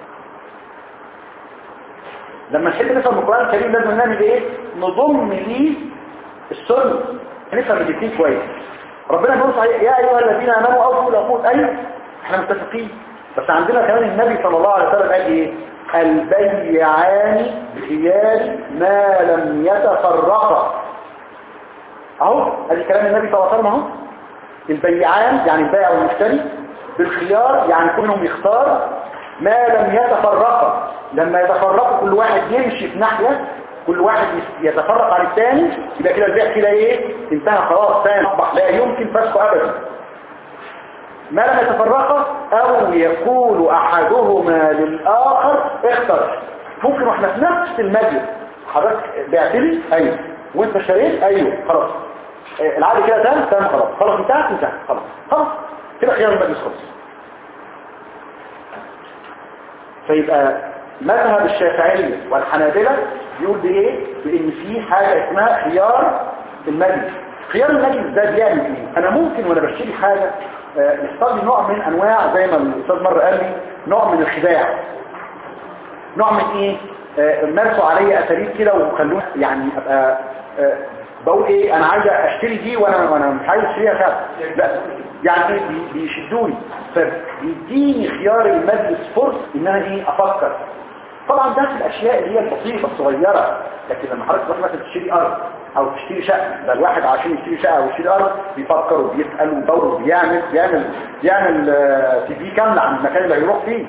لما نحب نفهم القرآن الكريم لازم نعمل ايه نضم ليه السنة نفهم الاثنين كويس ربنا بيقول صحيح يا ايها الذين امنوا اوفوا العقود ايوه احنا متفقين بس عندنا كمان النبي صلى الله عليه وسلم قال ايه البيعان بخيار ما لم يتفرقا اهو ادي كلام النبي صلى الله عليه وسلم اهو البيعان يعني البائع والمشتري بالخيار يعني كل منهم يختار ما لم يتفرقا لما يتفرقوا كل واحد يمشي في ناحية كل واحد يتفرق عن الثاني يبقى كده البيع كده ايه انتهى خلاص ثاني اصبح لا يمكن فسخه ابدا ما لم يتفرقا او يقول احدهما للاخر اختر ممكن واحنا في نفس المجلس حضرتك بعت لي ايوه وانت اشتريت ايوه خلاص آه، العقد كده تم تم خلاص خلاص انتهت انتهت خلاص خلاص كده خيار المجلس خلص فيبقى مذهب الشافعية والحنابلة بيقول بايه بان في حاجة اسمها خيار المجلس خيار المجلس ده بيعمل ايه انا ممكن وانا بشتري حاجة آه، يحصل لي نوع من انواع زي ما الاستاذ مرة قال لي نوع من الخداع نوع من ايه آه، مارسوا عليا اساليب كده وخلوه يعني ابقى آه، بقول ايه انا عايز اشتري دي وانا وانا مش عايز اشتريها فعلا لا يعني ايه بي- بيشدوني فبيديني خيار المجلس فرص ان انا ايه افكر طبعا ده في الاشياء اللي هي البسيطه الصغيره لكن لما حضرتك تروح مثلا تشتري ارض او تشتري شقه ده الواحد عشان يشتري شقه او يشتري ارض بيفكر وبيسال ويدور وبيعمل بيعمل بيعمل سي في كامله عن المكان اللي هيروح فيه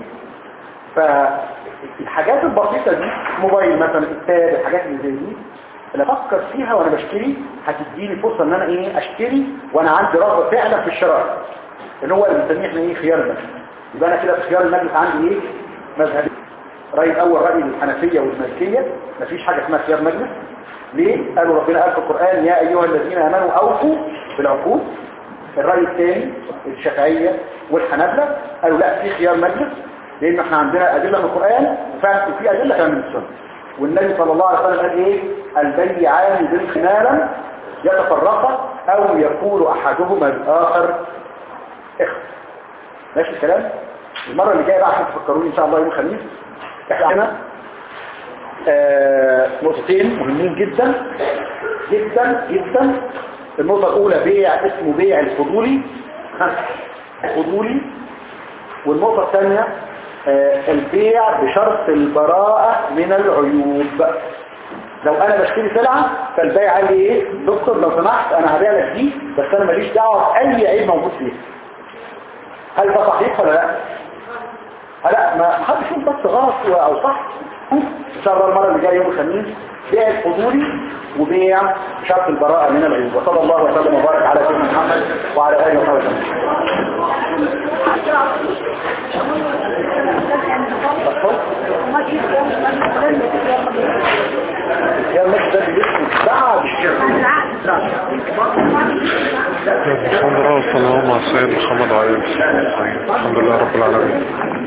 فالحاجات البسيطة دي موبايل مثلا التاب الحاجات اللي زي دي اللي افكر فيها وانا بشتري هتديني فرصة ان انا ايه اشتري وانا عندي رغبة فعلا في الشراء اللي هو اللي بنسميه احنا ايه خيار المجلس يبقى انا كده في خيار المجلس عندي ايه مذهبي رأي الاول رأي الحنفية والمالكية مفيش حاجة اسمها خيار مجلس ليه؟ قالوا ربنا قال في القرآن يا ايها الذين امنوا اوفوا بالعقود الرأي الثاني الشافعية والحنابلة قالوا لا في خيار مجلس لان احنا عندنا ادلة من القرآن وفعلا في ادلة كمان من السنة والنبي صلى الله عليه وسلم قال ايه البيعان بالخنالا يتفرقا او يقول احدهما الاخر اخت ماشي الكلام المرة اللي جاية بقى عشان تفكروني ان شاء الله يوم الخميس احنا عندنا آه، نقطتين مهمين جدا جدا جدا النقطة الأولى بيع اسمه بيع الفضولي ها، الفضولي والنقطة الثانية آه، البيع بشرط البراءة من العيوب لو انا بشتري سلعة فالبيع قال لي ايه دكتور لو سمحت انا هبيع لك دي بس انا ماليش دعوة باي عيب موجود فيها هل ده صحيح ولا لا لا ما حدش يقول بس غلط او صح ان شاء الله المره اللي جايه يوم الخميس بيع الفضولي وبيع شرط البراءه من العيوب وصلى الله وسلم وبارك على سيدنا محمد وعلى اله وصحبه وسلم يا المجد ده بيسمع بعد الشر الحمد لله والصلاة والسلام على سيدنا محمد وعلى آله وصحبه أجمعين. الحمد لله رب العالمين